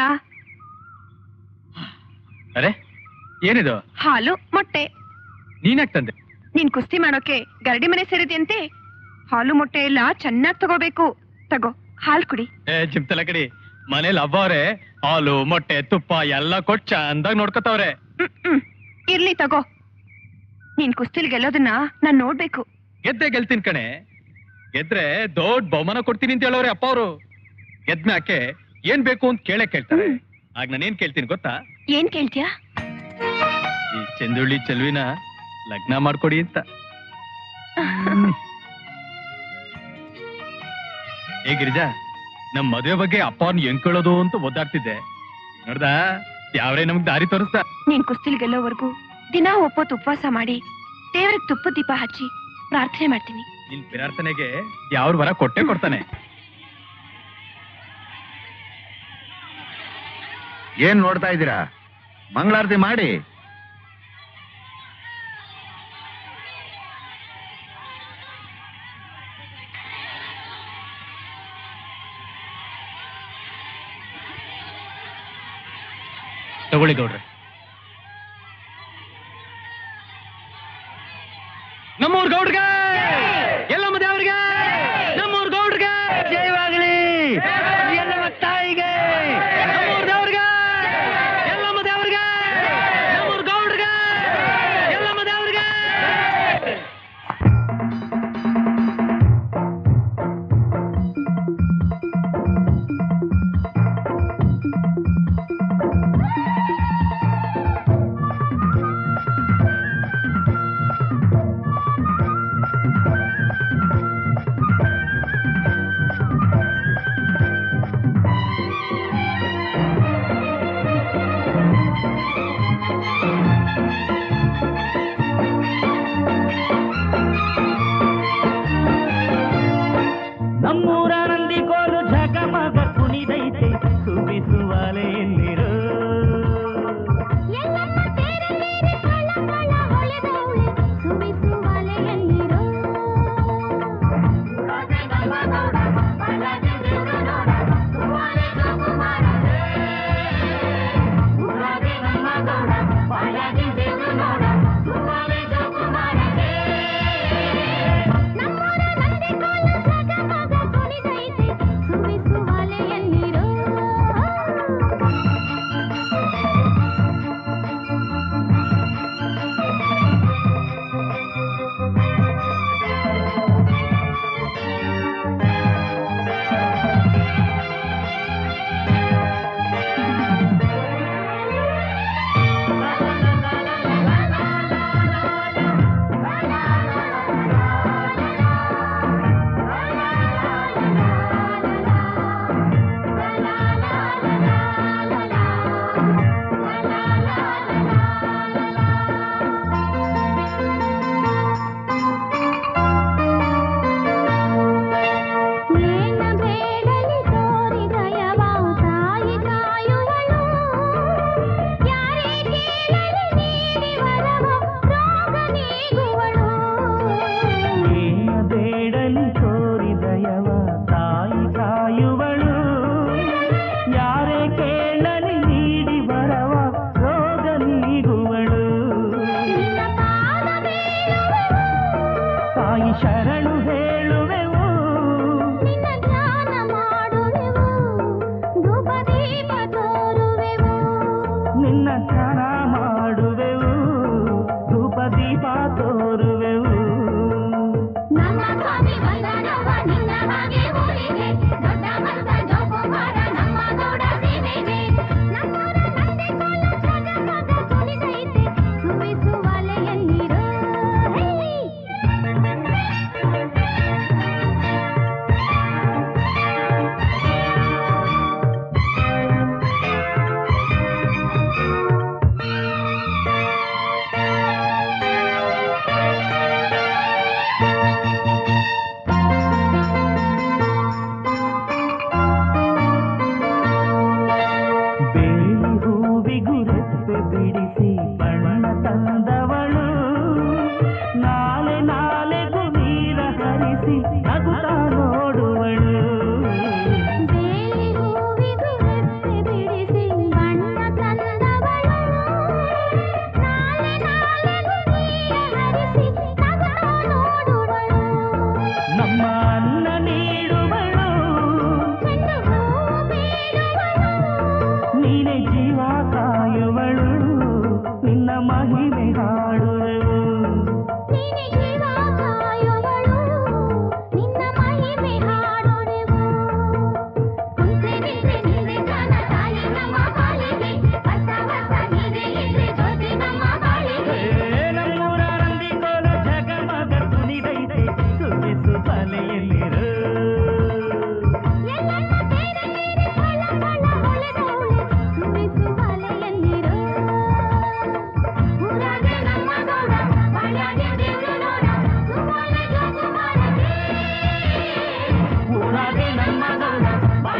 ಅರೆ ಏನಿದು ಹಾಲು ಮೊಟ್ಟೆ ನೀನ್ಯಾಕ್ ತಂದೆ ನೀನ್ ಕುಸ್ತಿ ಮಾಡೋಕೆ ಗರಡಿ ಮನೆ ಸೇರಿದ್ಯಂತೆ ಹಾಲು ಮೊಟ್ಟೆ ಎಲ್ಲ ಚೆನ್ನಾಗ್ ತಗೋಬೇಕು ತಗೋ ಹಾಲ್ ಕುಡಿ ಏ ಚಿಂತಲ ಕಡಿ ಮನೇಲಿ ಹಬ್ಬವ್ರೆ ಹಾಲು ಮೊಟ್ಟೆ ತುಪ್ಪ ಎಲ್ಲ ಕೊಟ್ಟು ಚಂದಾಗ್ ನೋಡ್ಕೊತಾವ್ರೆ ಹ್ಮ್, ಹ್ಮ್. ಇರ್ಲಿ ತಗೋ ನೀನ್ ಕುಸ್ತಿಲ್ ಗೆಲ್ಲೋದನ್ನ ನಾನ್ ನೋಡ್ಬೇಕು ಗೆದ್ದೆ ಗೆಲ್ತೀನಿ ಕಣೆ ಗೆದ್ರೆ ದೊಡ್ಡ ಬಹುಮಾನ ಕೊಡ್ತೀನಿ ಅಂತ ಹೇಳೋರೆ ಅಪ್ಪ ಅವರು ಗೆದ್ಮ್ಯಾಕೆ ಏನ್ ಬೇಕು ಅಂತ ಕೇಳೇ ಕೇಳ್ತಾರೆ ಆಗ ನಾನೇನ್ ಕೇಳ್ತೀನಿ ಗೊತ್ತಾ ಏನ್ ಕೇಳ್ತ್ಯಾ ಈ ಚಂದುಳ್ಳಿ ಚೆಲುವಿನ ಲಗ್ನ ಮಾಡ್ಕೊಡಿ ಅಂತ ಏ ಗಿರಿಜಾ ನಮ್ ಮದುವೆ ಬಗ್ಗೆ ಅಪ್ಪ ಅವ್ನ ಹೆಂಗ್ ಕೇಳೋದು ಅಂತ ಒದ್ದಾಡ್ತಿದ್ದೆ ನೋಡ್ದ ಯಾವ್ರೇ ನಮ್ಗ್ ದಾರಿ ತೋರಿಸ್ತಾ ನೀನ್ ಕುಸ್ತಿಲ್ ಗೆಲ್ಲೋವರೆಗೂ ದಿನ ಒಪ್ಪತ್ತು ಉಪವಾಸ ಮಾಡಿ ದೇವ್ರಿಗೆ ತುಪ್ಪ ದೀಪ ಹಚ್ಚಿ ಪ್ರಾರ್ಥನೆ ಮಾಡ್ತೀನಿ ನಿನ್ ಪ್ರಾರ್ಥನೆಗೆ ಯಾವ್ರ ವರ ಕೊಟ್ಟೆ ಕೊಡ್ತಾನೆ ಏನ್ ನೋಡ್ತಾ ಇದ್ದೀರಾ ಮಂಗಳಾರತಿ ಮಾಡಿ ತಗೊಳ್ಳಿ ಗೌಡ್ರೆ ನಮ್ಮೂರ್ ಗೌಡ್ರಿಗೆ ಎಲ್ಲಮ್ಮ ದೇವ್ರಿಗೆ ನಮ್ಮೂರ್ ಗೌಡ್ರಿಗೆ ಜಯವಾಗಲಿ ಎಲ್ಲಮ್ಮ ತಾಯಿಗೆ ನಮ್ಮೂರ್ ದೇವ್ರಿಗೆ ಎಲ್ಲಮ್ಮ ದೇವ್ರಿಗೆ ನಮ್ಮೂರ್ ಗೌಡ್ರಿಗೆ ಎಲ್ಲಮ್ಮ ದೇವ್ರಿಗೆ ನಮ್ಮೂರ ನಂದಿಕೋಲು ಜಗಮಗ ಕುಣಿದೈತೆ ಸುಬಿಸುವಲೆ ಎಲ್ಲಿರೋ ಎಲ್ಲಮ್ಮ ತೇರಲೇರಿ ಕಳ ಕಳ ಹೊಳೆದವಳೆ ಸುಬಿಸುವಲೆ ಎಲ್ಲಿರೋ ನಮ್ಮೂರ ನಂದಿಕೋಲು ಜಗಮಗ ಕುಣಿದೈತೆ ಸುಬಿಸುವಲೆ ಎಲ್ಲಿರೋ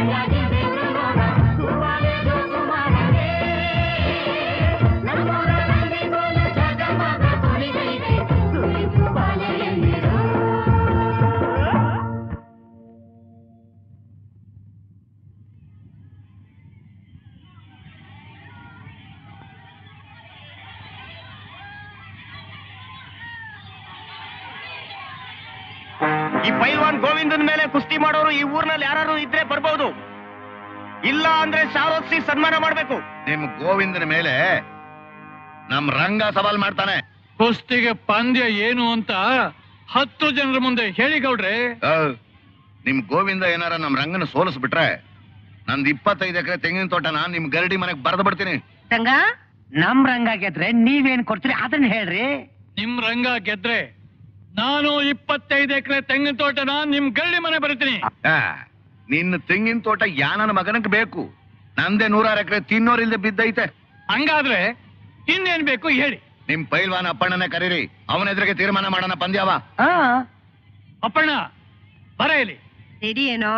ಈ ಪೈಲ್ವಾನ್ ಗೋವಿಂದನ್ ಮೇಲೆ ಕುಸ್ತಿ ಮಾಡೋರು ಈ ಊರ್ನಲ್ಲಿ ಯಾರು ಇದ್ರೆ ಬರ್ಬಹುದು ಇಲ್ಲ ಅಂದ್ರೆ ಶಾರೋತ್ಸಿ ಸನ್ಮಾನ ಮಾಡ್ಬೇಕು ನಿಮ್ ಗೋವಿಂದನ ಮೇಲೆ ನಮ್ ರಂಗ ಸವಾಲ್ ಮಾಡ್ತಾನೆ ಕುಸ್ತಿಗೆ ಪಂದ್ಯ ಏನು ಅಂತ ಹತ್ತು ಜನರ ಮುಂದೆ ಹೇಳಿ ಗೌಡ್ರೆ ಆ, ನಿಮ್ ಗೋವಿಂದ ಏನಾರ ನಮ್ ರಂಗನ ಸೋಲಿಸ್ಬಿಟ್ರೆ ನಂದ್ ಇಪ್ಪತ್ತೈದು ಎಕರೆ ತೆಂಗಿನ ತೋಟನ ನಿಮ್ ಗರಡಿ ಮನೆಗ್ ಬರ್ದು ಬಿಡ್ತೀನಿ ರಂಗ ನಮ್ ರಂಗ ಗೆದ್ರೆ ನೀವೇನ್ ಕೊಡ್ತೀರಿ ಅದನ್ನ ಹೇಳ್ರಿ ನಿಮ್ ರಂಗ ಗೆದ್ರೆ ನಾನು ಇಪ್ಪತ್ತೈದು ಎಕರೆ ತೆಂಗಿನ ತೋಟನ ನಿಮ್ ಗರಡಿ ಮನೆ ಬರೀತೀನಿ ಆ, ನಿನ್ನ ತೆಂಗಿನ ತೋಟ ಯಾನನ ಮಗನಕ್ ಬೇಕು ನಂದೇ ನೂರಾರು ಎಕರೆ ತಿನ್ನೋರಿಲ್ದೆ ಬಿದ್ದೈತೆ ಹಂಗಾದ್ರೆ ಇನ್ನೇನ್ ಬೇಕು ಹೇಳಿ ನಿಮ್ ಪೈಲ್ವಾನ್ ಅಪ್ಪಣ್ಣನೇ ಕರೀರಿ ಅವನ ಎದುರಿಗೆ ತೀರ್ಮಾನ ಮಾಡೋಣ ಪಂದ್ಯವ ಹಾ ಅಪ್ಪಣ್ಣ ಬರ ಇಲ್ಲಿ ರೆಡಿ ಏನೋ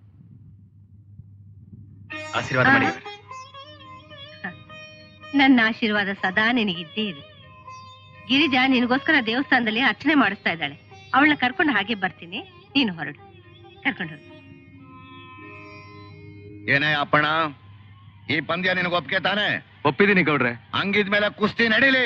ಆಶೀರ್ವಾದ ಮಾಡಿ ನನ್ನ ಆಶೀರ್ವಾದ ಸದಾ ನಿನಗಿದ್ದೇ ಇದೆ ಗಿರಿಜಾ ನಿನಗೋಸ್ಕರ ದೇವಸ್ಥಾನದಲ್ಲಿ ಅರ್ಚನೆ ಮಾಡಿಸ್ತಾ ಇದ್ದಾಳೆ ಅವಳನ್ನ ಕರ್ಕೊಂಡು ಹಾಗೆ ಬರ್ತೀನಿ ನೀನು ಹೊರಡು ಕರ್ಕೊಂಡು ಹೋಗು ಏನೇ ಅಪ್ಪಣ್ಣ ಈ ಪಂದ್ಯ ನಿನಗೆ ಒಪ್ಕೆ ತಾನೆ ಒಪ್ಪಿದ್ದೀನಿ ಗೌಡ್ರೆ ಹಂಗಿದ್ಮೇಲೆ ಕುಸ್ತಿ ನಡೀಲಿ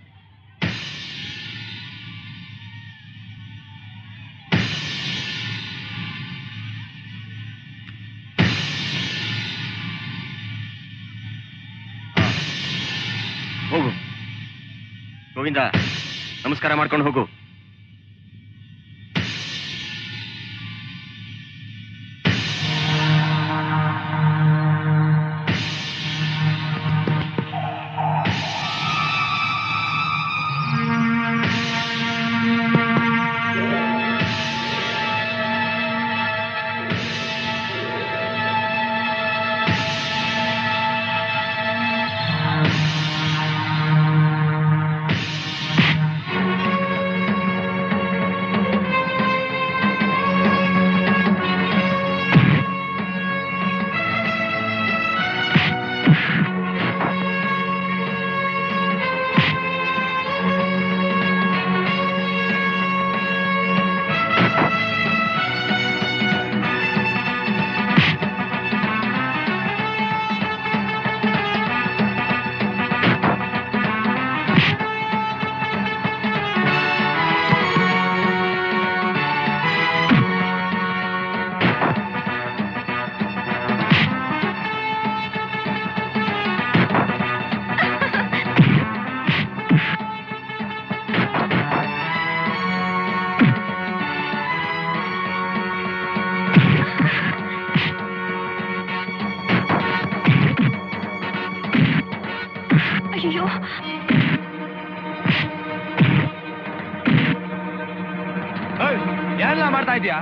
ಹೋಗು ಗೋವಿಂದ ನಮಸ್ಕಾರ ಮಾಡ್ಕೊಂಡು ಹೋಗು ಅಯ್ಯೋ ಏನೆಲ್ಲ ಮಾಡ್ತಾ ಇದೀಯಾ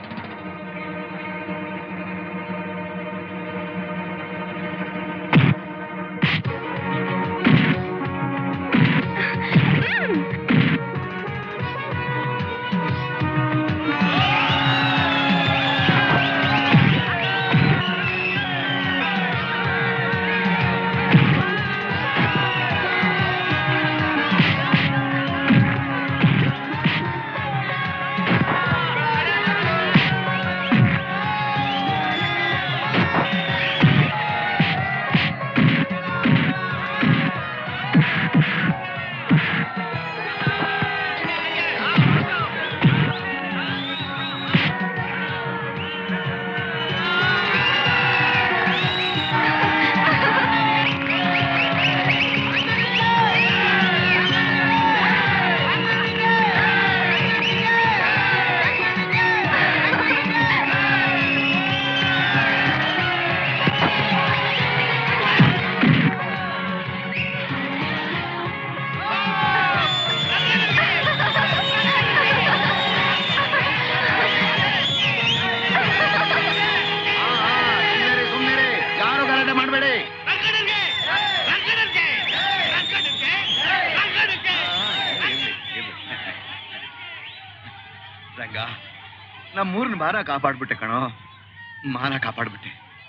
ಸುಮ್ಮನೆ ಯಾರು ಗಲಾಟೆ ಮಾಡಬೇಡಿ ರಂಗ ನಮ್ಮೂರ್ನ ಮಾನ ಕಾಪಾಡ್ಬಿಟ್ಟೆ ಕಣೋ ಮಾನ ಕಾಪಾಡ್ಬಿಟ್ಟೆ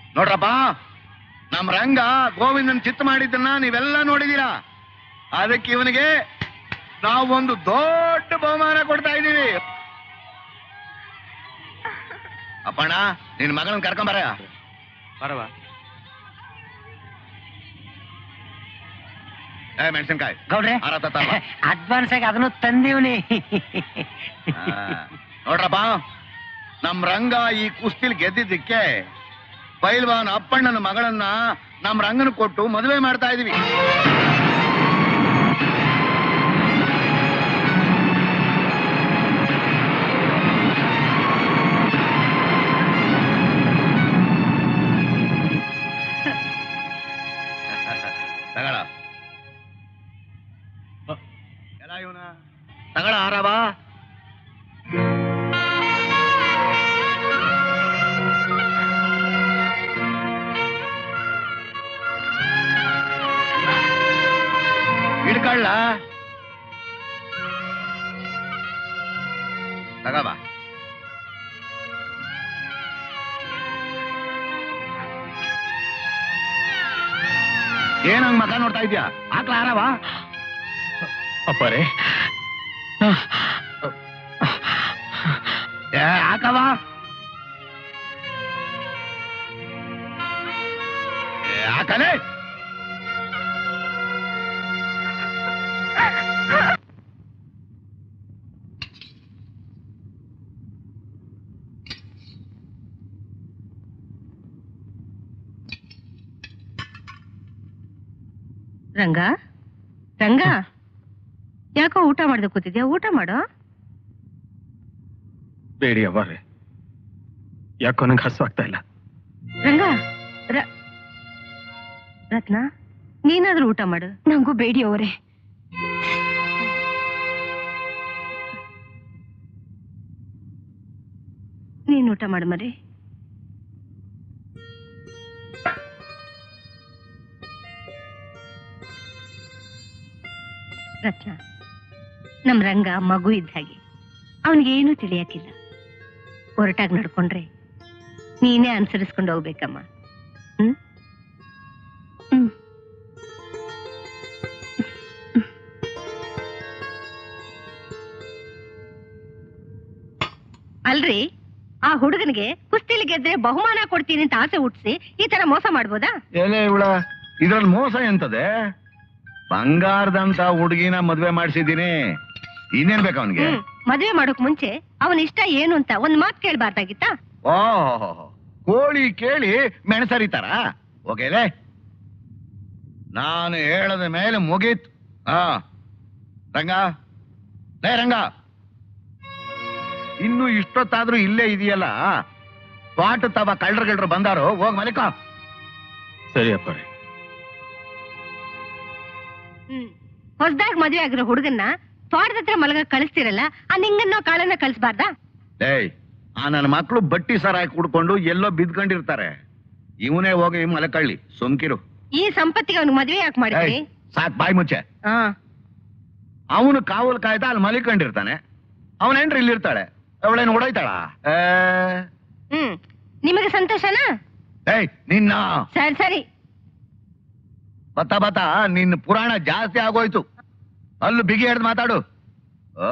ನೋಡ್ರಪ್ಪ ನಮ್ ರಂಗ ಗೋವಿಂದನ್ ಚಿತ್ತ ಮಾಡಿದ್ದನ್ನ ನೀವೆಲ್ಲ ನೋಡಿದೀರಾ ಅದಕ್ಕೆ ಇವನಿಗೆ ನಾವೊಂದು ದೊಡ್ಡ ಬಹುಮಾನ ಕೊಡ್ತಾ ಇದ್ದೀವಿ ಅಪ್ಪಣ್ಣ ನಿನ್ ಮಗಳನ್ನ ಕರ್ಕೊಂಬರ ಬರವಾ ಏ ಮೆಣಸಿನ್ಕಾಯಿ ಗೌಡ್ರೆ ಹಾರ ತತ್ತಲ್ವಾ? ಅಡ್ವಾನ್ಸ್ ಆಗಿ ಅದನ್ನು ತಂದೀವ್ನಿ ಆ, ನೋಡ್ರಪ್ಪ ನಮ್ ರಂಗ ಈ ಕುಸ್ತಿಲ್ ಗೆದ್ದಿದ್ದಕ್ಕೆ ಪೈಲ್ವಾನ್ ಅಪ್ಪಣ್ಣನ ಮಗಳನ್ನ ನಮ್ ರಂಗನ ಕೊಟ್ಟು ಮದುವೆ ಮಾಡ್ತಾ ಇದೀವಿ ತಗಳ ಎಲ್ಲ ಇವನ ತಗಳ ಆರಾವ ಹಿಡ್ಕೊಳ್ಳ ತಗಬಾ ಏನಂಗ್ ಮಗ ನೋಡ್ತಾ ಇದ್ಯಾ ಹಾಕ್ಲ ಆರವ ಅಪ್ಪರೇ ಏ ಹಾಕವ ಏ, ಹಾಕಲೇ ರಂಗ ರಂಗ ಯಾಕೋ ಊಟ ಮಾಡ್ದೆ ಕೂತಿದ್ಯಾ ಊಟ ಮಾಡೋ ಬೇಡಿ ಅವರೇ ಯಾಕೋ ನಂಗೆ ಹಸುವಾಗ್ತಾ ಇಲ್ಲ ರಂಗ ರ- ರತ್ನ ನೀನಾದ್ರೂ ಊಟ ಮಾಡು ನಂಗೂ ಬೇಡಿ ಅವರೇ ನೀನ್ ಊಟ ಮಾಡು ಮರಿ ರತ್ನ ನಮ್ ರಂಗ ಮಗು ಇದ್ದ ಹಾಗೆ ಅವನಿಗೇನೂ ತಿಳಿಯಕ್ಕಿಲ್ಲ ಹೊರಟಾಗಿ ನಡ್ಕೊಂಡ್ರೆ ನೀನೇ ಅನುಸರಿಸ್ಕೊಂಡು ಹೋಗ್ಬೇಕಮ್ಮ ಹ್ಮ್ ಹ್ಮ್ ಅಲ್ರಿ ಆ ಹುಡುಗನಿಗೆ ಕುಸ್ತಿಲಿ ಗೆದ್ರೆ ಬಹುಮಾನ ಕೊಡ್ತೀನಿ ಅಂತ ಆಸೆ ಹುಟ್ಟಿಸಿ ಈ ತರ ಮೋಸ ಮಾಡ್ಬೋದಾ ಏನೇ ಇವಳ ಇದ್ರಲ್ಲಿ ಮೋಸ ಎಂತದೆ ಬಂಗಾರದಂತ ಹುಡುಗಿನ ಮದ್ವೆ ಮಾಡಿಸಿದ್ದೀನಿ ಇನ್ನೇನ್ ಬೇಕು ಅವನ್ಗೆ ಹ್ಮ್ ಮದ್ವೆ ಮಾಡೋಕ್ ಮುಂಚೆ ಅವನ ಇಷ್ಟ ಏನು ಅಂತ ಒಂದ್ ಮಾತ್ ಕೇಳ್ಬಾರ್ದಾಗಿತ್ತಾ ಓಹೋ ಕೋಳಿ ಕೇಳಿ ಮೆಣಸರಿತಾರ ಓಕೆಲೆ ನಾನು ಹೇಳದ ಮೇಲೆ ಮುಗೀತು ಹಾ ರಂಗ ಲೇ ರಂಗ ಇನ್ನು ಇಷ್ಟೊತ್ತಾದ್ರೂ ಇಲ್ಲೇ ಇದೆಯಲ್ಲ ಪಾಟ್ ತವ ಕಳ್ರ ಗಳ್ರು ಬಂದಾರು ಹೋಗ್ ಮಲಿಕ ಸರಿ ಅಪ್ಪರೇ ಹ್ಮ್ ಹೊಸದಾಗ್ ಮದ್ವೆ ಆಗಿರೋ ಹುಡುಗನ್ನ ತೋಟದ ಹತ್ರ ಮಲಗ ಕಳಿಸ್ತಿರಲ್ಲ ಆ ನಿಂಗನ್ನೋ ಕಾಳನ್ನ ಕಳಿಸ್ಬಾರ್ದಾ ಏಯ್ ಆ ನನ್ನ ಮಕ್ಕಳು ಬಟ್ಟಿ ಸರಾಯಿ ಕುಡ್ಕೊಂಡು ಎಲ್ಲೋ ಬಿದ್ಕೊಂಡಿರ್ತಾರೆ ಇವನೇ ಹೋಗಿ ಮಲಕಳ್ಳಿ ಸುಮ್ಕಿರು ಈ ಸಂಪತ್ತಿಗೆ ಅವ್ನಿಗೆ ಮದ್ವೆ ಯಾಕೆ ಮಾಡಿದ್ರಿ ಏಯ್, ಸಾಕ್ ಬಾಯ್ ಮುಚ್ಚೆ ಹಾ ಅವನು ಕಾವಲು ಕಾಯ್ತಾ ಅಲ್ಲಿ ಮಲಿಕೊಂಡಿರ್ತಾನೆ ಅವನ ಹೆಂಡ್ರಿ ಇಲ್ಲಿರ್ತಾಳೆ ಅವಳೇನು ಹೊಡೋಯ್ತಾಳ ಹ್ಮ್ ನಿಮಗೆ ಸಂತೋಷನಾ ಏಯ್ ನಿನ್ನ ಸರಿ ಸರಿ ಬತ್ತ ಬತ್ತ ನಿನ್ನ ಪುರಾಣ ಜಾಸ್ತಿ ಆಗೋಯ್ತು ಅಲ್ಲೂ ಬಿಗಿ ಹಿಡ್ದು ಮಾತಾಡು ಆ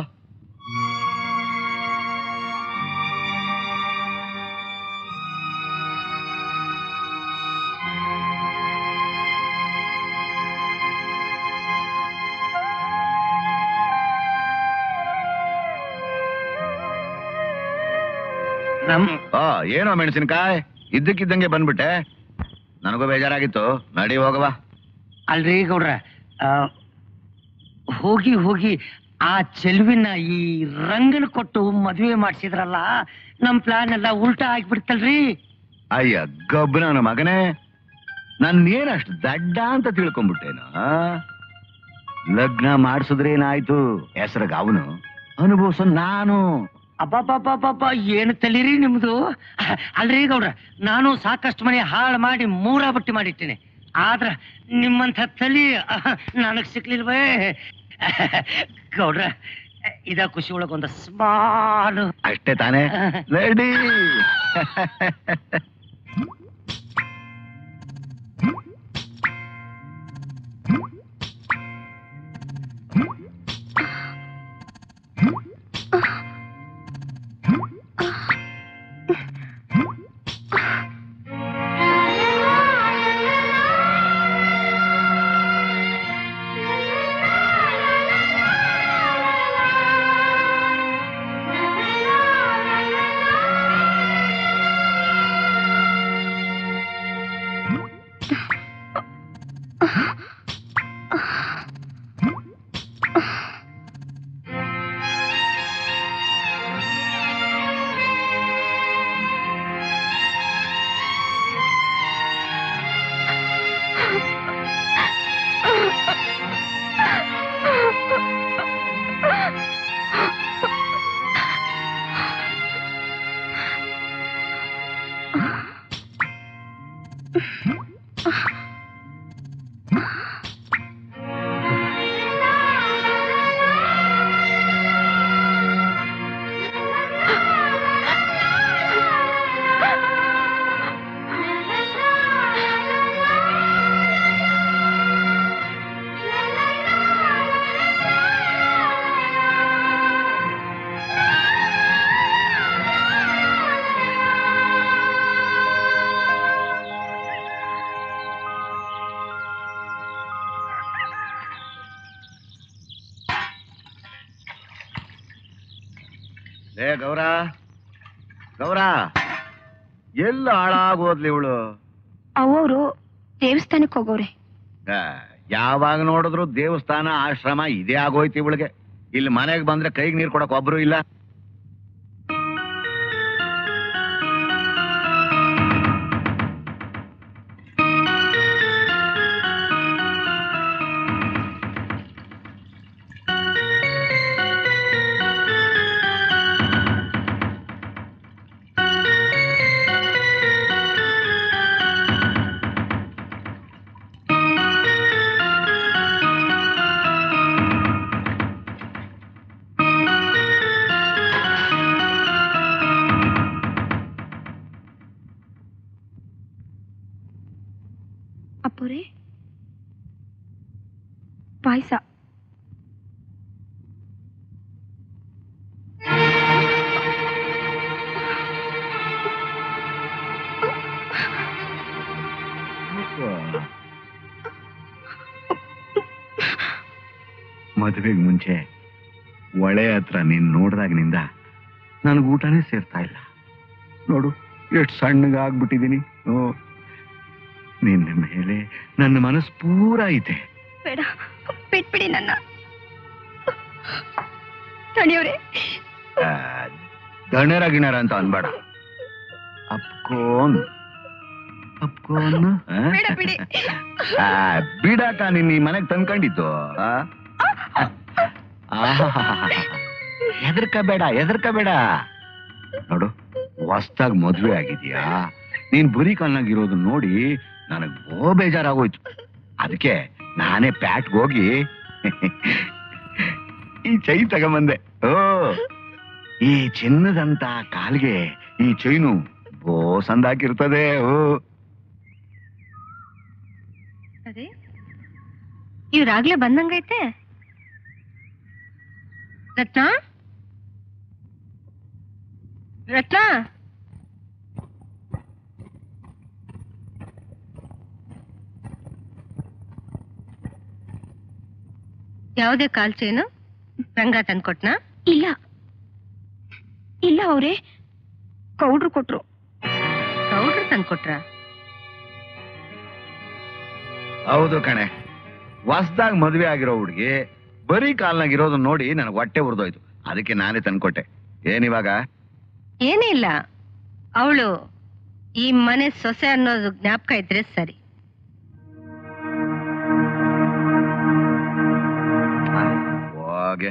ನಮ್ ಆ, ಏನೋ ಮೆಣಸಿನಕಾಯಿ ಇದ್ದಕ್ಕಿದ್ದಂಗೆ ಬಂದ್ಬಿಟ್ಟೆ ನನಗೂ ಬೇಜಾರಾಗಿತ್ತು ನಡಿ ಹೋಗವಾ ಅಲ್ರಿ ಗೌಡ್ರ ಆ, ಹೋಗಿ ಹೋಗಿ ಆ ಚೆಲುವಿನ ಈ ರಂಗನ ಕೊಟ್ಟು ಮದುವೆ ಮಾಡಿಸಿದ್ರಲ್ಲ ನಮ್ ಪ್ಲಾನ್ ಎಲ್ಲ ಉಲ್ಟಾ ಆಗ್ಬಿಡ್ತಲ್ರಿ ಅಯ್ಯ ಗಬ್ಬ ನನ್ನ ಮಗನೇ ನನ್ನೇನ್ ಅಷ್ಟು ದಡ್ಡ ಅಂತ ತಿಳ್ಕೊಂಡ್ಬಿಟ್ಟೇನು ಆ? ಲಗ್ನ ಮಾಡಿಸಿದ್ರೇನಾಯ್ತು ಹೆಸರಾಗ ಅವನು ಅನುಭವಿಸೋ ನಾನು ಅಬ್ಬಬ್ಬಬ್ಬಬ್ಬ ಏನು ತಲೀರಿ ನಿಮ್ದು ಅಲ್ರಿ ಗೌಡ್ರ ನಾನು ಸಾಕಷ್ಟು ಮನೆ ಹಾಳು ಮಾಡಿ ಮೂರ ಬಟ್ಟಿ ಮಾಡಿಟ್ಟಿನಿ ಆದ್ರ ನಿಮ್ಮಂಥ ತಲಿ ನನಗ್ ಸಿಕ್ಲಿಲ್ವೇ ಗೌಡ್ರ ಇದ ಖುಷಿ ಒಳಗೊಂದು ಸ್ಮಾಲ್ ಅಷ್ಟೇ ತಾನೇ ರೆಡಿ ಲೇ ಗೌರ ಗೌರ ಎಲ್ಲ ಹಾಳಾಗೋದ್ಲಿ ಇವಳು ಅವರು ದೇವಸ್ಥಾನಕ್ಕೆ ಹೋಗೋರೆ ಯಾವಾಗ ನೋಡಿದ್ರು ದೇವಸ್ಥಾನ ಆಶ್ರಮ ಇದೇ ಆಗೋಯ್ತು ಇವಳಿಗೆ ಇಲ್ಲಿ ಮನೆಗೆ ಬಂದ್ರೆ ಕೈಗೆ ನೀರ್ ಕೊಡಕ್ ಒಬ್ರು ಇಲ್ಲ ಅಪ್ಪೋರೆ ಪಾಯಸ ಮದುವೆಗೆ ಮುಂಚೆ ಒಳೆ ಹತ್ರ ನೀನ್ ನೋಡ್ದಾಗಿನಿಂದ ನನಗೆ ಊಟನೇ ಸೇರ್ತಾ ಇಲ್ಲ ನೋಡು ಎಷ್ಟು ಸಣ್ಣಗಾಗ್ಬಿಟ್ಟಿದೀನಿ ಓ ನಿನ್ನ ಮೇಲೆ ನನ್ನ ಮನಸ್ಸು ಪೂರ ಐತೆ ಬೇಡ ಬಿಟ್ಬಿಡಿ ನನ್ನ ತಣಿಯವ್ರೆ ಆ, ದಣರ ಗಿಣರ ಅಂತ ಅನ್ಬೇಡ ಅಪ್ಕೋನ್ ಅಪ್ಕೋನ್ ಆ? ಬೇಡ ಬಿಡಿ ಆ, ಬಿಡಾಕ ನಿನ್ನ ಈ ಮನೆಗ್ ತಂದ್ಕೊಂಡಿತ್ತು ಆ? ಆಹಾಹಾಹಾ. ಹೆದರ್ಕಬೇಡ ಹೆದರ್ಕಬೇಡ ನೋಡು ಹೊಸ್ದಾಗ್ ಮದ್ವೆ ಆಗಿದ್ಯಾ ನೀನ್ ಬರೀ ಕಲ್ನಾಗಿರೋದು ನೋಡಿ ನನಗ್ ಬೋ ಬೇಜಾರಾಗೋಯ್ತು ಅದಕ್ಕೆ ನಾನೇ ಪ್ಯಾಟ್ಗೆ ಹೋಗಿ ಈ ಚೈ ತಗೊಂಬಂದೆ ಓ ಈ ಚಿನ್ನದಂತ ಕಾಲ್ಗೆ ಈ ಚೈನು ಬೋ ಸಂದಾಕಿರ್ತದೆ ಓ ಅದೇ ಇವ್ರಾಗ್ಲೇ ಬಂದಂಗೈತೆ ರತ್ನ ರತ್ನ ಯಾವುದೇ ಕಾಲ್ ಚೇನು ರಂಗ ತಂದ್ಕೊಟ್ನಾ ಇಲ್ಲ ಇಲ್ಲ ಅವ್ರೆ ಕೌಡ್ರು ಕೊಟ್ರು ಗೌಡ್ರು ತಂದ್ಕೊಟ್ರ ಹೌದು ಕಣೆ ಹೊಸ್ದಾಗ್ ಮದ್ವೆ ಆಗಿರೋ ಹುಡ್ಗಿ ಬರೀ ಕಾಲ್ನಾಗಿರೋದು ನೋಡಿ ನನಗೆ ಹೊಟ್ಟೆ ಉರಿದೋಯ್ತು ಅದಕ್ಕೆ ನಾನೇ ತಂದ್ಕೊಟ್ಟೆ ಏನಿವಾಗ ಏನೇ ಇಲ್ಲ ಅವಳು ಈ ಮನೆ ಸೊಸೆ ಅನ್ನೋದು ಜ್ಞಾಪಕ ಇದ್ರೆ ಸರಿ ಹೋಗೆ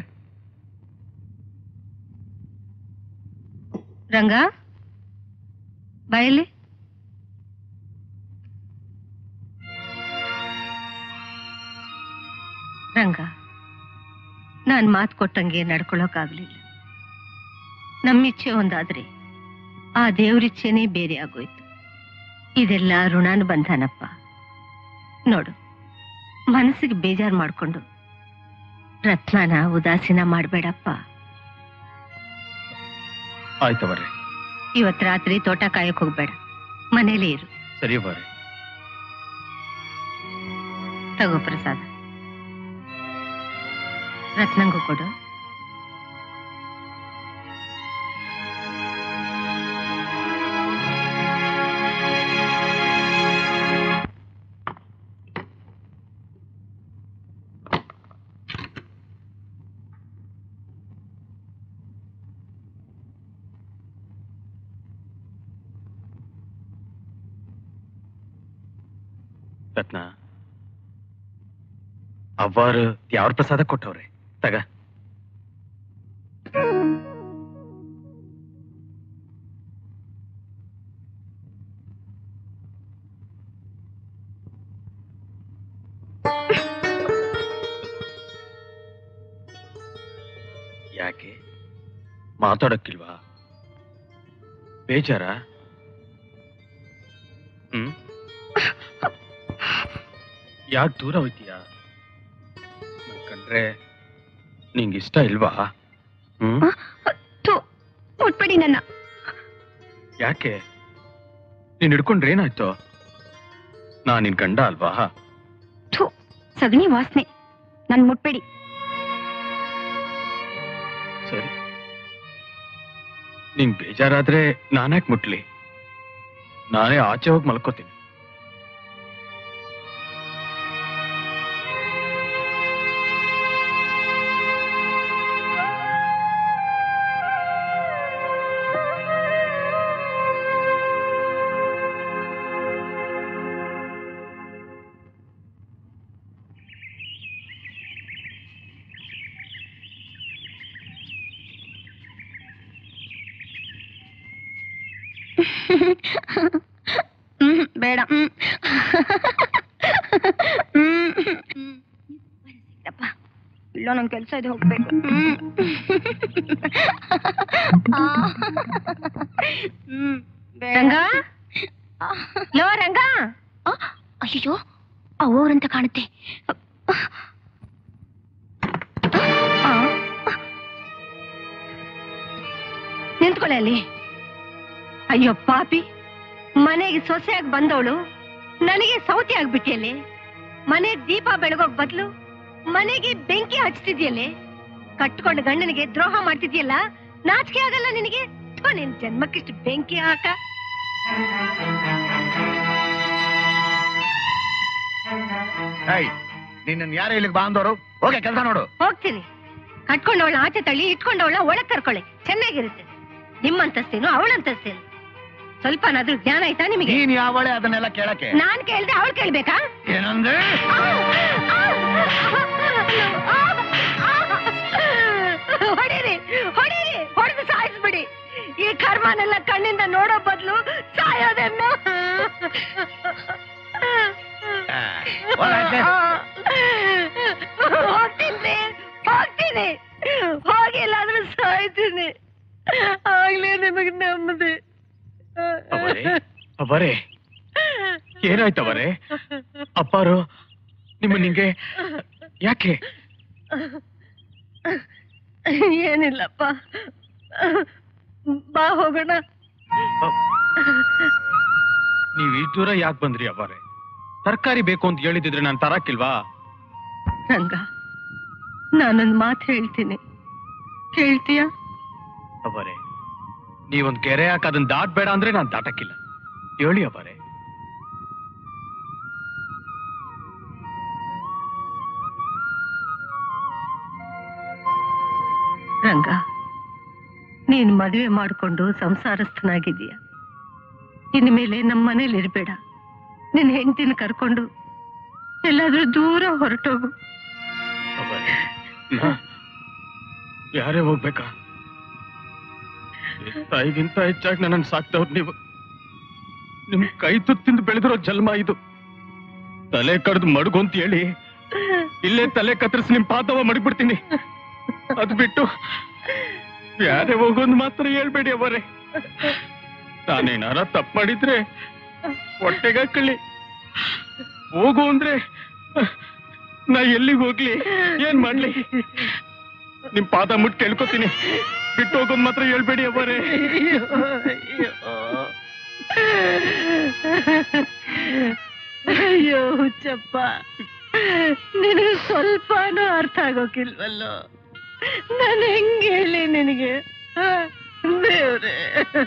ರಂಗ ಬಾಯಲ್ಲಿ ರಂಗ ನಾನ್ ಮಾತು ಕೊಟ್ಟಂಗೆ ನಡ್ಕೊಳಕ್ಕಾಗ್ಲಿಲ್ಲ ನಮ್ಮಿಚ್ಛೆ ಒಂದಾದ್ರೆ ಆ ದೇವ್ರಿಚ್ಛೆನೇ ಬೇರೆ ಆಗೋಯ್ತು ಇದೆಲ್ಲ ಋಣಾನುಬಂಧನಪ್ಪ ನೋಡು ಮನಸ್ಸಿಗೆ ಬೇಜಾರ್ ಮಾಡ್ಕೊಂಡು ರತ್ನನ ಉದಾಸೀನ ಮಾಡ್ಬೇಡಪ್ಪ ಆಯ್ತು ಬರ್ರಿ ಇವತ್ ರಾತ್ರಿ ತೋಟ ಕಾಯಕ್ ಹೋಗ್ಬೇಡ ಮನೇಲೇ ಇರು ಸರಿ ಬರ್ರಿ ತಗೋ ಪ್ರಸಾದ ರತ್ನಂಗೂ ಕೊಡು ರತ್ನ ಅವ್ವಾರು ಯಾವ್ರ ಪ್ರಸಾದ ಕೊಟ್ಟವ್ರೆ ತಗ ಯಾಕೆ ಮಾತಾಡಕ್ಕಿಲ್ವಾ ಬೇಜಾರ ಹ್ಮ್ ಯಾಕೆ ದೂರ ಹೋಯ್ತೀಯಾ ನನ್ ಕಂಡ್ರೆ ನಿಂಗೆ ಇಷ್ಟ ಇಲ್ವಾ ಹ್ಮ್ ಮುಟ್ಬೇಡಿ ನನ್ನ ಯಾಕೆ ನೀನ್ ಹಿಡ್ಕೊಂಡ್ರೆ ಏನಾಯ್ತು ನಾ ನಿನ್ ಗಂಡ ಅಲ್ವಾ ಥು ಸಗಣಿ ವಾಸನೆ ನನ್ ಮುಟ್ಬೇಡಿ ಸರಿ ನಿಂಗ್ ಬೇಜಾರಾದ್ರೆ ನಾನ್ಯಾಕ್ ಮುಟ್ಲಿ ನಾನೇ ಆಚೆ ಹೋಗಿ ಮಲ್ಕೋತೀನಿ ಹ್ಮ್ ಬೇಡ ಹ್ಮ್ ಹ್ಮ್ ಹ್ಮ್. ಸಿಕ್ತಪ್ಪ. ಇಲ್ಲ ನನ್ ಕೆಲ್ಸ ಇದೆ ಹೋಗ್ಬೇಕು ಹ್ಮ್. ಆ. ಹ್ಮ್ ಬೇಡ. ರಂಗ ಲೋ ರಂಗ ಆ, ಅಯ್ಯೋ ಅವರಂತ ಕಾಣುತ್ತೆ ಆ, ನಿಂತ್ಕೊಳ್ಳಿ ಅಲ್ಲಿ ಅಯ್ಯೋ ಪಾಪಿ ಮನೆಗೆ ಸೊಸೆಯಾಗಿ ಬಂದವಳು ನನಗೆ ಸೌತಿ ಆಗ್ಬಿಟ್ಟಿಯಲ್ಲಿ ಮನೆ ದೀಪ ಬೆಳಗೋಗ್ ಬದ್ಲು ಮನೆಗೆ ಬೆಂಕಿ ಹಚ್ತಿದ್ಯಲ್ಲೇ ಕಟ್ಕೊಂಡ ಗಂಡನಿಗೆ ದ್ರೋಹ ಮಾಡ್ತಿದ್ಯಲ್ಲ ನಾಚಿಕೆ ಆಗಲ್ಲ ನಿನಗೆ ಥು, ನಿನ್ ಜನ್ಮಕ್ಕಿಷ್ಟು ಬೆಂಕಿ ಹಾಕ ಏಯ್ ನಿನ್ನ ಯಾರು ಇಲ್ಲಿಗೆ ಬಾಂದವರು ಹೋಗಿ ಕೆಲಸ ನೋಡು ಹೋಗ್ತೀನಿ ಕಟ್ಕೊಂಡವಳ ಆಚೆ ತಳ್ಳಿ ಇಟ್ಕೊಂಡವಳ ಒಳಗ್ ಕರ್ಕೊಳ್ಳಿ ಚೆನ್ನಾಗಿರುತ್ತೆ ನಿಮ್ಮಂತಸ್ತೇನು ಅವಳಂತಸ್ತೇನು ಸ್ವಲ್ಪನಾದ್ರೂ ಜ್ಞಾನ ಆಯ್ತಾ ನಿಮಗೆ ನೀನ್ ಯಾವಳೆ ಅದನ್ನೆಲ್ಲ ಕೇಳಕ್ಕೆ ನಾನ್ ಕೇಳ್ದೆ ಅವಳು ಕೇಳ್ಬೇಕಾ ಏನಂದ್ರೆ ಹೊಡೀರಿ ಹೊಡೀರಿ ಹೊಡೆದು ಸಾಯಿಸ್ಬಿಡಿ ಈ ಕರ್ಮನೆಲ್ಲ ಕಣ್ಣಿಂದ ನೋಡೋ ಬದಲು ಸಾಯೋದನ್ನ ಆ, ಹೋಗಾಯ್ತೆ. ಹೋಗ್ತೀನಿ ಹೋಗ್ತೀನಿ ಹೋಗಿಲ್ಲ ಅಂದ್ರೆ ಸಾಯ್ತೀನಿ ಆಗ್ಲೇ ನಿಮಗೆ ನೆಮ್ಮದಿ ಅವರೇ ಅವರೇ ಏನಾಯ್ತವರೇ ಅಪ್ಪಾರು ನಿಮ್ಮ ನಿಂಗೆ ಯಾಕೆ ಏನಿಲ್ಲಪ್ಪ ಬಾ ಹೋಗೋಣ ನೀವ್ ಈ ದೂರ ಯಾಕೆ ಬಂದ್ರಿ ಅವರೇ ತರಕಾರಿ ಬೇಕು ಅಂತ ಹೇಳಿದಿದ್ರೆ ನಾನು ತರಾಕಿಲ್ವಾ ರಂಗ ನಾನೊಂದ್ ಮಾತು ಹೇಳ್ತೀನಿ ಕೇಳ್ತೀಯಾ ಅವರೇ ನೀವೊಂದ್ ಕೆರೆ ಹಾಕ ಅದನ್ನ ದಾಟ್ಬೇಡ ಅಂದ್ರೆ ನಾನು ದಾಟಕ್ಕಿಲ್ಲ ಹೇಳಿ ಅವರೇ ರಂಗ ನೀನ್ ಮದುವೆ ಮಾಡ್ಕೊಂಡು ಸಂಸಾರಸ್ಥನಾಗಿದೀಯ ಇನ್ಮೇಲೆ ನಮ್ಮ ಮನೇಲಿ ಇರ್ಬೇಡ ನಿನ್ ಹೆಂಡತಿನ ಕರ್ಕೊಂಡು ಎಲ್ಲಾದ್ರೂ ದೂರ ಹೊರಟೋಗು ಅವರೇ ನಾ- ಯಾರೇ ಹೋಗ್ಬೇಕಾ ಈ ತಾಯಿಗಿಂತ ಹೆಚ್ಚಾಗಿ ನನ್ನನ್ನು ಸಾಕ್ತವ್ರು ನೀವು ನಿಮ್ ಕೈ ತುತ್ತಿಂದ ಬೆಳೆದಿರೋ ಜನ್ಮ ಇದು ತಲೆ ಕಡ್ದು ಮಡುಗು ಅಂತ ಹೇಳಿ ಇಲ್ಲೇ ತಲೆ ಕತ್ತರಿಸಿ ನಿಮ್ ಪಾದವ ಮಡಿಬಿಡ್ತೀನಿ ಅದ್ ಬಿಟ್ಟು ಯಾರೇ ಹೋಗೋದು ಮಾತ್ರ ಹೇಳ್ಬೇಡಿ ಅವರೇ ನಾನೇನಾರ ತಪ್ಪು ಮಾಡಿದ್ರೆ ಹೊಟ್ಟೆಗೆ ಹಾಕೊಳ್ಳಿ ಹೋಗು ಅಂದ್ರೆ ನಾ ಎಲ್ಲಿಗೆ ಹೋಗ್ಲಿ ಏನ್ ಮಾಡ್ಲಿ ನಿಮ್ ಪಾದ ಮುಟ್ ಕೇಳ್ಕೊತೀನಿ ಬಿಟ್ಟು ಹೋಗೋದ್ ಮಾತ್ರ ಹೇಳ್ಬೇಡಿ ಅವರೇ ಅಯ್ಯೋ ಹುಚ್ಚಪ್ಪ ನಿನಗೆ ಸ್ವಲ್ಪನೂ ಅರ್ಥ ಆಗೋಕಿಲ್ವಲ್ಲೋ ನಾನು ಹೆಂಗ್ ಹೇಳಿ ನಿನಗೆ ಆ, ದೇವ್ರೇ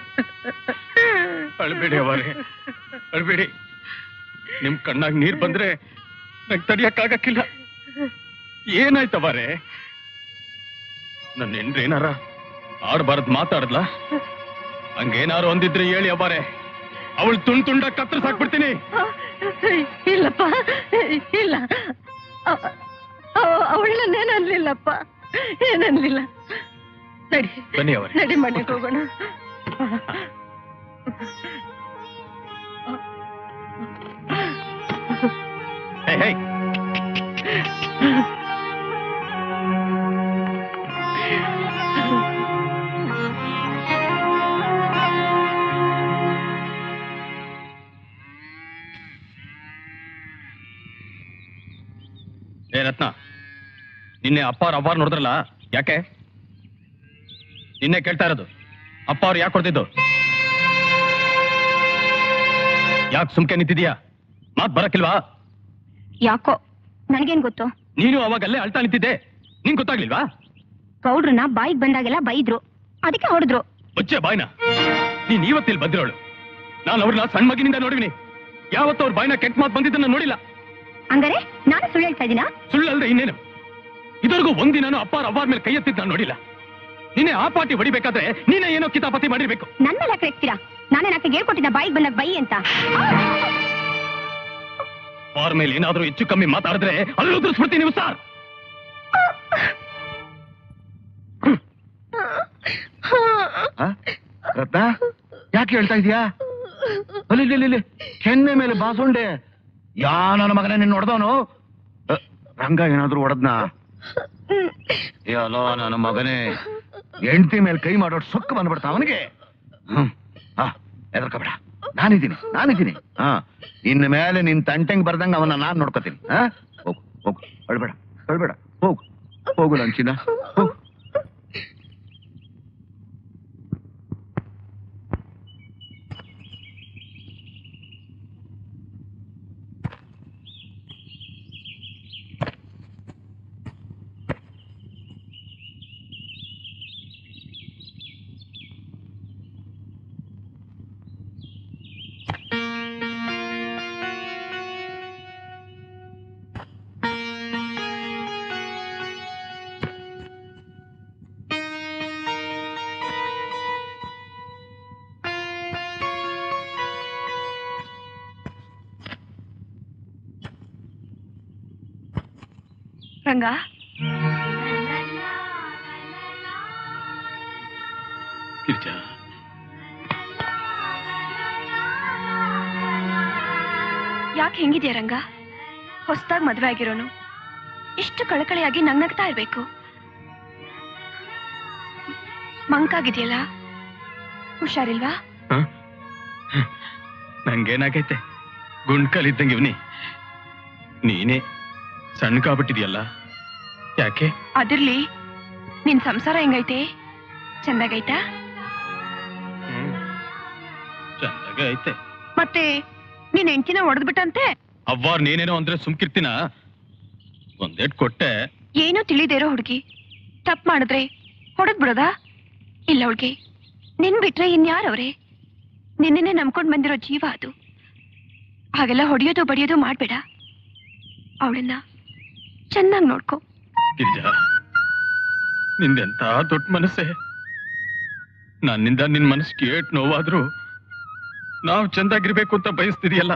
ಅಳ್ಬೇಡಿ ಅವರೇ ಅಳ್ಬೇಡಿ ನಿಮ್ ಕಣ್ಣಾಗ್ ನೀರ್ ಬಂದ್ರೆ ನಂಗೆ ತಡಿಯಕ್ಕಾಗಕ್ಕಿಲ್ಲ ಏನಾಯ್ತವರೇ ನನ್ನ ಹೆಂಡ್ರಿ ಏನಾರ ಆಡ್ಬಾರದ್ ಮಾತಾಡದ್ಲ ಹಂಗೇನಾರು ಒಂದಿದ್ರೆ ಹೇಳಿ ಅವರೇ ಅವಳು ತುಂಡ್ ತುಂಡ ಕತ್ತರಿಸ್ ಹಾಕ್ಬಿಡ್ತೀನಿ ಇಲ್ಲಪ್ಪ ಇಲ್ಲ ಅವಳನ್ನೇನನ್ಲಿಲ್ಲಪ್ಪ ಏನನ್ಲಿಲ್ಲ ನಡಿ ಬನ್ನಿ ಅವರೇ ನಡಿ ಮನೆಗೆ ಹೋಗೋಣ ಹೇ ಹೇ ಏ ರತ್ನ ನಿನ್ನೆ ಅಪ್ಪ ಅವ್ರ ಅವ್ವಾರ್ ನೋಡಿದ್ರಲ್ಲ ಯಾಕೆ ನಿನ್ನೆ ಕೇಳ್ತಾ ಇರೋದು ಅಪ್ಪ ಅವ್ರು ಯಾಕೆ ಕೊಡ್ತಿದ್ದು ಯಾಕೆ ಸುಮ್ಕೆ ನಿಂತಿದ್ಯಾ ಮಾತ್ ಬರಕ್ಕಿಲ್ವಾ ಯಾಕೋ ನನಗೇನ್ ಗೊತ್ತು ನೀನು ಅವಾಗ ಅಲ್ಲೇ ಅಳ್ತಾ ನಿಂತಿದ್ದೆ ನಿನ್ ಗೊತ್ತಾಗ್ಲಿಲ್ವಾ ಗೌಡ್ರನ್ನ ಬಾಯಿಗೆ ಬಂದಾಗೆಲ್ಲ ಬೈದ್ರು ಅದಕ್ಕೆ ಹೊಡೆದ್ರು ಬಚ್ಚೆ ಬಾಯ್ನ ನೀನ್ ಇವತ್ತಿಲ್ ಬಂದಿರೋಳು ನಾನು ಅವ್ರನ್ನ ಸಣ್ಣ ಮಗಿನಿಂದ ನೋಡಿವಿನಿ ಯಾವತ್ತೂ ಅವ್ರ ಬಾಯ್ನ ಕೆಟ್ಟ ಮಾತು ಬಂದಿದ್ದನ್ನ ನೋಡಿಲ್ಲ ಹಂಗಾರೆ ನಾನು ಸುಳ್ಳು ಹೇಳ್ತಾ ಇದೀನಾ ಸುಳ್ಳು ಅಲ್ದೆ ಇನ್ನೇನು ಇದುವರೆಗೂ ಒಂದಿನಾನು ಅಪ್ಪ ಅವ್ರ ಅವ್ವಾರ್ ಮೇಲೆ ಕೈ ಎತ್ತಿದ್ ನಾನು ನೋಡಿಲ್ಲ ನಿನ್ನೆ ಆ ಪಾಟಿ ಹೊಡಿಬೇಕಾದ್ರೆ ನೀನೇ ಏನೋ ಕಿತಾಪತಿ ಮಾಡಿರ್ಬೇಕು ನನ್ನ ಮೇಲೆ ಯಾಕೆ ರೇಗ್ತೀರಾ ನಾನೇ ನಾಕೆ ಹೇಳ್ಕೊಟ್ಟಿದ್ದ ಬಾಯಿಗೆ ಬಂದಾಗ ಬೈ ಅಂತ ಅವ್ರ ಮೇಲೆ ಏನಾದ್ರೂ ಹೆಚ್ಚು ಕಮ್ಮಿ ಮಾತಾಡಿದ್ರೆ ಅಲ್ಲಿ ಉದುರಿಸ್ಬಿಡ್ತೀನಿ ನೀವು ಸಾರ್ ಆ? ರತ್ನ ಯಾಕೆ ಹೇಳ್ತಾ ಇದೀಯಾ ಅಲ್ಲಿ ಇಲ್ಲಿ, ಇಲ್ಲಿ, ಇಲ್ಲಿ. ಕೆನ್ನೆ ಮೇಲೆ ಬಾಸುಂಡೆ ಯಾ ನನ್ನ ಮಗನೇ ನಿನ್ನ ಹೊಡೆದವನು ರಂಗ ಏನಾದ್ರೂ ಹೊಡೆದ್ನಾ ಅಲೋ ನನ್ನ ಮಗನೇ ಹೆಂಡತಿ ಮೇಲೆ ಕೈ ಮಾಡೋಟ್ ಸೊಕ್ಕ ಬಂದ್ಬಿಡ್ತಾ ಅವನಿಗೆ ಹ್ಮ್ ಆ ಹೆದರ್ಕೋಬೇಡ ನಾನಿದ್ದೀನಿ ನಾನಿದ್ದೀನಿ ಹಾ ಇನ್ನು ಮೇಲೆ ನಿನ್ ತಂಟೆಂಗ್ ಬರ್ದಂಗ ಅವನ್ನ ನಾನ್ ನೋಡ್ಕೋತೀನಿ ಹಾ ಹೋಗು ಹೋಗು ಅಳ್ಬೇಡ ಅಳ್ಬೇಡ ಹೋಗು ಹೋಗು ಲಂಚಿನ ಹೋಗು ರಂಗ ಗಿರಿಜಾ ಯಾಕೆ ಹೆಂಗಿದ್ಯಾ ರಂಗ ಹೊಸದಾಗಿ ಮದ್ವೆ ಆಗಿರೋನು ಇಷ್ಟು ಕಳಕಳಿಯಾಗಿ ನಗ್ನಗ್ತಾ ಇರ್ಬೇಕು ಮಂಕಾಗಿದೆಯಲ್ಲ ಹುಷಾರಿಲ್ವಾ ನಂಗೇನಾಗೈತೆ ಗುಂಡ್ಕಲ್ಲಿದ್ದಂಗೆ ಇವನಿ ನೀನೇ ಸಣ್ಣಗಾಗ್ಬಿಟ್ಟಿದ್ಯಲ್ಲ ಯಾಕೆ ಅದಿರ್ಲಿ ನಿನ್ ಸಂಸಾರ ಹೆಂಗೈತೆ ಚಂದಾಗೈತಾ ಚಂದಾಗೆ ಐತೆ ಮತ್ತೆ ನಿನ್ ಹೆಂಡತಿನ ಹೊಡೆದ್ಬಿಟ್ಟಂತೆ ಅವ್ವಾರ್ ನೀನೇನೋ ಅಂದ್ರೆ ಸುಮ್ಕಿರ್ತೀನ ಒಂದೇಟ್ ಕೊಟ್ಟೆ ಏನೂ ತಿಳಿದೇ ಇರೋ ಹುಡುಗಿ ತಪ್ಪು ಮಾಡಿದ್ರೆ ಹೊಡೆದ್ ಬಿಡೋದಾ ಇಲ್ಲ ಹುಡುಗಿ ನಿನ್ ಬಿಟ್ರೆ ಇನ್ಯಾರವ್ರೆ ನಿನ್ನೆ ನಂಬ್ಕೊಂಡ್ ಬಂದಿರೋ ಜೀವ ಅದು ಹಾಗೆಲ್ಲ ಹೊಡೆಯೋದು ಬಡಿಯೋದು ಮಾಡ್ಬೇಡ ಅವಳನ್ನ ಚೆನ್ನಾಗಿ ನೋಡ್ಕೊ ಗಿರಿಜಾ ನಿಂದೆಂತ ದೊಡ್ಡ ಮನಸ್ಸೆ ನನ್ನಿಂದ ನಿನ್ ಮನಸ್ಸಿಗೆ ಏಟ್ ನೋವಾದ್ರೂ ನಾವು ಚಂದಾಗಿರ್ಬೇಕು ಅಂತ ಬಯಸ್ತಿದೆಯಲ್ಲ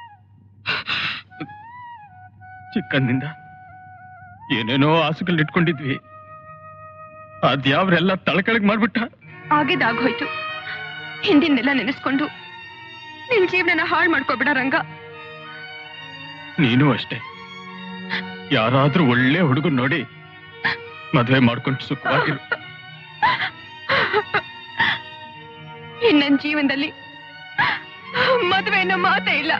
ಚಿಕ್ಕಂದಿಂದ ಏನೇನೋ ಆಸೆಗಳು ಇಟ್ಕೊಂಡಿದ್ವಿ ಅದ್ಯಾವ್ರೆಲ್ಲ ತಳಕಳಗ್ ಮಾಡ್ಬಿಟ್ಟ ಆಗಿದ್ದಾಗೋಯ್ತು ಹಿಂದಿನೆಲ್ಲ ನೆನೆಸ್ಕೊಂಡು ನಿನ್ ಜೀವನನ ಹಾಳು ಮಾಡ್ಕೋಬೇಡ ರಂಗ ನೀನು ಅಷ್ಟೇ ಯಾರಾದ್ರೂ ಒಳ್ಳೆ ಹುಡುಗನ್ ನೋಡಿ ಮದ್ವೆ ಮಾಡ್ಕೊಂಡು ಸುಖವಾಗಿರು ಇನ್ ನನ್ ಜೀವನದಲ್ಲಿ ಮದುವೆ ಅನ್ನೋ ಮಾತೇ ಇಲ್ಲ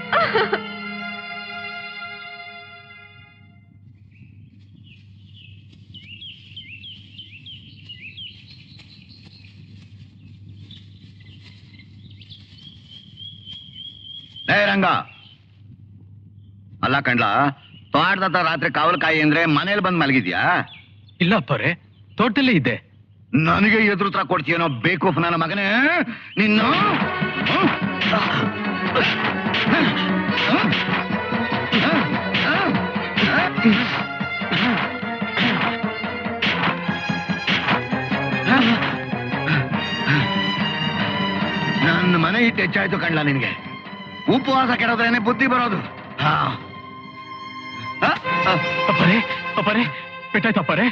ಏ ರಂಗ ಅಲ್ಲ ಕಂಡ್ಲ ತೋಟದ ರಾತ್ರಿ ಕಾವಲ್ಕಾಯಿ ಅಂದ್ರೆ ಮನೇಲಿ ಬಂದ್ ಮಲಗಿದ್ಯಾ ಇಲ್ಲ ಅಪ್ಪರೇ ತೋಟದಲ್ಲೇ ಇದ್ದೆ ನನಗೆ ಎದುರು ತರ ಕೊಡ್ತೀಯನೋ ಬೇಕು ನನ್ನ ಮಗನೇ ನಿನ್ನ ನನ್ನ ಮನೆ ಇಟ್ಟು ಹೆಚ್ಚಾಯ್ತು ಕಣ್ಲ ನಿನ್ಗೆ ಉಪವಾಸ ಕೆಡೋದ್ರೇನೆ ಬುದ್ಧಿ ಬರೋದು ಅಪ್ಪರೇ ಅಪ್ಪರೇ ಪೆಟ್ಟಾಯ್ತು ಅಪ್ಪರೇ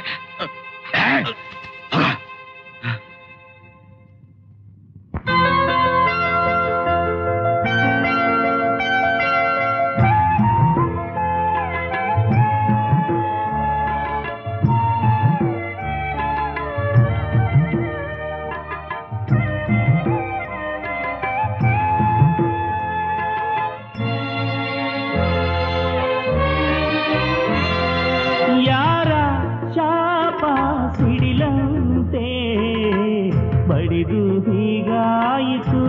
ಯಾರ ಶಾಪ ಸಿಡಿಲಂತೆ ಬಡಿದು ಹೀಗಾಯಿತು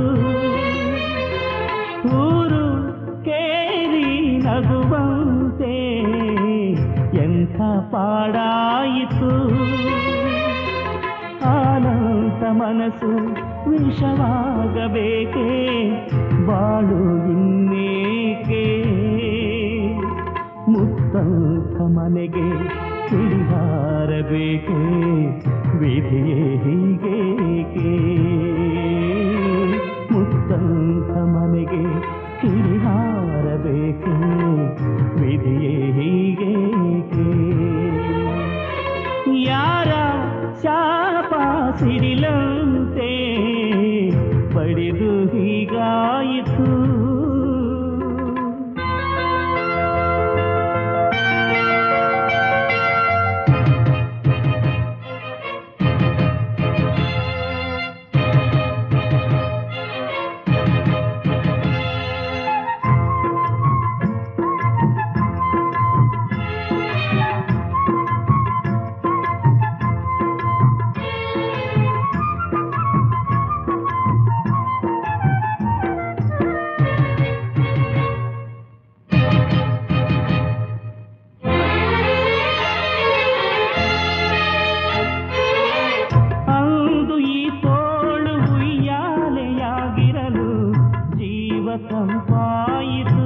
ಊರು ಕೇರಿ ನಗುವಂತೆ ಎಂಥ ಪಾಡಾಯಿತು ಆನಂತ ಮನಸ್ಸು ವಿಷವಾಗಬೇಕೇ ಬಾಳು ಇನ್ನೇಕೆ ಮುತ್ತಂಥ ಮನೆಗೆ ಕಿಡಿಹಾರಬೇಕೆ ವಿಧಿಯೇ ಹೀಗೇಕೆ ಮುತ್ತಂಥ ಮನೆಗೆ ಕಿಡಿಹಾರಬೇಕೆ ವಿಧಿಯೇ ಹೀಗೇಕೆ ಯಾರ ಶಾಪ ಸಿಡಿಲಂತೆ ಬಡಿದು ಹೀಗಾಯಿತು ಅಂದು ಈ ತೋಳು ಉಯ್ಯಾಲೆಯಾಗಿರಲು ಜೀವ ತಂಪಾಯಿತು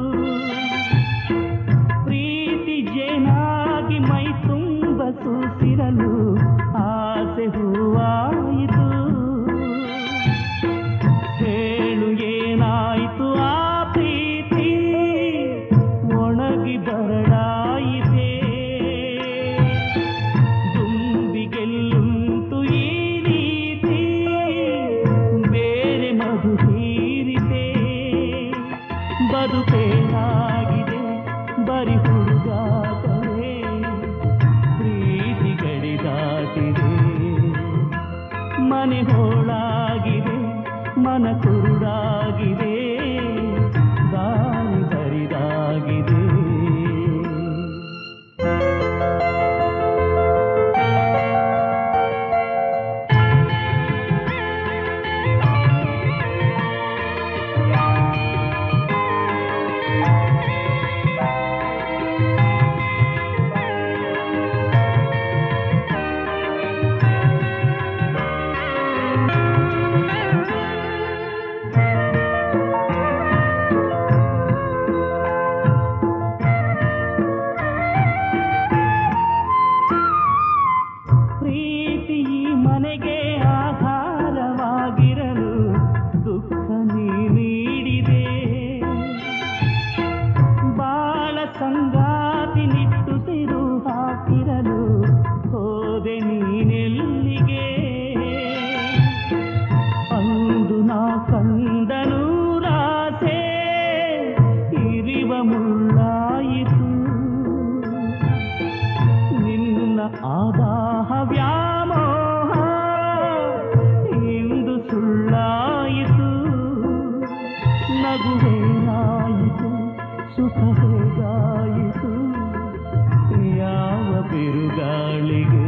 ಪ್ರೀತಿ ಜೇನಾಗಿ ಮೈ ತುಂಬ ಸೂಸಿರಲು ಆಸೆ ಹೂವಾಯಿತು ಹೇಳು ಏನಾಯಿತು ಆ ಪ್ರೀತಿ ಒಣಗಿ ಬರಡಾಯಿತೆ ದುಂಬಿಗೆಲ್ಲುಂಟು ಈ ರೀತಿ ಬೇರೆ ಮಧು ಹೀರಿದೆ ಬದುಕೇನಾಗಿದೆ ಬರಿ ಹುಡುಗಾಟವೇ ಪ್ರೀತಿ ಗಡಿ ದಾಟಿದೆ ಮನೆ ಹೋಳಾಗಿದೆ ಮನ ಕುರುಡಾಗಿದೆ ದಾರಿ ಬರಿದಾಗಿದೆ ಪ್ರೀತಿ ಈ ಮನೆಗೆ ಆಧಾರವಾಗಿರಲು ದುಃಖ ನೀ ನೀಡಿದೆ ಬಾಳ ಸಂಗಾತಿ ನಿಟ್ಟುಸಿರು ಹಾಕಿರಲು ಹೋದೆ ನೀನೆಲ್ಲಿಗೆ ಅಂದು ನಾ ಕಂಡನು ರಾಸೆ ಇರಿವ ಮುಳ್ಳಾಯಿತು ನಿನ್ನ ಆದಾಹ ವ್ಯಾಮೋಹ ಇಂದು ಸುಳ್ಳಾಯಿತು ನಗುವೇನಾಯಿತು ಸುಖ ಹೇಗಾಯಿತು ಯಾವ ಬಿರುಗಾಳಿಗೆ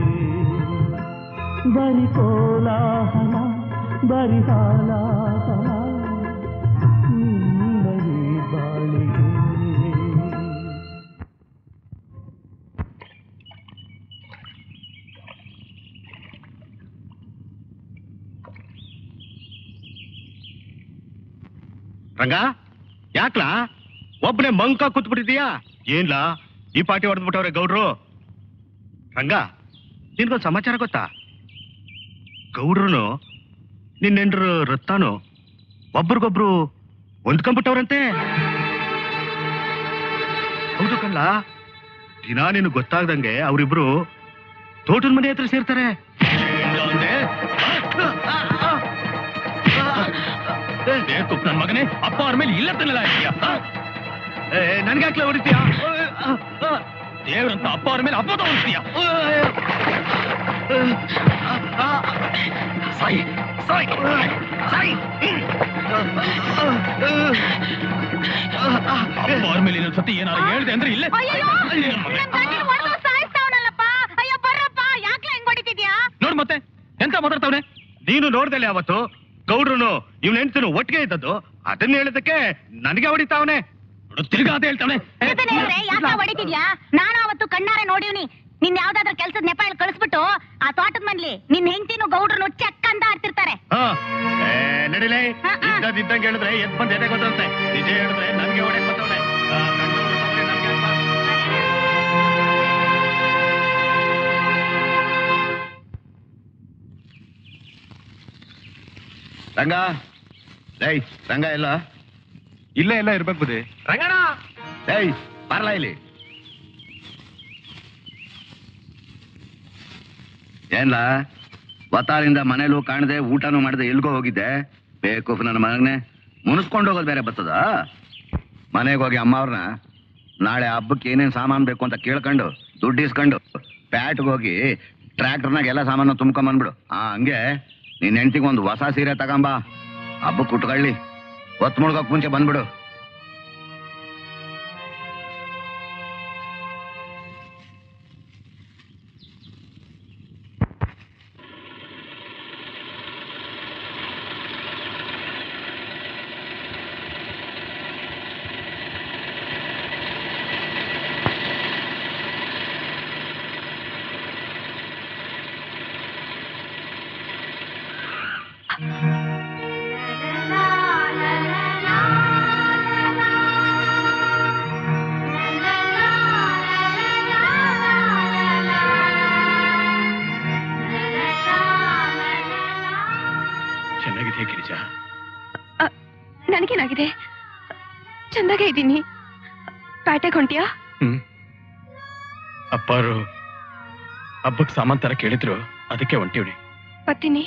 ಬರಿ ಕೋಲಾಹಲ ಬರಿ ಹಾಲಾಹಲ ನಿನ್ನ ಈ ಬಾಳಿಗೆ ರಂಗ ಯಾಕ್ಲಾ ಒಬ್ಬನೇ ಮಂಕ ಕೂತ್ಬಿಟ್ಟಿದೀಯಾ ಏನ್ಲಾ ಈ ಪಾರ್ಟಿ ಹೊಡೆದ್ಬಿಟ್ಟವ್ರೆ ಗೌಡ್ರು ರಂಗ ನಿನ್ಗೊಂದ್ ಸಮಾಚಾರ ಗೊತ್ತಾ ಗೌಡ್ರುನು ನಿನ್ನೆಂಡ್ರು ರತ್ತಾನು ಒಬ್ರಿಗೊಬ್ರು ಹೊಂದ್ಕೊಂಡ್ಬಿಟ್ಟವ್ರಂತೆ ಹೌದು ಕಣ್ಲ ದಿನ ನೀನು ಗೊತ್ತಾಗ್ದಂಗೆ ಅವರಿಬ್ರು ತೋಟದ ಮನೆ ಹತ್ರ ಸೇರ್ತಾರೆ ನನ್ ಮಗನೇ ಅಪ್ಪ ಅವ್ರ ಮೇಲೆ ಇಲ್ಲ ತನ್ನಲ್ಲ ನನ್ಗೆ ಹಾಕ್ಲ ಹೊಡಿತೀಯ ದೇವ್ರಂತ ಅಪ್ಪ ಅವ್ರ ಮೇಲೆ ಅಪ್ಪ ಹೊಡಿತೀಯ ಸಾಯಿ ಸಾಯಿ ಸಾಯಿ ಅಪ್ಪ ಅವ್ರ ಮೇಲೆ ಇನ್ನೊಂದ್ ಸತಿ ಏನಾರು ಹೇಳ್ದೆ ಅಂದ್ರೆ ಇಲ್ಲೇ ಅಯ್ಯಯ್ಯೋ, ನನ್ ಗಂಡನ್ನ ಹೊಡ್ದು ಸಾಯಿಸ್ತಾವ್ನಲ್ಲಪ್ಪ. ಅಯ್ಯೋ ಬರ್ರಪ್ಪ ಯಾಕ್ಲ ಹಿಂಗ್ ಹೊಡಿತಿದ್ಯಾ ನೋಡ್ ಮತ್ತೆ ಎಂತ ಮಾತಾಡ್ತಾವ್ನೆ ನೀನು ನೋಡ್ದಲ್ಲ ಅವತ್ತು ಗೌಡ್ರುನು ಇವ್ನ ಹೆಂಡ್ತಿನು ಒಟ್ಟಿಗೆ ಇದ್ದದ್ದು ಅದನ್ನ ಹೇಳಿದಕ್ಕೆ ನನಗೆ ಹೊಡಿತಾವನೆ ನೋಡು ತಿರ್ಗಾ ಅದೇ ಹೇಳ್ತಾವನೆ ಇದನ್ನೇ ಹೇಳ್ರೆ ಯಾಕ ಹೊಡಿತಿದ್ಯಾ ನಾನು ಅವತ್ತು ಕಣ್ಣಾರೆ ನೋಡಿವ್ನಿ ನಿನ್ ಯಾವ್ದಾದ್ರ ಕೆಲ್ಸದ ನೆಪ ಹೇಳಿ ಕಳಿಸ್ಬಿಟ್ಟು ಆ ತೋಟದ ಮನ್ಲಿ ನಿನ್ ಹೆಂಡತಿನು ಗೌಡ್ರನು ಚೆಕ್ ಅಂತ ಆಡ್ತಿರ್ತಾರೆ ಹಾ ಏ, ನಡಿಲೇ ಹಾ, ಹಾ. ಇದ್ದದಿದ್ದಂಗೆ ಹೇಳಿದ್ರೆ ಎದ್ ಬಂದ್ ಎದೆ ಗೊತ್ತಂತೆ ನಿಜ ಹೇಳಿದ್ರೆ ನನ್ಗೆ ಹೊಡೆ ಗೊತ್ತವನೆ ರಂಗ ಏಯ್ ರಂಗ ಇಲ್ಲ ಇಲ್ಲೇ ಎಲ್ಲ ಇರ್ಬೇಕು ಬುದ್ಧಿ ರಂಗಣ ಏಯ್ ಬರಲ ಇಲ್ಲಿ ಏನ್ಲ ವತಾಲಿಂದ ಮನೇಲೂ ಕಾಣದೆ ಊಟನೂ ಮಾಡದೆ ಎಲ್ಗೋ ಹೋಗಿದ್ದೆ ಬೇಕು ನನ್ನ ಮಗನೆ ಮುನಿಸ್ಕೊಂಡು ಹೋಗೋದು ಬೇರೆ ಬರ್ತದ ಮನೆಗೆ ಹೋಗಿ ಅಮ್ಮ ಅವ್ರನ್ನ ನಾಳೆ ಹಬ್ಬಕ್ಕೆ ಏನೇನ್ ಸಾಮಾನು ಬೇಕು ಅಂತ ಕೇಳ್ಕೊಂಡು ದುಡ್ಡು ಇಸ್ಕೊಂಡು ಪ್ಯಾಟ್ಗೆ ಹೋಗಿ ಟ್ರ್ಯಾಕ್ಟರ್ನಾಗ ಎಲ್ಲ ಸಾಮಾನು ತುಂಬ್ಕೊಂಬಂದ್ಬಿಡು ಆ ಹಂಗೆ ನಿನ್ನ ಹೆಂಡ್ತಿಗೆ ಒಂದು ಹೊಸ ಸೀರೆ ತಗೊಂಬ ಹಬ್ಬಕ್ಕೆ ಉಟ್ಕೊಳ್ಳಿ ಹೊತ್ತು ಮುಳ್ಗೋಕ್ ಮುಂಚೆ ಬಂದ್ಬಿಡು ಚೆನ್ನಾಗಿದೆ ಗಿರಿಜಾ ನನಗೇನಾಗಿದೆ ಚಂದಾಗೆ ಇದ್ದೀನಿ ಪ್ಯಾಟೆಗೆ ಹೊಂಟಿಯಾ ಹ್ಮ್ ಅಪ್ಪಾರು ಹಬ್ಬಕ್ ಸಾಮಾನ್ ತರ ಕೇಳಿದ್ರು ಅದಕ್ಕೆ ಹೊಂಟಿವ್ನಿ ಬರ್ತೀನಿ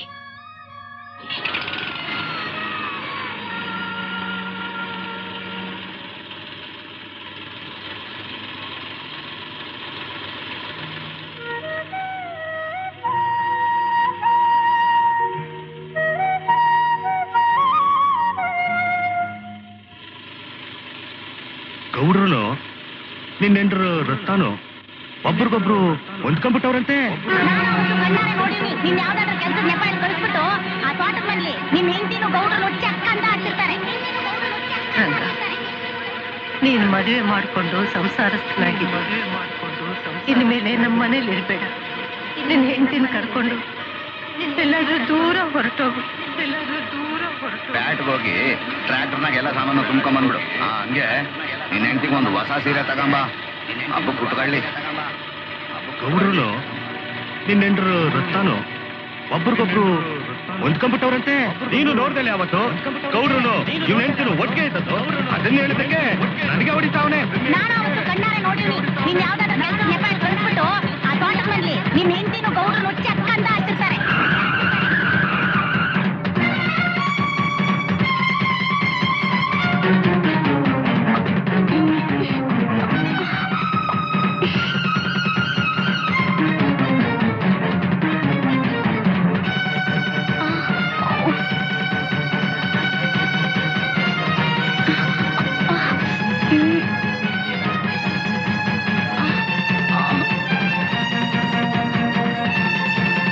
ಗೌಡ್ರುನು ನಿನ್ನೆಂಡ್ರು ರತ್ತಾನು ಒಬ್ರಿಗೊಬ್ರು ಹೊಂದ್ಕೊಂಡ್ಬಿಟ್ಟವ್ರಂತೆ ನಾನು ಅವತ್ತು ಕಣ್ಣಾರೆ ನೋಡಿವ್ನಿ ನಿನ್ ಯಾವ್ದಾದ್ರ ಕೆಲ್ಸದ ನೆಪ ಹೇಳಿ ಕಳಿಸ್ಬಿಟ್ಟು ಆ ತೋಟದ ಮನ್ಲಿ ನಿನ್ ಹೆಂಡತಿನು ಗೌಡ್ರನು ಚೆಕ್ ಅಂತ ಆಡ್ತಿರ್ತಾರೆ ರಂಗ ನೀನು ಮದುವೆ ಮಾಡಿಕೊಂಡು ಸಂಸಾರಸ್ಥನಾಗಿ ಇನ್ಮೇಲೆ ನಮ್ಮ ಮನೇಲಿ ಇರ್ಬೇಡ ನಿನ್ನ ಹೆಂಡತಿನ ಕರ್ಕೊಂಡು ಎಲ್ಲಾದ್ರೂ ದೂರ ಹೊರಟೋಗು ಎಲ್ಲಾದ್ರೂ ದೂರ ಹೊರಟೋಗು ಪ್ಯಾಟ್ಗೆ ಹೋಗಿ ಟ್ರ್ಯಾಕ್ಟರ್ನಾಗ ಎಲ್ಲ ಸಾಮಾನು ತುಂಬ್ಕೊಂಬಂದ್ಬಿಡು ಆ ಹಂಗೆ ನಿನ್ನ ಹೆಂಡ್ತಿಗೆ ಒಂದು ಹೊಸ ಸೀರೆ ತಗೊಂಬ ಹಬ್ಬಕ್ಕೆ ಉಟ್ಕೊಳ್ಳಿ ಗೌಡ್ರುನು ನಿನ್ನೆಂಡ್ರು ರತ್ತಾನು ಒಬ್ರಿಗೊಬ್ರು ಹೊಂದ್ಕೊಂಡ್ಬಿಟ್ಟವ್ರಂತೆ ನೀನು ನೋಡ್ದಲ್ಲ ಅವತ್ತು ಗೌಡ್ರುನು ಇವ್ನ ಹೆಂಡ್ತಿನು ಒಟ್ಟಿಗೆ ಇದ್ದದ್ದು ಅದನ್ನ ಹೇಳಿದಕ್ಕೆ ನನಗೆ ಹೊಡಿತಾವನೆ ನಾನು ಅವತ್ತು ಕಣ್ಣಾರೆ ನೋಡಿವ್ನಿ ನಿನ್ ಯಾವ್ದಾದ್ರ ಕೆಲ್ಸದ ನೆಪ ಹೇಳಿ ಕಳಿಸ್ಬಿಟ್ಟು ಆ ತೋಟದ ಮನ್ಲಿ ನಿನ್ ಹೆಂಡತಿನು ಗೌಡ್ರನು ಚೆಕ್ ಅಂತ ಆಡ್ತಿರ್ತಾರೆ ಆ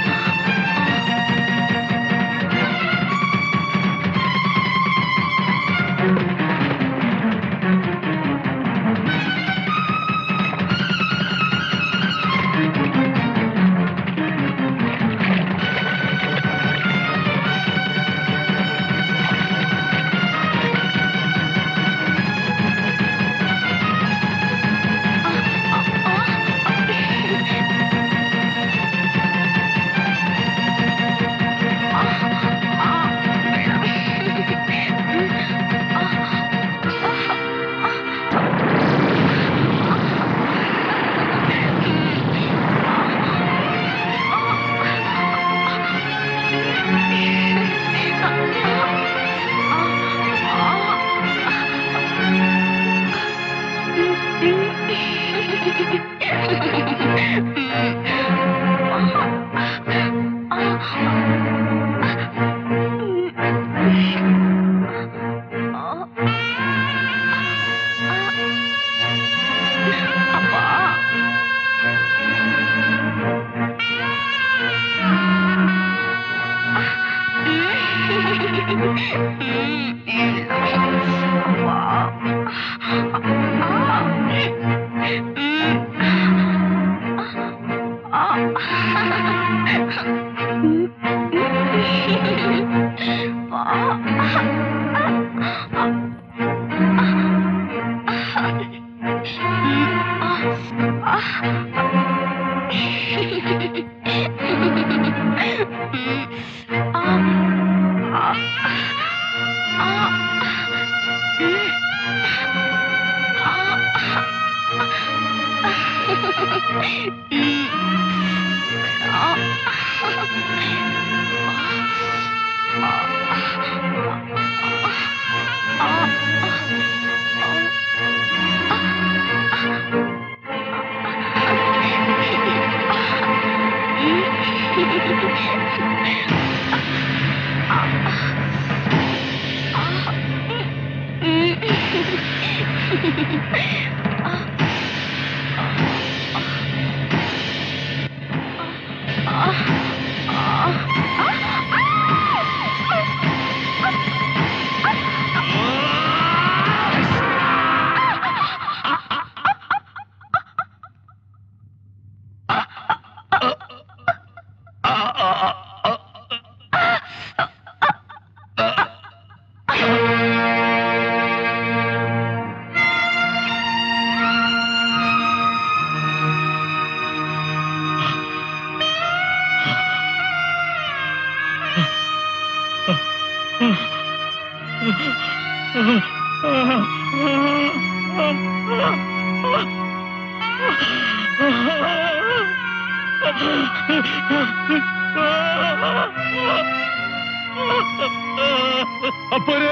ಅಪ್ಪರೇ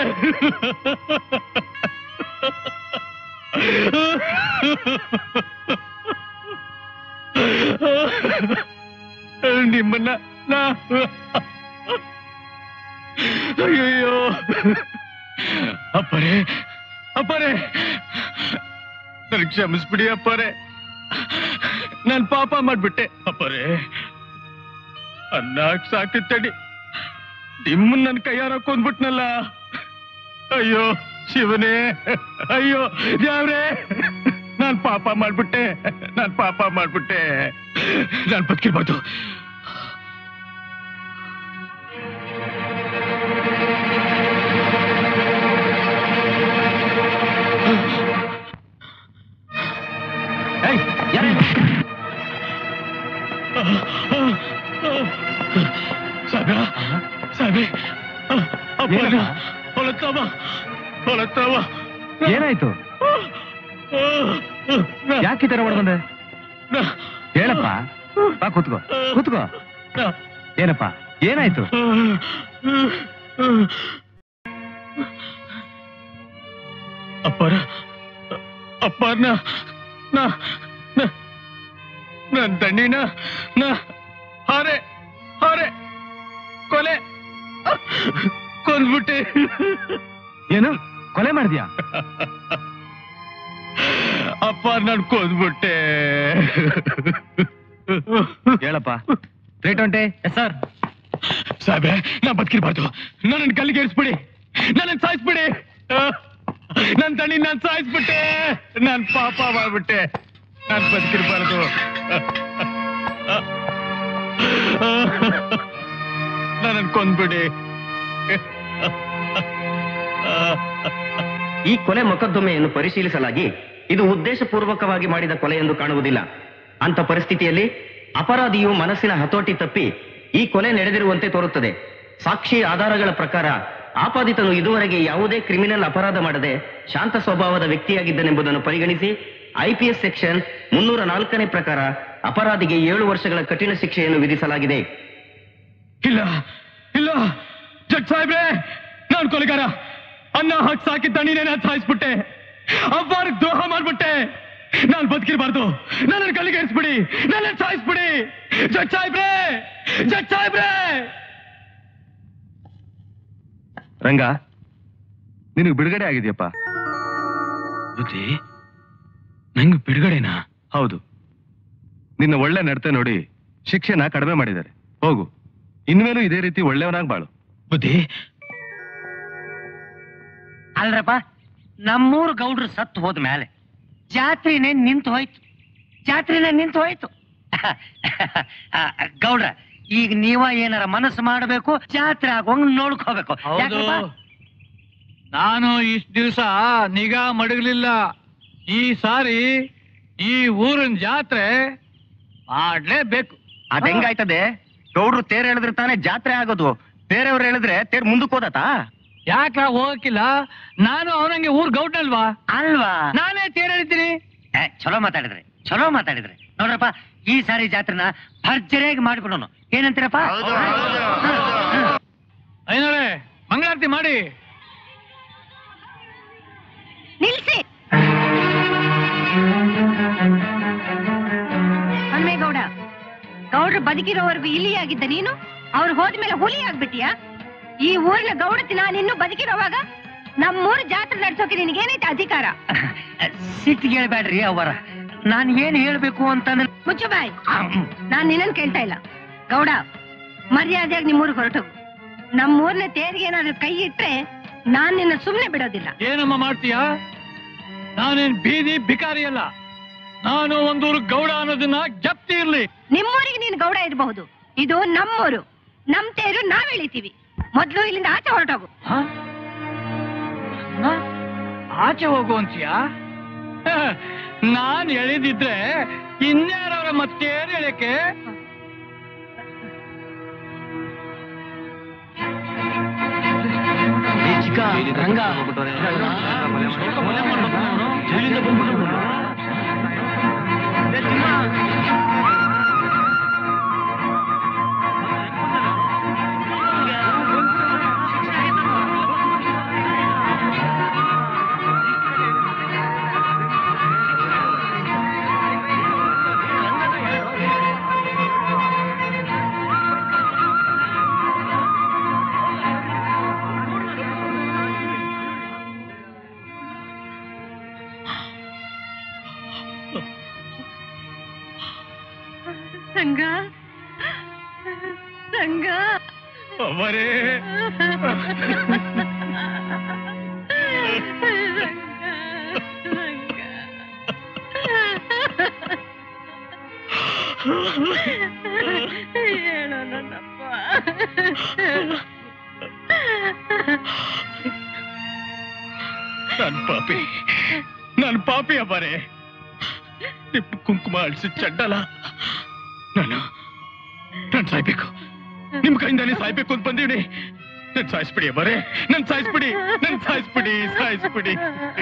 ನಿಮ್ಮನ್ನ ನಾ ಅಯ್ಯಯ್ಯೋ ಅಪ್ಪರೇ ಅಪ್ಪರೇ ನನಗೆ ಕ್ಷಮಿಸ್ಬಿಡಿ ಅಪ್ಪರೇ ನಾನು ಪಾಪ ಮಾಡ್ಬಿಟ್ಟೆ ಅಪ್ಪರೇ ಅನ್ನ ಸಾಕಿತ್ತಡಿ ನಿಮ್ಮನ್ನ ನನ್ನ ಕೈಯಾರ ಕೊಂದ್ಬಿಟ್ನಲ್ಲ ಅಯ್ಯೋ ಶಿವನೇ ಅಯ್ಯೋ ಯಾವ್ರೇ ನಾನ್ ಪಾಪ ಮಾಡ್ಬಿಟ್ಟೆ ನಾನ್ ಪಾಪ ಮಾಡ್ಬಿಟ್ಟೆ ನಾನ್ ಬದುಕಿರ್ಬಾರ್ದು ಸಾಬ್ರ ಸಾಬೆ ಅಪ್ಪನ ಹೊಲತ್ತವ ಹೊಲತ್ತವ ಏನಾಯ್ತು ಯಾಕೆ ಈ ತರ ಹೊಡ್ಬಂದೆ ಹೇಳಪ್ಪ ಬಾ ಕೂತ್ಕೋ ಕೂತ್ಕೋ ಏನಪ್ಪ ಏನಾಯ್ತು ಅಪ್ಪರ ಅಪ್ಪರ್ನ ನಾ ನಾ- ನನ್ ತಂಡಿನ ನಾ ಹಾರೆ ಹಾರೆ ಕೊಲೆ ಕೊಂದ್ಬಿಟ್ಟೆ ಏನು ಕೊಲೆ ಮಾಡಿದ್ಯಾ ಅಪ್ಪ ನಾನು ಕೊಂದ್ಬಿಟ್ಟೆ ಹೇಳಪ್ಪ ರೇಟ್ ಹೊಂಟೆ ಸರ್ ಸಾಹೇಬ್ರೆ ನಾ ಬದುಕಿರ್ಬಾರ್ದು ನನ್ನ ಕಲ್ಲಿಗೆ ಏರಿಸ್ಬಿಡಿ ನನ್ನ ಸಾಯಿಸ್ಬಿಡಿ ನನ್ ತಣ್ಣಿ ನಾನ್ ಸಾಯಿಸ್ಬಿಟ್ಟೆ ನಾನ್ ಪಾಪ ಮಾಡ್ಬಿಟ್ಟೆ ನಾನ್ ಬದುಕಿರ್ಬಾರ್ದು ನನ್ನ ಕೊಂದ್ಬಿಡಿ ಈ ಕೊಲೆ ಮೊಕದ್ದಮೆಯನ್ನು ಪರಿಶೀಲಿಸಲಾಗಿ ಇದು ಉದ್ದೇಶಪೂರ್ವಕವಾಗಿ ಮಾಡಿದ ಕೊಲೆ ಎಂದು ಕಾಣುವುದಿಲ್ಲ ಅಂತ ಪರಿಸ್ಥಿತಿಯಲ್ಲಿ ಅಪರಾಧಿಯು ಮನಸ್ಸಿನ ಹತೋಟಿ ತಪ್ಪಿ ಈ ಕೊಲೆ ನಡೆದಿರುವಂತೆ ತೋರುತ್ತದೆ ಸಾಕ್ಷಿ ಆಧಾರಗಳ ಪ್ರಕಾರ ಆಪಾದಿತನು ಇದುವರೆಗೆ ಯಾವುದೇ ಕ್ರಿಮಿನಲ್ ಅಪರಾಧ ಮಾಡದೆ ಶಾಂತ ಸ್ವಭಾವದ ವ್ಯಕ್ತಿಯಾಗಿದ್ದನೆಂಬುದನ್ನು ಪರಿಗಣಿಸಿ ಐಪಿಎಸ್ ಸೆಕ್ಷನ್ ಮುನ್ನೂರ ನಾಲ್ಕನೇ ಪ್ರಕಾರ ಅಪರಾಧಿಗೆ ಏಳು ವರ್ಷಗಳ ಕಠಿಣ ಶಿಕ್ಷೆಯನ್ನು ವಿಧಿಸಲಾಗಿದೆ ಇಲ್ಲ ಇಲ್ಲ ಜಡ್ ಸಾಹೇಬ್ರೆ ನಾನ್ ಕೊಲೆಗಾರ ಅನ್ನ ಹಾಕಿ ಸಾಕಿದ್ದ ನೀನೇ ನಾನು ಸಾಯಿಸ್ಬಿಟ್ಟೆ ಅಬ್ಬಾರ್ ದ್ರೋಹ ಮಾಡ್ಬಿಟ್ಟೆ ನಾನ್ ಬದುಕಿರ್ಬಾರ್ದು ನನ್ನ ಕಲ್ಲಿಗೆ ಏರಿಸ್ಬಿಡಿ ನನ್ನ ಸಾಯಿಸ್ಬಿಡಿ ಜಡ್ ಸಾಹೇಬ್ರೆ ಜಡ್ ಸಾಹೇಬ್ರೆ ರಂಗ ನಿನಗೆ ಬಿಡುಗಡೆ ಆಗಿದೆಯಪ್ಪ ಬುದ್ಧಿ ನಂಗೆ ಬಿಡುಗಡೆನಾ ಹೌದು ನಿನ್ನ ಒಳ್ಳೆ ನಡತೆ ನೋಡಿ ಶಿಕ್ಷೆನ ಕಡಿಮೆ ಮಾಡಿದ್ದಾರೆ ಹೋಗು ಇನ್ಮೇಲೂ ಇದೇ ರೀತಿ ಒಳ್ಳೆಯವನಾಗ್ ಬಾಳು ಬುದ್ಧಿ ಅಲ್ರಪ್ಪ ನಮ್ಮೂರು ಗೌಡ್ರು ಸತ್ತು ಹೋದ ಮೇಲೆ ಜಾತ್ರೆನೇ ನಿಂತು ಹೋಯ್ತು ಜಾತ್ರೆನೇ ನಿಂತು ಹೋಯ್ತು ಆ, ಗೌಡ್ರ ಈಗ ನೀವ ಏನಾರ ಮನಸ್ಸು ಮಾಡಬೇಕು ಜಾತ್ರೆ ಆಗೋಂಗ್ ನೋಡ್ಕೋಬೇಕು ಹೌದು ಯಾಕಪ್ಪ? ನಾನು ಇಷ್ಟ ದಿವಸ ನಿಗಾ ಮಡಗಲಿಲ್ಲ ಈ ಸಾರಿ ಈ ಊರಿನ ಜಾತ್ರೆ ಮಾಡ್ಲೇಬೇಕು ಅದ್ ಹೆಂಗಾಯ್ತದೆ ಗೌಡ್ರು ತೇರ್ ಹೇಳಿದ್ರೆ ತಾನೇ ಜಾತ್ರೆ ಆಗೋದು ಬೇರೆಯವ್ರು ಹೇಳಿದ್ರೆ ತೇರ್ ಮುಂದಕ್ಕೆ ಹೋದತಾ ಯಾಕ ಹೋಗಕ್ಕಿಲ್ಲ ನಾನು ಅವನಂಗೆ ಊರ್ ಗೌಡ್ನಲ್ವಾ ಅಲ್ವಾ ನಾನೇ ತೇರ್ ಹೇಳ್ತೀನಿ ಏ, ಚಲೋ ಮಾತಾಡಿದ್ರಿ ಚಲೋ ಮಾತಾಡಿದ್ರೆ ನೋಡ್ರಪ್ಪ ಈ ಸಾರಿ ಜಾತ್ರೆನ ಭರ್ಜರಿಯಾಗಿ ಮಾಡ್ಬಿಡೋನು ಏನಂತೀರಪ್ಪ ಐನೋರೆ ಮಂಗಳಾರತಿ ಮಾಡಿ ನಿಲ್ಸಿ ಹನುಮೇಗೌಡ ಗೌಡ್ರು ಬದುಕಿರೋವರೆಗೂ ಇಲಿಯಾಗಿದ್ದ ನೀನು ಅವ್ರು ಹೋದ್ಮೇಲೆ ಹುಲಿ ಆಗ್ಬಿಟ್ಟಿಯಾ ಈ ಊರಿನ ಗೌಡತಿ ನಾನಿನ್ನು ಬದುಕಿರೋವಾಗ ನಮ್ಮೂರು ಜಾತ್ರೆ ನಡ್ಸೋಕೆ ನಿನಗೇನೈತೆ ಅಧಿಕಾರ ಸಿಟ್ಟಿಗೆ ಹೇಳ್ಬೇಡ್ರಿ ಅವರ ನಾನ್ ಏನ್ ಹೇಳ್ಬೇಕು ಅಂತಂದ್ರೆ ಮುಚ್ಚು ಬಾಯ್ ನಾನ್ ನಿನ್ನನ್ ಕೇಳ್ತಾ ಇಲ್ಲ ಗೌಡ ಮರ್ಯಾದೆಯಾಗಿ ನಿಮ್ಮೂರಿಗೆ ಹೊರಟೋಗು ನಮ್ಮೂರ್ನ ತೇರಿಗೆ ಏನಾದ್ರು ಕೈ ಇಟ್ರೆ ನಾನ್ ನಿನ್ನ ಸುಮ್ನೆ ಬಿಡೋದಿಲ್ಲ ಏನಮ್ಮ ಮಾಡ್ತೀಯಾ ನಾನೇನ್ ಬೀದಿ ಬಿಕಾರಿ ಅಲ್ಲ ನಾನು ಒಂದೂರು ಗೌಡ ಅನ್ನೋದನ್ನ ಜಪ್ತಿ ಇರ್ಲಿ ನಿಮ್ಮೂರಿಗೆ ನೀನು ಗೌಡ ಇರಬಹುದು ಇದು ನಮ್ಮೂರು ನಮ್ ತೇರು ನಾವ್ ಎಳಿತೀವಿ ಮೊದ್ಲು ಇಲ್ಲಿಂದ ಆಚೆ ಹೊರಟೋಗು ಹ? ಹ? ಆಚೆ ಹೋಗು ಅಂತೀಯಾ ಹ, ನಾನ್ ಎಳೆದಿದ್ರೆ ಇನ್ಯಾರವ್ರ ಮತ್ತೇನು ಎಳೆಕೆ ಚಿಕ್ಕ ರಂಗ ಜೈಲಿಂದ ಬಂದ್ಬಿಟ್ಟು ಸಂಗ ಸಂಗ ಅವರೇ ಹೇಳೋ ನನ್ನಪ್ಪ ನನ್ ಪಾಪಿ ನನ್ ಪಾಪಿ ಅವರೇ ನಿಮ್ ಕುಂಕುಮ ಅಳಿಸಿ ಚಡ್ಡಲ್ಲ ನಾನು ನಾನ್ ಸಾಯ್ಬೇಕು ನಿಮ್ ಕೈಯಿಂದಾನೇ ಸಾಯ್ಬೇಕು ಅಂತ ಬಂದೀನಿ ನನ್ ಸಾಯಿಸ್ಬಿಡಿ ಅವರೇ ನನ್ ಸಾಯಿಸ್ಬಿಡಿ ನನ್ ಸಾಯಿಸ್ಬಿಡಿ ಸಾಯಿಸ್ಬಿಡಿ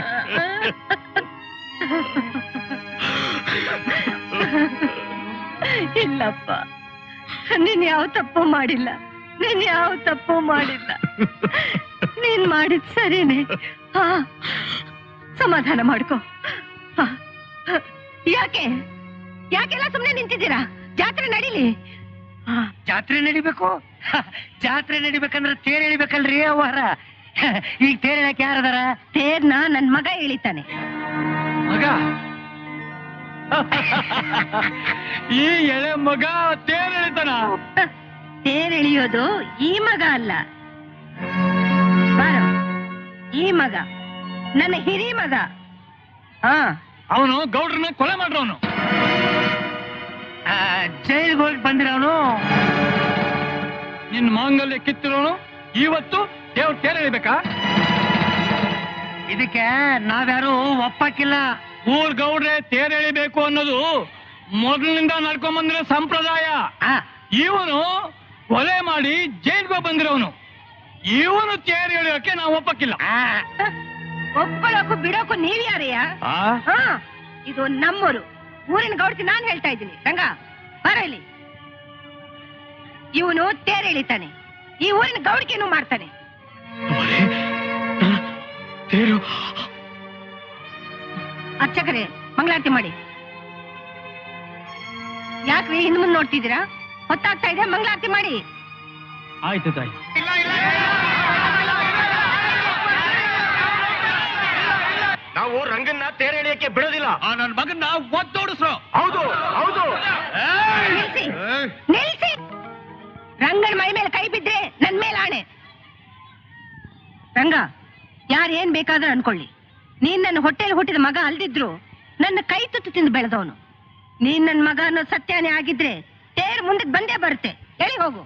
ಇಲ್ಲಪ್ಪ ನೀನ್ ಯಾವ ತಪ್ಪು ಮಾಡಿಲ್ಲ ನೀನ್ ಯಾವ ತಪ್ಪು ಮಾಡಿಲ್ಲ ನೀನ್ ಮಾಡಿದ್ ಸರಿನೇ ಹಾ ಸಮಾಧಾನ ಮಾಡ್ಕೋ ಹಾ. ಯಾಕೆ ಯಾಕೆಲ್ಲ ಸುಮ್ನೆ ನಿಂತಿದ್ದೀರಾ ಜಾತ್ರೆ ನಡೀಲಿ ಹಾ ಜಾತ್ರೆ ನಡಿಬೇಕು ಹ, ಜಾತ್ರೆ ನಡಿಬೇಕಂದ್ರೆ ತೇರ್ ಎಳಿಬೇಕಲ್ರಿ ಅವರ ಈಗ ತೇರ್ ಎಳಕ್ ಯಾರದಾರ ತೇರ್ನ ನನ್ ಮಗ ಎಳಿತಾನೆ ಮಗ ಈ ಎಳೆ ಮಗ ತೇರ್ ಎಳಿತಾನ ತೇರ್ ಎಳಿಯೋದು ಈ ಮಗ ಅಲ್ಲ ಬಾರೋ ಈ ಮಗ ನನ್ನ ಹಿರಿ ಮಗ ಹಾ ಅವನು ಗೌಡ್ರನ್ನ ಕೊಲೆ ಮಾಡ್ರವನು ಜೈಲ್ಗೆ ಹೋಗಿ ಬಂದಿರೋನು ನಿನ್ ಮಾಂಗಲ್ಯ ಕಿತ್ತಿರೋನು ಇವತ್ತು ದೇವ್ರ ತೇರ್ ಎಳಿಬೇಕಾ ಇದಕ್ಕೆ ನಾವ್ಯಾರು ಒಪ್ಪಕ್ಕಿಲ್ಲ ಊರ್ ಗೌಡ್ರೆ ತೇರ್ ಎಳಿಬೇಕು ಅನ್ನೋದು ಮೊದಲಿನಿಂದ ನಡ್ಕೊಂಡ್ ಬಂದಿರೋ ಸಂಪ್ರದಾಯ ಆ, ಇವನು ಕೊಲೆ ಮಾಡಿ ಜೈಲ್ಗೆ ಬಂದಿರೋನು ಇವನು ತೇರ್ ಎಳಿಯೋಕೆ ನಾವು ಒಪ್ಪಕ್ಕಿಲ್ಲ ಆ, ಒಪ್ಕೊಳ್ಳೋಕು ಬಿಡೋಕು ನೀವ್ ಯಾರಯ್ಯ ಆ? ಹಾ ಇದು ನಮ್ಮೂರು ಊರಿನ ಗೌಡ್ತಿ ನಾನ್ ಹೇಳ್ತಾ ಇದ್ದೀನಿ ರಂಗ ಬರ ಇಲ್ಲಿ ಇವನು ತೇರ್ ಎಳಿತಾನೆ ಈ ಊರಿನ ಗೌಡಿಕೆನೂ ಮಾಡ್ತಾನೆ ಅವರೇ ತೇರು ಅರ್ಚಕರೇ ಮಂಗಳಾರತಿ ಮಾಡಿ ಯಾಕ್ರಿ ಹಿಂದ್ ಮುಂದ್ ನೋಡ್ತಿದ್ದೀರಾ ಹೊತ್ತಾಗ್ತಾ ಇದೆ ಮಂಗಳಾರತಿ ಮಾಡಿ ಆಯ್ತು ತಾಯಿ ನಾವು ರಂಗನ್ನ ತೇರ್ ಎಳೆಯಕ್ಕೆ ಬಿಡೋದಿಲ್ಲ ಆ ನನ್ ಮಗನ್ನ ಒತ್ತೋಡಿಸ್ರು ಹೌದು ಹೌದು ನಿಲ್ಸಿ ನಿಲ್ಸಿ ರಂಗನ ಮೈ ಮೇಲೆ ಕೈ ಬಿದ್ರೆ ನನ್ ಮೇಲೆ ಆಣೆ ರಂಗ ಯಾರು ಏನ್ ಬೇಕಾದ್ರೂ ಅನ್ಕೊಳ್ಳಿ ನೀನ್ ನನ್ನ ಹೊಟ್ಟೆಲಿ ಹುಟ್ಟಿದ ಮಗ ಅಲ್ದಿದ್ರು ನನ್ನ ಕೈ ತುತ್ತು ತಿಂದು ಬೆಳೆದವನು ನೀನ್ ನನ್ ಮಗ ಅನ್ನೋ ಸತ್ಯನೇ ಆಗಿದ್ರೆ ತೇರ್ ಮುಂದಕ್ಕೆ ಬಂದೇ ಬರುತ್ತೆ ಹೇಳಿ ಹೋಗು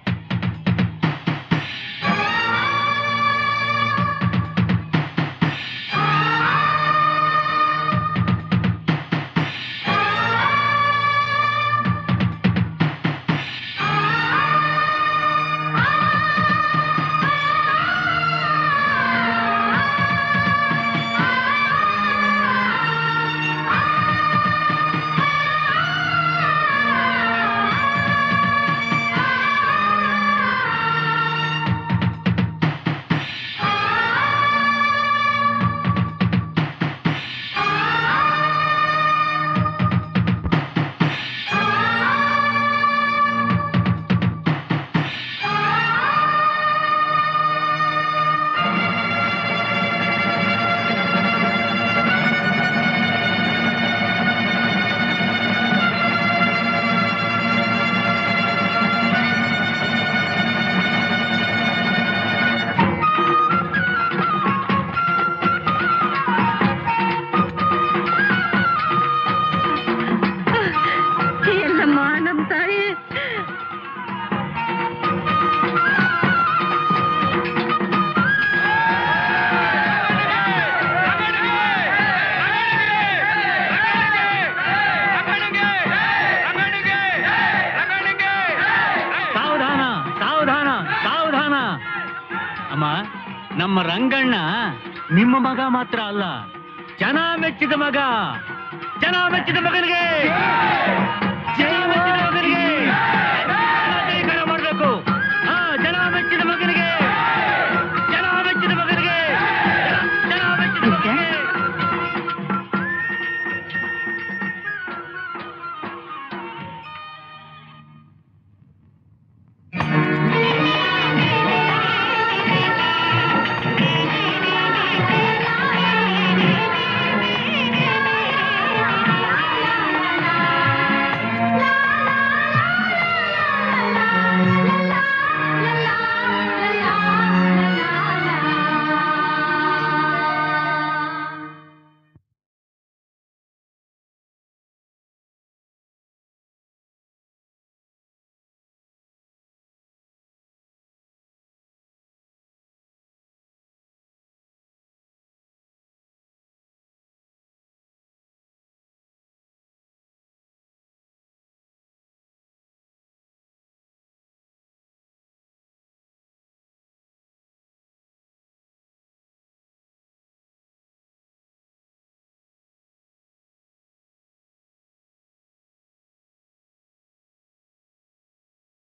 ನಮ್ಮ ರಂಗಣ್ಣ ನಿಮ್ಮ ಮಗ ಮಾತ್ರ ಅಲ್ಲ ಜನ ಮೆಚ್ಚಿದ ಮಗ ಜನ ಮೆಚ್ಚಿದ ಮಗನಿಗೆ ಜನ ಮೆಚ್ಚಿದ